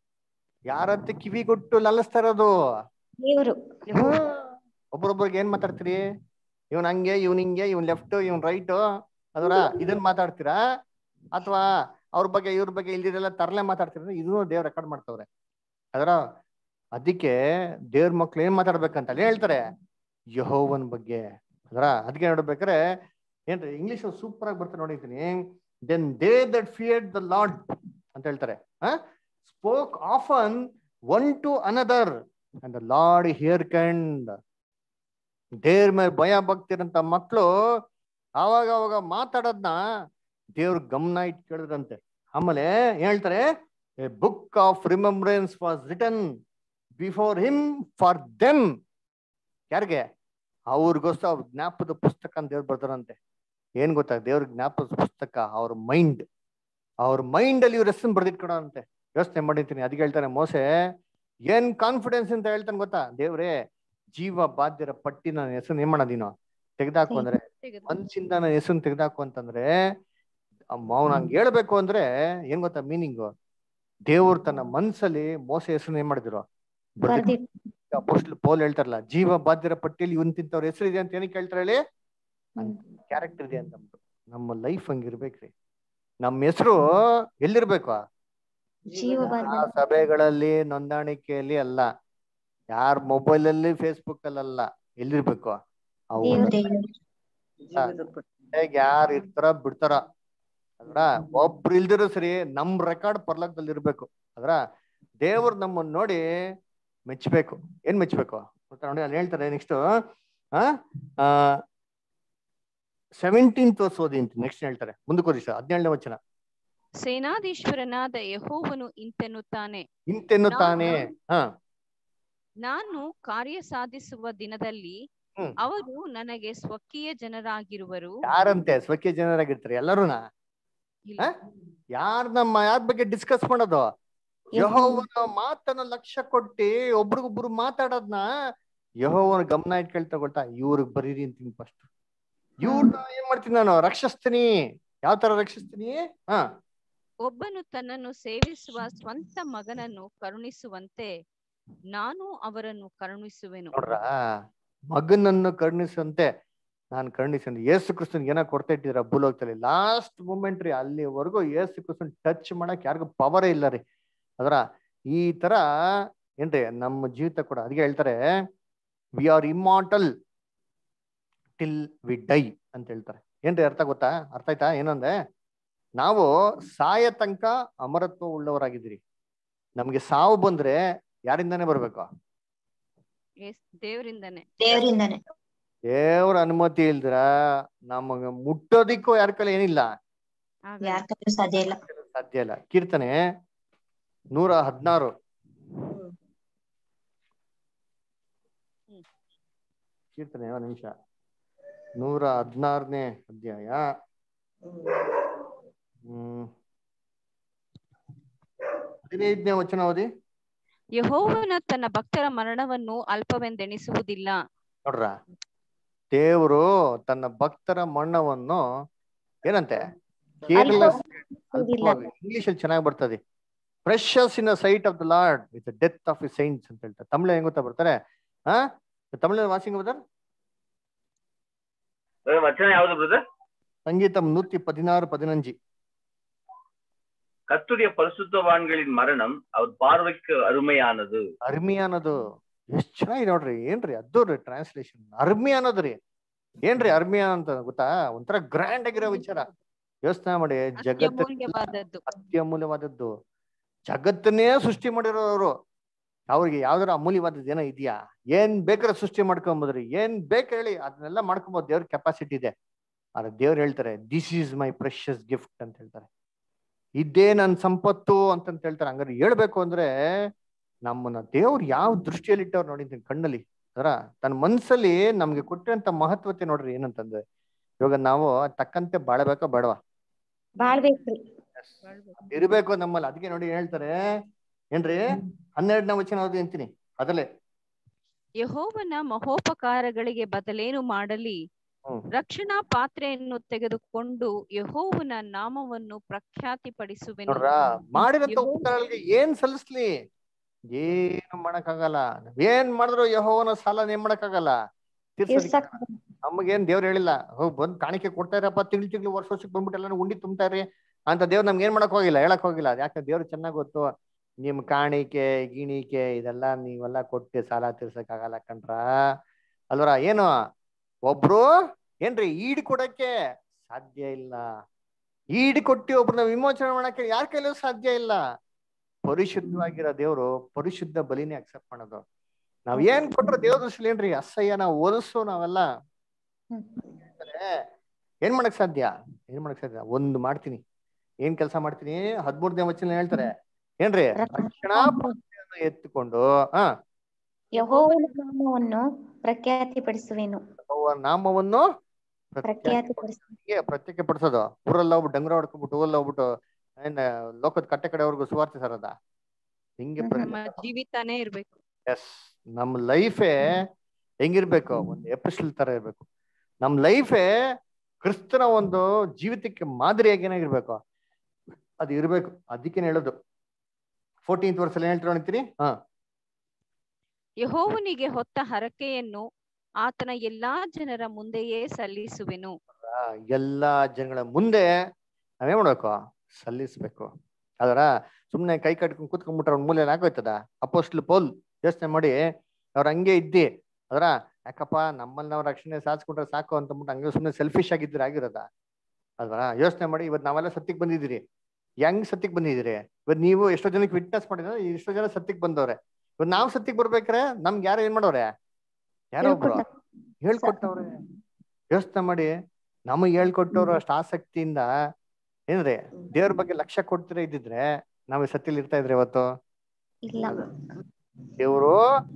ಯಾರತ್ತೆ ಕಿವಿಗೊಟ್ಟು ಲಲಿಸ್ತಾ ಇರೋದು ದೇವ್ರು ಒಬ್ರೊಬ್ರಿಗೆ ಏನ್ ಮಾತಾಡ್ತೀರಿ ಇವ್ನ್ ಹಂಗೆ ಇವ್ನ್ ಹಿಂಗೆ ಇವ್ನ್ ಲೆಫ್ಟ್ ಇವ್ನ್ ರೈಟ್ ಅದರ ಇದನ್ ಮಾತಾಡ್ತೀರಾ ಅಥವಾ ಅವ್ರ ಬಗ್ಗೆ ಇವ್ರ ಬಗ್ಗೆ ಇಲ್ದಿರೆಲ್ಲ ತರಲೆ ಮಾತಾಡ್ತೀರಾ ಇದನ್ನು ದೇವ್ರ ರೆಕಾರ್ಡ್ ಮಾಡ್ತವ್ರೆ ಅದರ ಅದಕ್ಕೆ ದೇವ್ರ ಮಕ್ಳು ಏನ್ ಮಾತಾಡ್ಬೇಕಂತ ಅಲ್ಲಿ ಹೇಳ್ತಾರೆ ಯಹೋವನ್ ಬಗ್ಗೆ ಅದರ ಅದಕ್ಕೆ ನೋಡ್ಬೇಕಾರೆ ಏನ್ರಿ ಇಂಗ್ಲಿಷ್ ಸೂಪರ್ ಆಗಿ ಬರ್ತಾರೆ ನೋಡಿದ್ದೀನಿ then they that fear the Lord ಅಂತ ಹೇಳ್ತಾರೆ spoke often one to another and the Lord hearkened ದೇವ್ರ ಮೇಲೆ ಭಯ ಭಕ್ತಿರಂತ ಮಕ್ಕಳು ಆವಾಗ ಅವಾಗ ಮಾತಾಡೋದ್ನ ದೇವ್ರ ಗಮನ ಇಟ್ಟು ಕೇಳಿದ್ರಂತೆ ಆಮೇಲೆ ಏನ್ ಹೇಳ್ತಾರೆ a book of remembrance was written before him for them ಯಾರಿಗೆ ಅವ್ರಿಗೋಸ್ಕರ ಅವ್ರ ಜ್ಞಾಪದ ಪುಸ್ತಕ ಅಂತ ದೇವ್ರು ಬರ್ತಾರಂತೆ ಏನ್ ಗೊತ್ತಾ ದೇವ್ರ ಜ್ಞಾಪದ ಪುಸ್ತಕ ಅವ್ರ ಮೈಂಡ್ ಅವ್ರ ಮೈಂಡ್ ಅಲ್ಲಿ ಇವ್ರ ಹೆಸರು ಬರ್ದಿಟ್ಕೊಡ ಅಂತೆ ಯೋಚನೆ ಮಾಡಿರ್ತೀನಿ ಅದಕ್ಕೆ ಹೇಳ್ತಾನೆ ಮೋಸೆ ಏನ್ ಕಾನ್ಫಿಡೆನ್ಸ್ ಅಂತ ಹೇಳ್ತಾನೆ ಗೊತ್ತಾ ದೇವ್ರೇ ಜೀವ ಬಾಧ್ಯರ ಪಟ್ಟಿ ನನ್ನ ಹೆಸರು ಏನ್ ಮಾಡೋದಿನೋ ತೆಗ್ದಾಕು ಅಂದ್ರೆ ಮನ್ಸಿಂದ ನನ್ನ ಹೆಸರು ತೆಗ್ದಾಕು ಅಂತಂದ್ರೆ ಅವ್ನ ಹಂಗ್ ಹೇಳ್ಬೇಕು ಅಂದ್ರೆ ಏನ್ ಗೊತ್ತಾ ಮೀನಿಂಗು ದೇವ್ರು ತನ್ನ ಮನ್ಸಲ್ಲಿ ಮೋಸ ಹೆಸರು ಏನ್ ಮಾಡಿದ್ರು ಬರ್ದಿಟ್ಟು ಅಪೋಸ್ಟಲ್ ಪೌಲ್ ಹೇಳ್ತಾರಲ್ಲ ಜೀವ ಬಾಧ್ಯರ ಪಟ್ಟಿಯಲ್ಲಿ ಇವನ್ ತಿಂತವ್ರ ಹೆಸರು ಇದೆ ಅಂತ ಏನಕ್ಕೆ ಹೇಳ್ತಾರೆ ಹೇಳಿ ಹ್ಮ್. ಕ್ಯಾರೆಕ್ಟರ್ ಇದೆ ಅಂತ ಅಂದ್ಬಿಟ್ಟು. ನಮ್ಮ ಲೈಫ್ ಹಂಗಿರ್ಬೇಕ್ರಿ ನಮ್ಮ ಹೆಸರು ಎಲ್ಲಿರ್ಬೇಕು ಜೀವ ಆ ಬಾಧ್ಯ ಸಭೆಗಳಲ್ಲಿ ನೋಂದಾಣಿಕೆಯಲ್ಲಿ ಅಲ್ಲ ಯಾರ ಮೊಬೈಲ್ ಅಲ್ಲಿ ಫೇಸ್ಬುಕ್ ಅಲ್ಲ ಎಲ್ಲಿರ್ಬೇಕು ಅವ್ರ ದೇವ್ರು ಹೇಗ್ ಯಾರು ಇರ್ತಾರ ಬಿಡ್ತಾರ ಅದ್ರ ಒಬ್ರು ಇಲ್ದಿರೋ ಸರಿ ನಮ್ ರೆಕಾರ್ಡ್ ಪರ್ಲಕದಲ್ಲಿ ಇರ್ಬೇಕು ಅದ್ರ ದೇವ್ರು ನಮ್ಮನ್ನ ನೋಡಿ ಮೆಚ್ಚಬೇಕು ಏನ್ ಮೆಚ್ಚಬೇಕು ಗೊತ್ತಾ ನೋಡಿ ಅಲ್ಲಿ ಹೇಳ್ತಾರೆ ನೆಕ್ಸ್ಟ್ ಆ ಸೆವೆಂಟೀನ್ತ್ ವರ್ಷ ಓದಿ ಅಂತ ನೆಕ್ಸ್ಟ್ ಹೇಳ್ತಾರೆ ಮುಂದಕ್ಕೆ ಓದಿ ಸರ್ ಹದಿನೇಳನೇ ವಚನ ಸೇನಾಧೀಶ್ವರನಾದ ಯಹೋವನು ಇಂತೆನ್ನುತ್ತಾನೆ ಇಂತೆನ್ನುತ್ತಾನೆ ಹಾ ನಾನು ಕಾರ್ಯ ಸಾಧಿಸುವ ದಿನದಲ್ಲಿ ಹ್ಮ್. ಅವರು ನನಗೆ ಸ್ವಕೀಯ ಜನರಾಗಿರುವರು ಯಾರಂತೆ ಸ್ವಕೀಯ ಜನರಾಗಿರ್ತಾರೆ ಎಲ್ಲರೂನಾ ಇಲ್ಲ. ಯಾರ್ ನಮ್ಮ ಯಾರ ಬಗ್ಗೆ ಡಿಸ್ಕಸ್ ಮಾಡೋದು ಯಹೋವನ ಮಾತನ್ನ ಲಕ್ಷ್ಯ ಕೊಟ್ಟಿ ಒಬ್ರಿಗೊಬ್ರು ಮಾತಾಡೋದ್ನ ಯಹೋವನ ಗಮನ ಇಟ್ಕೊಳ್ತಾ ಗೊತ್ತಾ ಇವ್ರಿಗೆ ಬರೀರಿ ಅಂತೀನಿ ಫಸ್ಟ್ ಇವ್ರನ್ನ ಏನ್ ಮಾಡ್ತೀನಿ ನಾನು ರಕ್ಷಿಸ್ತೀನಿ ಯಾವ ತರ ರಕ್ಷಿಸ್ತೀನಿ ಹಾ ಒಬ್ಬನು ತನ್ನನ್ನು ಸೇವಿಸುವ ಸ್ವಂತ ಮಗನನ್ನು ಕರುಣಿಸುವಂತೆ ನಾನು ಅವರನ್ನು ಕರುಣಿಸುವೆನು ನೋಡ್ರ ಮಗನನ್ನು ಕರುಣಿಸಂತೆ ನಾನು ಕರುಣಿಸಂತೆ ಯೇಸು ಕ್ರಿಸ್ತನ್ ಏನೋ ಕೊಡ್ತಾ ಇಟ್ಟಿದ್ರ ಭೂಲೋಕದಲ್ಲಿ ಲಾಸ್ಟ್ ಮೂಮೆಂಟ್ ರೀ ಅಲ್ಲಿವರೆಗೂ ಯೇಸು ಕ್ರಿಸ್ತನ್ ಟಚ್ ಮಾಡಕ್ ಯಾರಿಗೂ ಪವರೇ ಇಲ್ಲ ರೀ ಅದರ ಈ ತರ ಏನ್ರಿ ನಮ್ಮ ಜೀವಿತ ಕೂಡ ಅದಕ್ಕೆ ಹೇಳ್ತಾರೆ we are immortal till we die ಅಂತ ಹೇಳ್ತಾರೆ ಏನ್ರಿ ಅರ್ಥ ಗೊತ್ತಾ ಅರ್ಥ ಆಯ್ತಾ ಏನಂದ್ರೆ ನಾವು ಸಾಯ ತನಕ ಅಮರತ್ವ ಉಳ್ಳವರಾಗಿದ್ದೀರಿ ನಮ್ಗೆ ಸಾವು ಬಂದ್ರೆ ಯಾರಿಂದಾನೇ ಬರ್ಬೇಕು ಎಸ್ ದೇವರಿಂದನೇ ದೇವರಿಂದಾನೆ ದೇವ್ರ ಅನುಮತಿ ಇಲ್ದ್ರ ನಮಗ ಮುಟ್ಟೋದಿಕ್ಕೂ ಯಾರ ಕೈಲಿ ಏನಿಲ್ಲ ಆಗಲ್ಲ. ಯಾರ ಕೈಲೂ ಸಾಧ್ಯ ಇಲ್ಲ ಸಾಧ್ಯ ಇಲ್ಲ ಕೀರ್ತನೆ ನೂರ ಹದಿನಾರು ಕೀರ್ತನೆ ಒಂದ್ ನಿಮಿಷ ನೂರ ಹದಿನಾರನೇ ಅಧ್ಯಾಯ ಹ್ಮ್ ಹದಿನೈದನೇ ವಚನ ಓದಿ ಯೆಹೋವನ ತನ್ನ ಭಕ್ತರ ಮರಣವನ್ನು ಅಲ್ಪವೆಂದೆಣಿಸುವುದಿಲ್ಲ ನೋಡ್ರ ದೇವರು ತನ್ನ ಭಕ್ತರ ಮಣ್ಣವನ್ನು ಏನಂತೆ ಕೇರ್ಲೆಸ್ ಇಂಗ್ಲಿಷ್ ಅಲ್ಲಿ ಚೆನ್ನಾಗಿ ಬರ್ತದೆ precious in sight of the Lord with death of his saints ಅಂತ ಹೇಳ್ತಾರೆ ತಮಿಳು ಹೆಂಗ್ ಗೊತ್ತಾ ಬರ್ತಾರೆ ಹಾ ತಮಿಳಲ್ಲಿ ವಾಸಿಂಗ್ ಬರ್ತಾರೆ ವಚನ ಯಾವ್ದು ಬ್ರದರ್ சங்கீதம் நூத்தி பதினாறு பதினஞ்சு கர்த்தருடைய பரிசுத்தவான்களின் மரணம் அவர் பார்வைக்கு அருமையானது ಅರ್ಮಿಯಾನದು ಎಷ್ಟ್ ಚೆನ್ನಾಗಿ ನೋಡ್ರಿ ಏನ್ರಿ ಅದ್ದೂರಿ ಟ್ರಾನ್ಸ್ಲೇಷನ್ ಅರ್ಮಿಯಾನದು ರೀ ಏನ್ರಿ ಅರ್ಮಿಯಾ ಅಂತ ಗೊತ್ತಾ ಒಂಥರ ಗ್ರ್ಯಾಂಡ್ ಆಗಿರೋ ವಿಚಾರ ಯೋಚನೆ ಮಾಡಿ ಜಗತ್ತ ಅತ್ಯಮೂಲ್ಯವಾದದ್ದು ಅತ್ಯಮೂಲ್ಯವಾದದ್ದು ಜಗತ್ತನ್ನೇ ಸೃಷ್ಟಿ ಮಾಡಿರೋರು ಅವ್ರಿಗೆ ಯಾವ್ದಾರ ಅಮೂಲ್ಯವಾದದ್ದು ಏನೋ ಇದೆಯಾ ಏನ್ ಬೇಕಾದ್ರೆ ಸೃಷ್ಟಿ ಮಾಡ್ಕೊಂಬೋದ್ರಿ ಏನ್ ಬೇಕು ಹೇಳಿ ಅದನ್ನೆಲ್ಲ ಮಾಡ್ಕೊಬೋದು ದೇವ್ರ ಕೆಪಾಸಿಟಿ ಇದೆ ಆದ್ರೆ ದೇವ್ರು ಹೇಳ್ತಾರೆ this is my precious gift ಅಂತ ಹೇಳ್ತಾರೆ ಇದೇ ನನ್ನ ಸಂಪತ್ತು ಅಂತಂತ ಹೇಳ್ತಾರೆ ಹಂಗಾರೆ ಹೇಳ್ಬೇಕು ಅಂದ್ರೆ ನಮ್ಮನ್ನ ದೇವ್ರು ಯಾವ ದೃಷ್ಟಿಯಲ್ಲಿ ಇಟ್ಟವ್ರು ನೋಡಿದ್ದೀನಿ ಕಣ್ಣಲ್ಲಿ ಅದರ ತನ್ನ ಮನ್ಸಲ್ಲಿ ನಮ್ಗೆ ಕೊಟ್ಟಿರಂತ ಮಹತ್ವತೆ ನೋಡ್ರಿ ಏನಂತಂದ್ರೆ ಇವಾಗ ನಾವು ಅದ್ ತಕ್ಕಂತೆ ಬಾಳಬೇಕಾ ಬೇಡವಾ ಬಾಳ್ಬೇಕ್ರಿ ಇರ್ಬೇಕು ನಮ್ಮಲ್ಲಿ ಅದಕ್ಕೆ ನೋಡಿ ಹೇಳ್ತಾರೆ ಏನ್ರಿ ಹನ್ನೆರಡನೇ ವಚನ ಓದಿ ಅಂತೀನಿ ಅದಲ್ಲೇ ಯೆಹೋವನ ಮಹೋಪಕಾರಗಳಿಗೆ ಬದಲೇನು ಮಾಡಲಿ ಹ್ಮ್. ರಕ್ಷಣಾ ಪಾತ್ರೆಯನ್ನು ತೆಗೆದುಕೊಂಡು ಯೆಹೋವನ ನಾಮವನ್ನು ಪ್ರಖ್ಯಾತಿಪಡಿಸುವೆನು ನೋಡ್ರ ಮಾಡಿರಂತ ಯೆಹೋವ- ಉಪಕಾರಗಳಿಗೆ ಏನ್ ಸಲ್ಲಿಸ್ಲಿ ಏನು ಮಾಡಕ್ಕಾಗಲ್ಲ ಏನ್ ಮಾಡಿದ್ರು ಯಹೋವನ ಸಾಲ ಏನ್ ಮಾಡಕ್ಕಾಗಲ್ಲ ತೀರ್ಸೋದಿಕ್ಕೆ ನಮಗೇನ್ ದೇವ್ರು ಹೇಳಿಲ್ಲ ಹೋಗ್ ಬಂದ್ ಕಾಣಿಕೆ ಕೊಡ್ತಾ ಇರಪ್ಪ ತಿಂಗ್ಳು ತಿಂಗ್ಳು ವರ್ಷ ವರ್ಷಕ್ಕೆ ಬಂದ್ಬಿಟ್ಟು ಎಲ್ಲ ಉಂಡಿ ತುಂಬ್ತಾ ಇರಿ ಅಂತ ದೇವ್ರು ನಮ್ಗೆ ಏನ್ ಮಾಡಕ್ ಹೋಗಿಲ್ಲ ಹೇಳಕ್ ಹೋಗಿಲ್ಲ ಯಾಕೆ ದೇವ್ರು ಚೆನ್ನಾಗ್ ಗೊತ್ತು ನಿಮ್ ಕಾಣಿಕೆ ಗಿಣಿಕೆ ಇದೆಲ್ಲ ನೀವೆಲ್ಲ ಕೊಟ್ಟು ಸಾಲ ತೀರ್ಸಕ್ ಆಗಲ್ಲ ಕಣ್ರ ಅಲ್ವರ ಏನು ಒಬ್ರು ಏನ್ರಿ ಈಡ್ ಕೊಡಕ್ಕೆ ಸಾಧ್ಯ ಇಲ್ಲ ಈಡ್ ಕೊಟ್ಟಿ ಒಬ್ರನ್ನ ವಿಮೋಚನೆ ಮಾಡಕ್ಕೆ ಯಾರ ಕೈಲೂ ಸಾಧ್ಯ ಇಲ್ಲ ಪರಿಶುದ್ಧವಾಗಿರೋ ದೇವ್ರು ಪರಿಶುದ್ಧ ಬಲಿನೇ ಅಕ್ಸೆಪ್ಟ್ ಮಾಡೋದು ನಾವ್ ಏನ್ ಕೊಟ್ರು ದೇವ್ರ ದೃಷ್ಟಿಲಿ ಏನ್ರಿ ಅಸಹ್ಯ ನಾವು ಓದಿಸು ನಾವೆಲ್ಲ ಏನ್ ಮಾಡಕ್ ಸಾಧ್ಯ ಏನ್ ಮಾಡಕ್ ಸಾಧ್ಯ ಒಂದು ಮಾಡ್ತೀನಿ ಏನ್ ಕೆಲಸ ಮಾಡ್ತೀನಿ ಹದ್ಮೂರನೇ ವಚನ ಹೇಳ್ತಾರೆ ಏನ್ರಿ ರಕ್ಷಣಾ ಪಾತ್ರೆಯನ್ನು ಎತ್ತುಕೊಂಡು ಹಾ ಯಹೋವನ ನಾಮವನ್ನು ಪ್ರಖ್ಯಾತಿಪಡಿಸುವೆನು ಅವ್ರ ನಾಮವನ್ನು ಪ್ರಖ್ಯಾತಿಪಡಿಸುವೆನು ಪ್ರತ್ಯೇಕ ಪ್ರತ್ಯೇಕ ಪಡಿಸೋದು ಊರಲ್ಲಿ ಹೋಗ್ಬಿಟ್ಟು ಡಂಗ್ರ ಹೊಡ್ಕೊಂಡ್ಬಿಟ್ಟು ಊರಲ್ಲಿ ಹೋಗ್ಬಿಟ್ಟು ಏನ್ ಲೋಕದ ಕಟ್ಟೆ ಕಡೆವರೆಗೂ ಸುವಾರ್ತೆ ಸರದ ಹಿಂಗೆ ನಮ್ಮ ಜೀವಿತಾನೇ ಇರ್ಬೇಕು ಎಸ್ ನಮ್ ಲೈಫೇ ಹೆಂಗಿರ್ಬೇಕು ಒಂದು ಎಪಿಸಲ್ ತರ ಇರ್ಬೇಕು ನಮ್ ಲೈಫೇ ಕ್ರಿಸ್ತನ ಒಂದು ಜೀವಿತಕ್ಕೆ ಮಾದರಿಯಾಗಿ ಏನಾಗಿರ್ಬೇಕು ಅದು ಇರ್ಬೇಕು ಅದಕ್ಕೇನೆ ಹೇಳೋದು ಫೋರ್ಟೀನ್ತ್ ವರ್ಷಲ್ಲಿ ಹೇಳ್ತಾರೆ ಅಂತೀರಿ ಹಾ ಯೆಹೋವನಿಗೆ ಹೊತ್ತ ಹರಕೆಯನ್ನು ಆತನ ಎಲ್ಲಾ ಜನರ ಮುಂದೆಯೇ ಸಲ್ಲಿಸುವೆನು ಆ, ಎಲ್ಲಾ ಜನಗಳ ಮುಂದೆ ನಾವೇನ್ ಮಾಡ್ಬೇಕು ಸಲ್ಲಿಸ್ಬೇಕು ಅದರ ಸುಮ್ನೆ ಕೈ ಕಟ್ಕೊಂಡು ಕೂತ್ಕೊಂಡ್ಬಿಟ್ರೆ ಅವ್ನ ಮೂಲೆಯಲ್ಲಿ ಆಗೋಯ್ತದ ಅಪೋಸ್ಟ್ಲ್ ಪೌಲ್ ಯೋಚನೆ ಮಾಡಿ ಅವ್ರ ಹಂಗೆ ಇದ್ದಿ ಅದರ ಯಾಕಪ್ಪ ನಮ್ಮಲ್ಲಿ ನಾವು ರಕ್ಷಣೆ ಸಾಧಿಸ್ಕೊಂಡ್ರೆ ಸಾಕು ಅಂತಂದ್ಬಿಟ್ಟು ಹಂಗೆ ಸುಮ್ಮನೆ ಸೆಲ್ಫಿಶ್ ಆಗಿದ್ರೆ ಆಗಿರೋದ ಅಲ್ವಾ ಯೋಚನೆ ಮಾಡಿ ಇವತ್ತು ನಾವೆಲ್ಲ ಸತ್ಯಕ್ಕೆ ಬಂದಿದ್ದೀರಿ ಹೆಂಗ್ ಸತ್ಯಕ್ಕೆ ಬಂದಿದ್ದೀರಿ ಇವತ್ತು ನೀವು ಎಷ್ಟೋ ಜನಕ್ಕೆ ವಿಟ್ನೆಸ್ ಮಾಡಿದ್ರೆ ಎಷ್ಟೋ ಜನ ಸತ್ಯಕ್ಕೆ ಬಂದವ್ರೆ ಇವತ್ತು ನಾವು ಸತ್ಯಕ್ಕೆ ಬರ್ಬೇಕಾರೆ ನಮ್ಗೆ ಯಾರು ಏನ್ ಮಾಡೋರೆ ಯಾರೋ ಒಬ್ರು ಹೇಳ್ಕೊಟ್ಟವ್ರೆ ಯೋಚನೆ ಮಾಡಿ ನಮಗ್ ಹೇಳ್ಕೊಟ್ಟವ್ರು ಅಷ್ಟು ಆಸಕ್ತಿಯಿಂದ ಏನ್ರಿ ದೇವ್ರ ಬಗ್ಗೆ ಲಕ್ಷ್ಯ ಕೊಡ್ತಿರ ಇದ್ದಿದ್ರೆ ನಾವು ಸತ್ಯಲಿ ಇರ್ತಾ ಇದ್ರೆ ಇವತ್ತು ಇಲ್ಲ ದೇವರು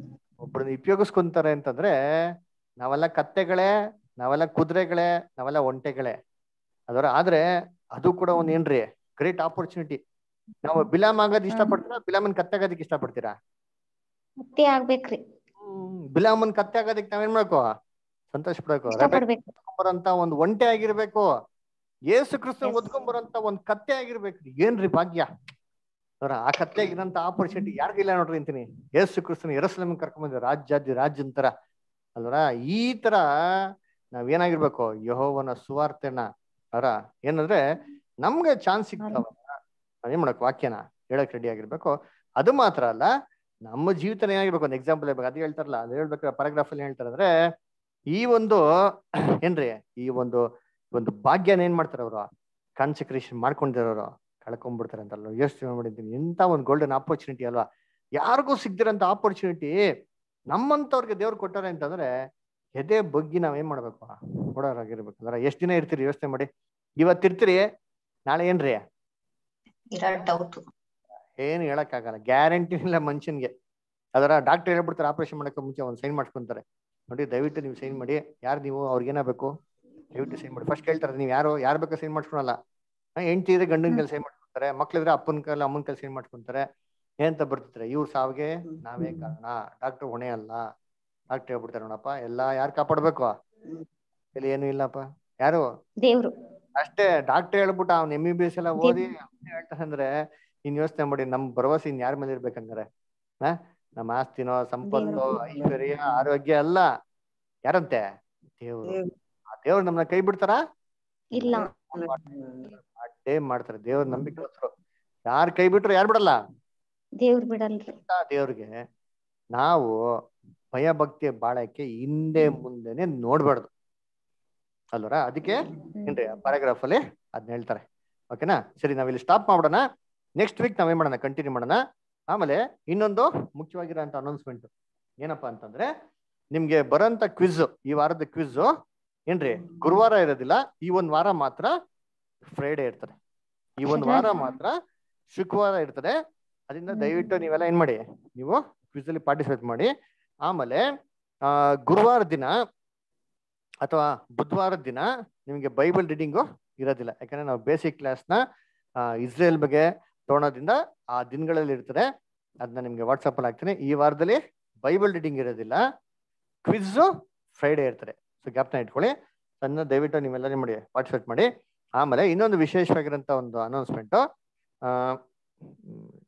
ಒಬ್ಬರನ್ನ ಉಪಯೋಗಿಸ್ಕೊಂತಾರೆ ಅಂತಂದ್ರೆ ನಾವೆಲ್ಲ ಕತ್ತೆಗಳೇ ನಾವೆಲ್ಲ ಕುದುರೆಗಳೇ ನಾವೆಲ್ಲ ಒಂಟೆಗಳೇ ಅದರ ಆದ್ರೆ ಅದು ಕೂಡ ಒಂದ್ ಏನ್ರಿ ಗ್ರೇಟ್ ಆಪರ್ಚುನಿಟಿ ನಾವು ಬಿಲಾಮ್ ಆಗೋದ್ ಇಷ್ಟಪಡ್ತೀರಾ ಬಿಲಾಮನ್ ಕತ್ತೆ ಆಗೋದಕ್ಕೆ ಇಷ್ಟಪಡ್ತೀರಾ ಮತ್ತೆ ಆಗ್ಬೇಕ್ರಿ ಬಿಲಾಮನ್ ಕತ್ತೆ ಆಗೋದಕ್ಕೆ ನಾವೇನ್ ಮಾಡ್ಕೋ ಸಂತೋಷ ಪಡಬೇಕು ಇಷ್ಟಪಡ್ಬೇಕು ಬರೋಂತ ಒಂದ್ ಒಂಟೆ ಆಗಿರ್ಬೇಕು ಏಸು ಕ್ರಿಸ್ತ ಓದ್ಕೊಂಬರಂತ ಒಂದ್ ಕತ್ತೆ ಆಗಿರ್ಬೇಕ್ರಿ ಏನ್ರಿ ಭಾಗ್ಯ ಅವ್ರ ಆ ಕತ್ತೆ ಆಗಿರಂತ ಆಪರ್ಚುನಿಟಿ ಯಾರಿಗಿಲ್ಲ ನೋಡ್ರಿ ಅಂತೀನಿ ಏಸು ಕ್ರಿಸ್ತನ ಎರಸಲಮ್ ಕರ್ಕೊಂಬಂದ್ರೆ ರಾಜ್ಯಾದಿ ರಾಜ್ಯನ್ ತರ ಅಲ್ವರ ಈ ತರ ನಾವ್ ಏನಾಗಿರ್ಬೇಕು ಯಹೋವನ ಸುವಾರ್ತೆನ ಅವರ ಏನಂದ್ರೆ ನಮ್ಗೆ ಚಾನ್ಸ್ ಸಿಗ್ತಾವ ನಾವೇನ್ ಮಾಡಕ್ ವಾಕ್ಯನ ಹೇಳಕ್ ರೆಡಿ ಆಗಿರ್ಬೇಕು ಅದು ಮಾತ್ರ ಅಲ್ಲ ನಮ್ಮ ಜೀವಿತನ ಏನಾಗಿರ್ಬೇಕು ಒಂದು ಎಕ್ಸಾಂಪಲ್ ಹೇಳ್ಬೇಕು ಅದು ಹೇಳ್ತಾರಲ್ಲ ಅದು ಹೇಳ್ಬೇಕಾದ್ರೆ ಪಾರಾಗ್ರಾಫ್ ಅಲ್ಲಿ ಹೇಳ್ತಾರೆ ಅಂದ್ರೆ ಈ ಒಂದು ಏನ್ರಿ ಈ ಒಂದು ಒಂದು ಭಾಗ್ಯನ ಏನ್ ಮಾಡ್ತಾರೆ ಅವರು ಕಾನ್ಸಕ್ರೇಷನ್ ಮಾಡ್ಕೊಂಡಿರೋರು ಕಳ್ಕೊಂಡ್ಬಿಡ್ತಾರೆ ಅಂತಲ್ಲ ಯೋಚನೆ ಮಾಡಿದ್ದೀನಿ ಎಂತ ಒಂದು ಗೋಲ್ಡನ್ ಆಪರ್ಚುನಿಟಿ ಅಲ್ವಾ ಯಾರಿಗೂ ಸಿಗ್ದಿರಂತ ಆಪರ್ಚುನಿಟಿ ನಮ್ಮಂತವ್ರಿಗೆ ದೇವ್ರು ಕೊಟ್ಟಾರೆ ಅಂತಂದ್ರೆ ಎದೆ ಬಗ್ಗಿ ನಾವ್ ಏನ್ ಮಾಡ್ಬೇಕು ಓಡೋರಾಗಿರ್ಬೇಕು ಅಂದ್ರೆ ಎಷ್ಟ್ ದಿನ ಇರ್ತೀರಿ ಯೋಚನೆ ಮಾಡಿ ಇವತ್ತು ಇರ್ತೀರಿ ನಾಳೆ ಏನ್ರಿ ಇರೋ ಡೌಟ್ ಏನು ಹೇಳಕ್ಕಾಗಲ್ಲ ಗ್ಯಾರಂಟಿ ಇಲ್ಲ ಮನುಷ್ಯನ್ಗೆ ಅದರ ಡಾಕ್ಟರ್ ಹೇಳ್ಬಿಡ್ತಾರೆ ಆಪರೇಷನ್ ಮಾಡಕ್ಕೆ ಮುಂಚೆ ಒಂದು ಸೈನ್ ಮಾಡ್ಕೊಂತಾರೆ ನೋಡಿ ದಯವಿಟ್ಟು ನೀವು ಸೈನ್ ಮಾಡಿ ಯಾರು ನೀವು ಅವ್ರಿಗೆ ಏನಾಗಬೇಕು ದಯವಿಟ್ಟು ಸೈನ್ ಮಾಡಿ ಫಸ್ಟ್ ಕೇಳ್ತಾರೆ ನೀವು ಯಾರು ಯಾರು ಬೇಕಾ ಸೈನ್ ಮಾಡ್ಕೊಳಲ್ಲ ಹೆಂಡತಿ ಇದ್ರೆ ಗಂಡನ ಕೈಲಿ ಸೈನ್ ಮಾಡ್ಕೊಂತಾರೆ ಮಕ್ಳಿದ್ರೆ ಅಪ್ಪನ ಕೈಲಿ ಅಮ್ಮನ ಕೈಲಿ ಸೈನ್ ಮಾಡ್ಕೊಂತಾರೆ ಏನಂತ ಬರ್ತಿದ್ರೆ ಇವ್ರ ಸಾವಿಗೆ ನಾವೇ ಕಾರಣ ಡಾಕ್ಟರ್ ಹೊಣೆ ಅಲ್ಲ ಡಾಕ್ಟರ್ ಹೇಳ್ಬಿಡ್ತಾರೆ ನೋಡಪ್ಪ ಎಲ್ಲ ಯಾರು ಕಾಪಾಡ್ಬೇಕು ಇಲ್ಲಿ ಏನು ಇಲ್ಲಪ್ಪ ಯಾರು ದೇವ್ರು ಅಷ್ಟೇ ಡಾಕ್ಟರ್ ಹೇಳ್ಬಿಟ್ಟು ಅವ್ನ ಎಂ ಬಿ ಬಿ ಎಸ್ ಎಲ್ಲ ಓದಿ ಅವ್ನೇ ಹೇಳ್ತಾನೆ ಅಂದ್ರೆ ಇನ್ ಯೋಚನೆ ಮಾಡಿ ನಮ್ ಭರವಸೆ ಇನ್ ಯಾರ ಮೇಲೆ ಇರ್ಬೇಕಂದ್ರೆ ಹಾ ನಮ್ಮ ಆಸ್ತಿನೋ ಸಂಪತ್ತು ಐಶ್ವರ್ಯ ಆರೋಗ್ಯ ಅಲ್ಲ ಯಾರಂತೆ ದೇವ್ರು ಆ ದೇವ್ರು ನಮ್ಮನ್ನ ಕೈ ಬಿಡ್ತಾರ ಇಲ್ಲ ಅಡ್ಡೇ ಮಾಡ್ತಾರೆ ದೇವ್ರ ನಂಬಿಕೆ ಯಾರ್ ಕೈ ಬಿಟ್ರು ಯಾರು ಬಿಡಲ್ಲ ದೇವ್ರು ಬಿಡಲ್ರಿ ಅಂತ ದೇವ್ರಿಗೆ ನಾವು ಭಯ ಭಕ್ತಿ ಬಾಳಕ್ಕೆ ಹಿಂದೆ ಮುಂದೆನೆ ನೋಡ್ಬಾರ್ದು ಅಲ್ವರ ಅದಕ್ಕೆ ಏನ್ರಿ ಪ್ಯಾರಾಗ್ರಾಫ್ ಅಲ್ಲಿ ಅದ್ನ ಹೇಳ್ತಾರೆ ಓಕೆನಾ ಸರಿ ನಾವಿಲ್ಲಿ ಸ್ಟಾಪ್ ಮಾಡೋಣ ನೆಕ್ಸ್ಟ್ ವೀಕ್ ನಾವೇನ್ ಮಾಡೋಣ ಕಂಟಿನ್ಯೂ ಮಾಡೋಣ ಆಮೇಲೆ ಇನ್ನೊಂದು ಮುಖ್ಯವಾಗಿರೋಂಥ ಅನೌನ್ಸ್ಮೆಂಟ್ ಏನಪ್ಪಾ ಅಂತಂದ್ರೆ ನಿಮ್ಗೆ ಬರೋಂಥ ಕ್ವಿಜ್ ಈ ವಾರದ ಕ್ವಿಜ್ ಏನ್ರಿ ಗುರುವಾರ ಇರೋದಿಲ್ಲ ಈ ಒಂದ್ ವಾರ ಮಾತ್ರ ಫ್ರೈಡೆ ಇರ್ತದೆ ಈ ಒಂದ್ ವಾರ ಮಾತ್ರ ಶುಕ್ರವಾರ ಇರ್ತದೆ ಅದರಿಂದ ದಯವಿಟ್ಟು ನೀವೆಲ್ಲ ಏನ್ ಮಾಡಿ ನೀವು ಕ್ವಿಜ್ ಅಲ್ಲಿ ಪಾರ್ಟಿಸಿಪೇಟ್ ಮಾಡಿ ಆಮೇಲೆ ಆ ಗುರುವಾರ ದಿನ ಅಥವಾ ಬುಧವಾರದ ದಿನ ನಿಮಗೆ ಬೈಬಲ್ ರೀಡಿಂಗು ಇರೋದಿಲ್ಲ ಯಾಕಂದ್ರೆ ನಾವು ಬೇಸಿಕ್ ಕ್ಲಾಸ್ನ ಇಸ್ರೇಲ್ ಬಗ್ಗೆ ತಗೊಳೋದ್ರಿಂದ ಆ ದಿನಗಳಲ್ಲಿ ಇರ್ತದೆ ಅದನ್ನ ನಿಮ್ಗೆ ವಾಟ್ಸಪ್ ಅಲ್ಲಿ ಹಾಕ್ತೀನಿ ಈ ವಾರದಲ್ಲಿ ಬೈಬಲ್ ರೀಡಿಂಗ್ ಇರೋದಿಲ್ಲ ಕ್ವಿಝು ಫ್ರೈಡೆ ಇರ್ತದೆ ಸೊ ಜ್ಞಾಪನ ಇಟ್ಕೊಳ್ಳಿ ಅದನ್ನ ದಯವಿಟ್ಟು ನೀವೆಲ್ಲ ಮಾಡಿ ಪಾರ್ಟಿಸಿಪೇಟ್ ಮಾಡಿ ಆಮೇಲೆ ಇನ್ನೊಂದು ವಿಶೇಷವಾಗಿರೋಂಥ ಒಂದು ಅನೌನ್ಸ್ಮೆಂಟು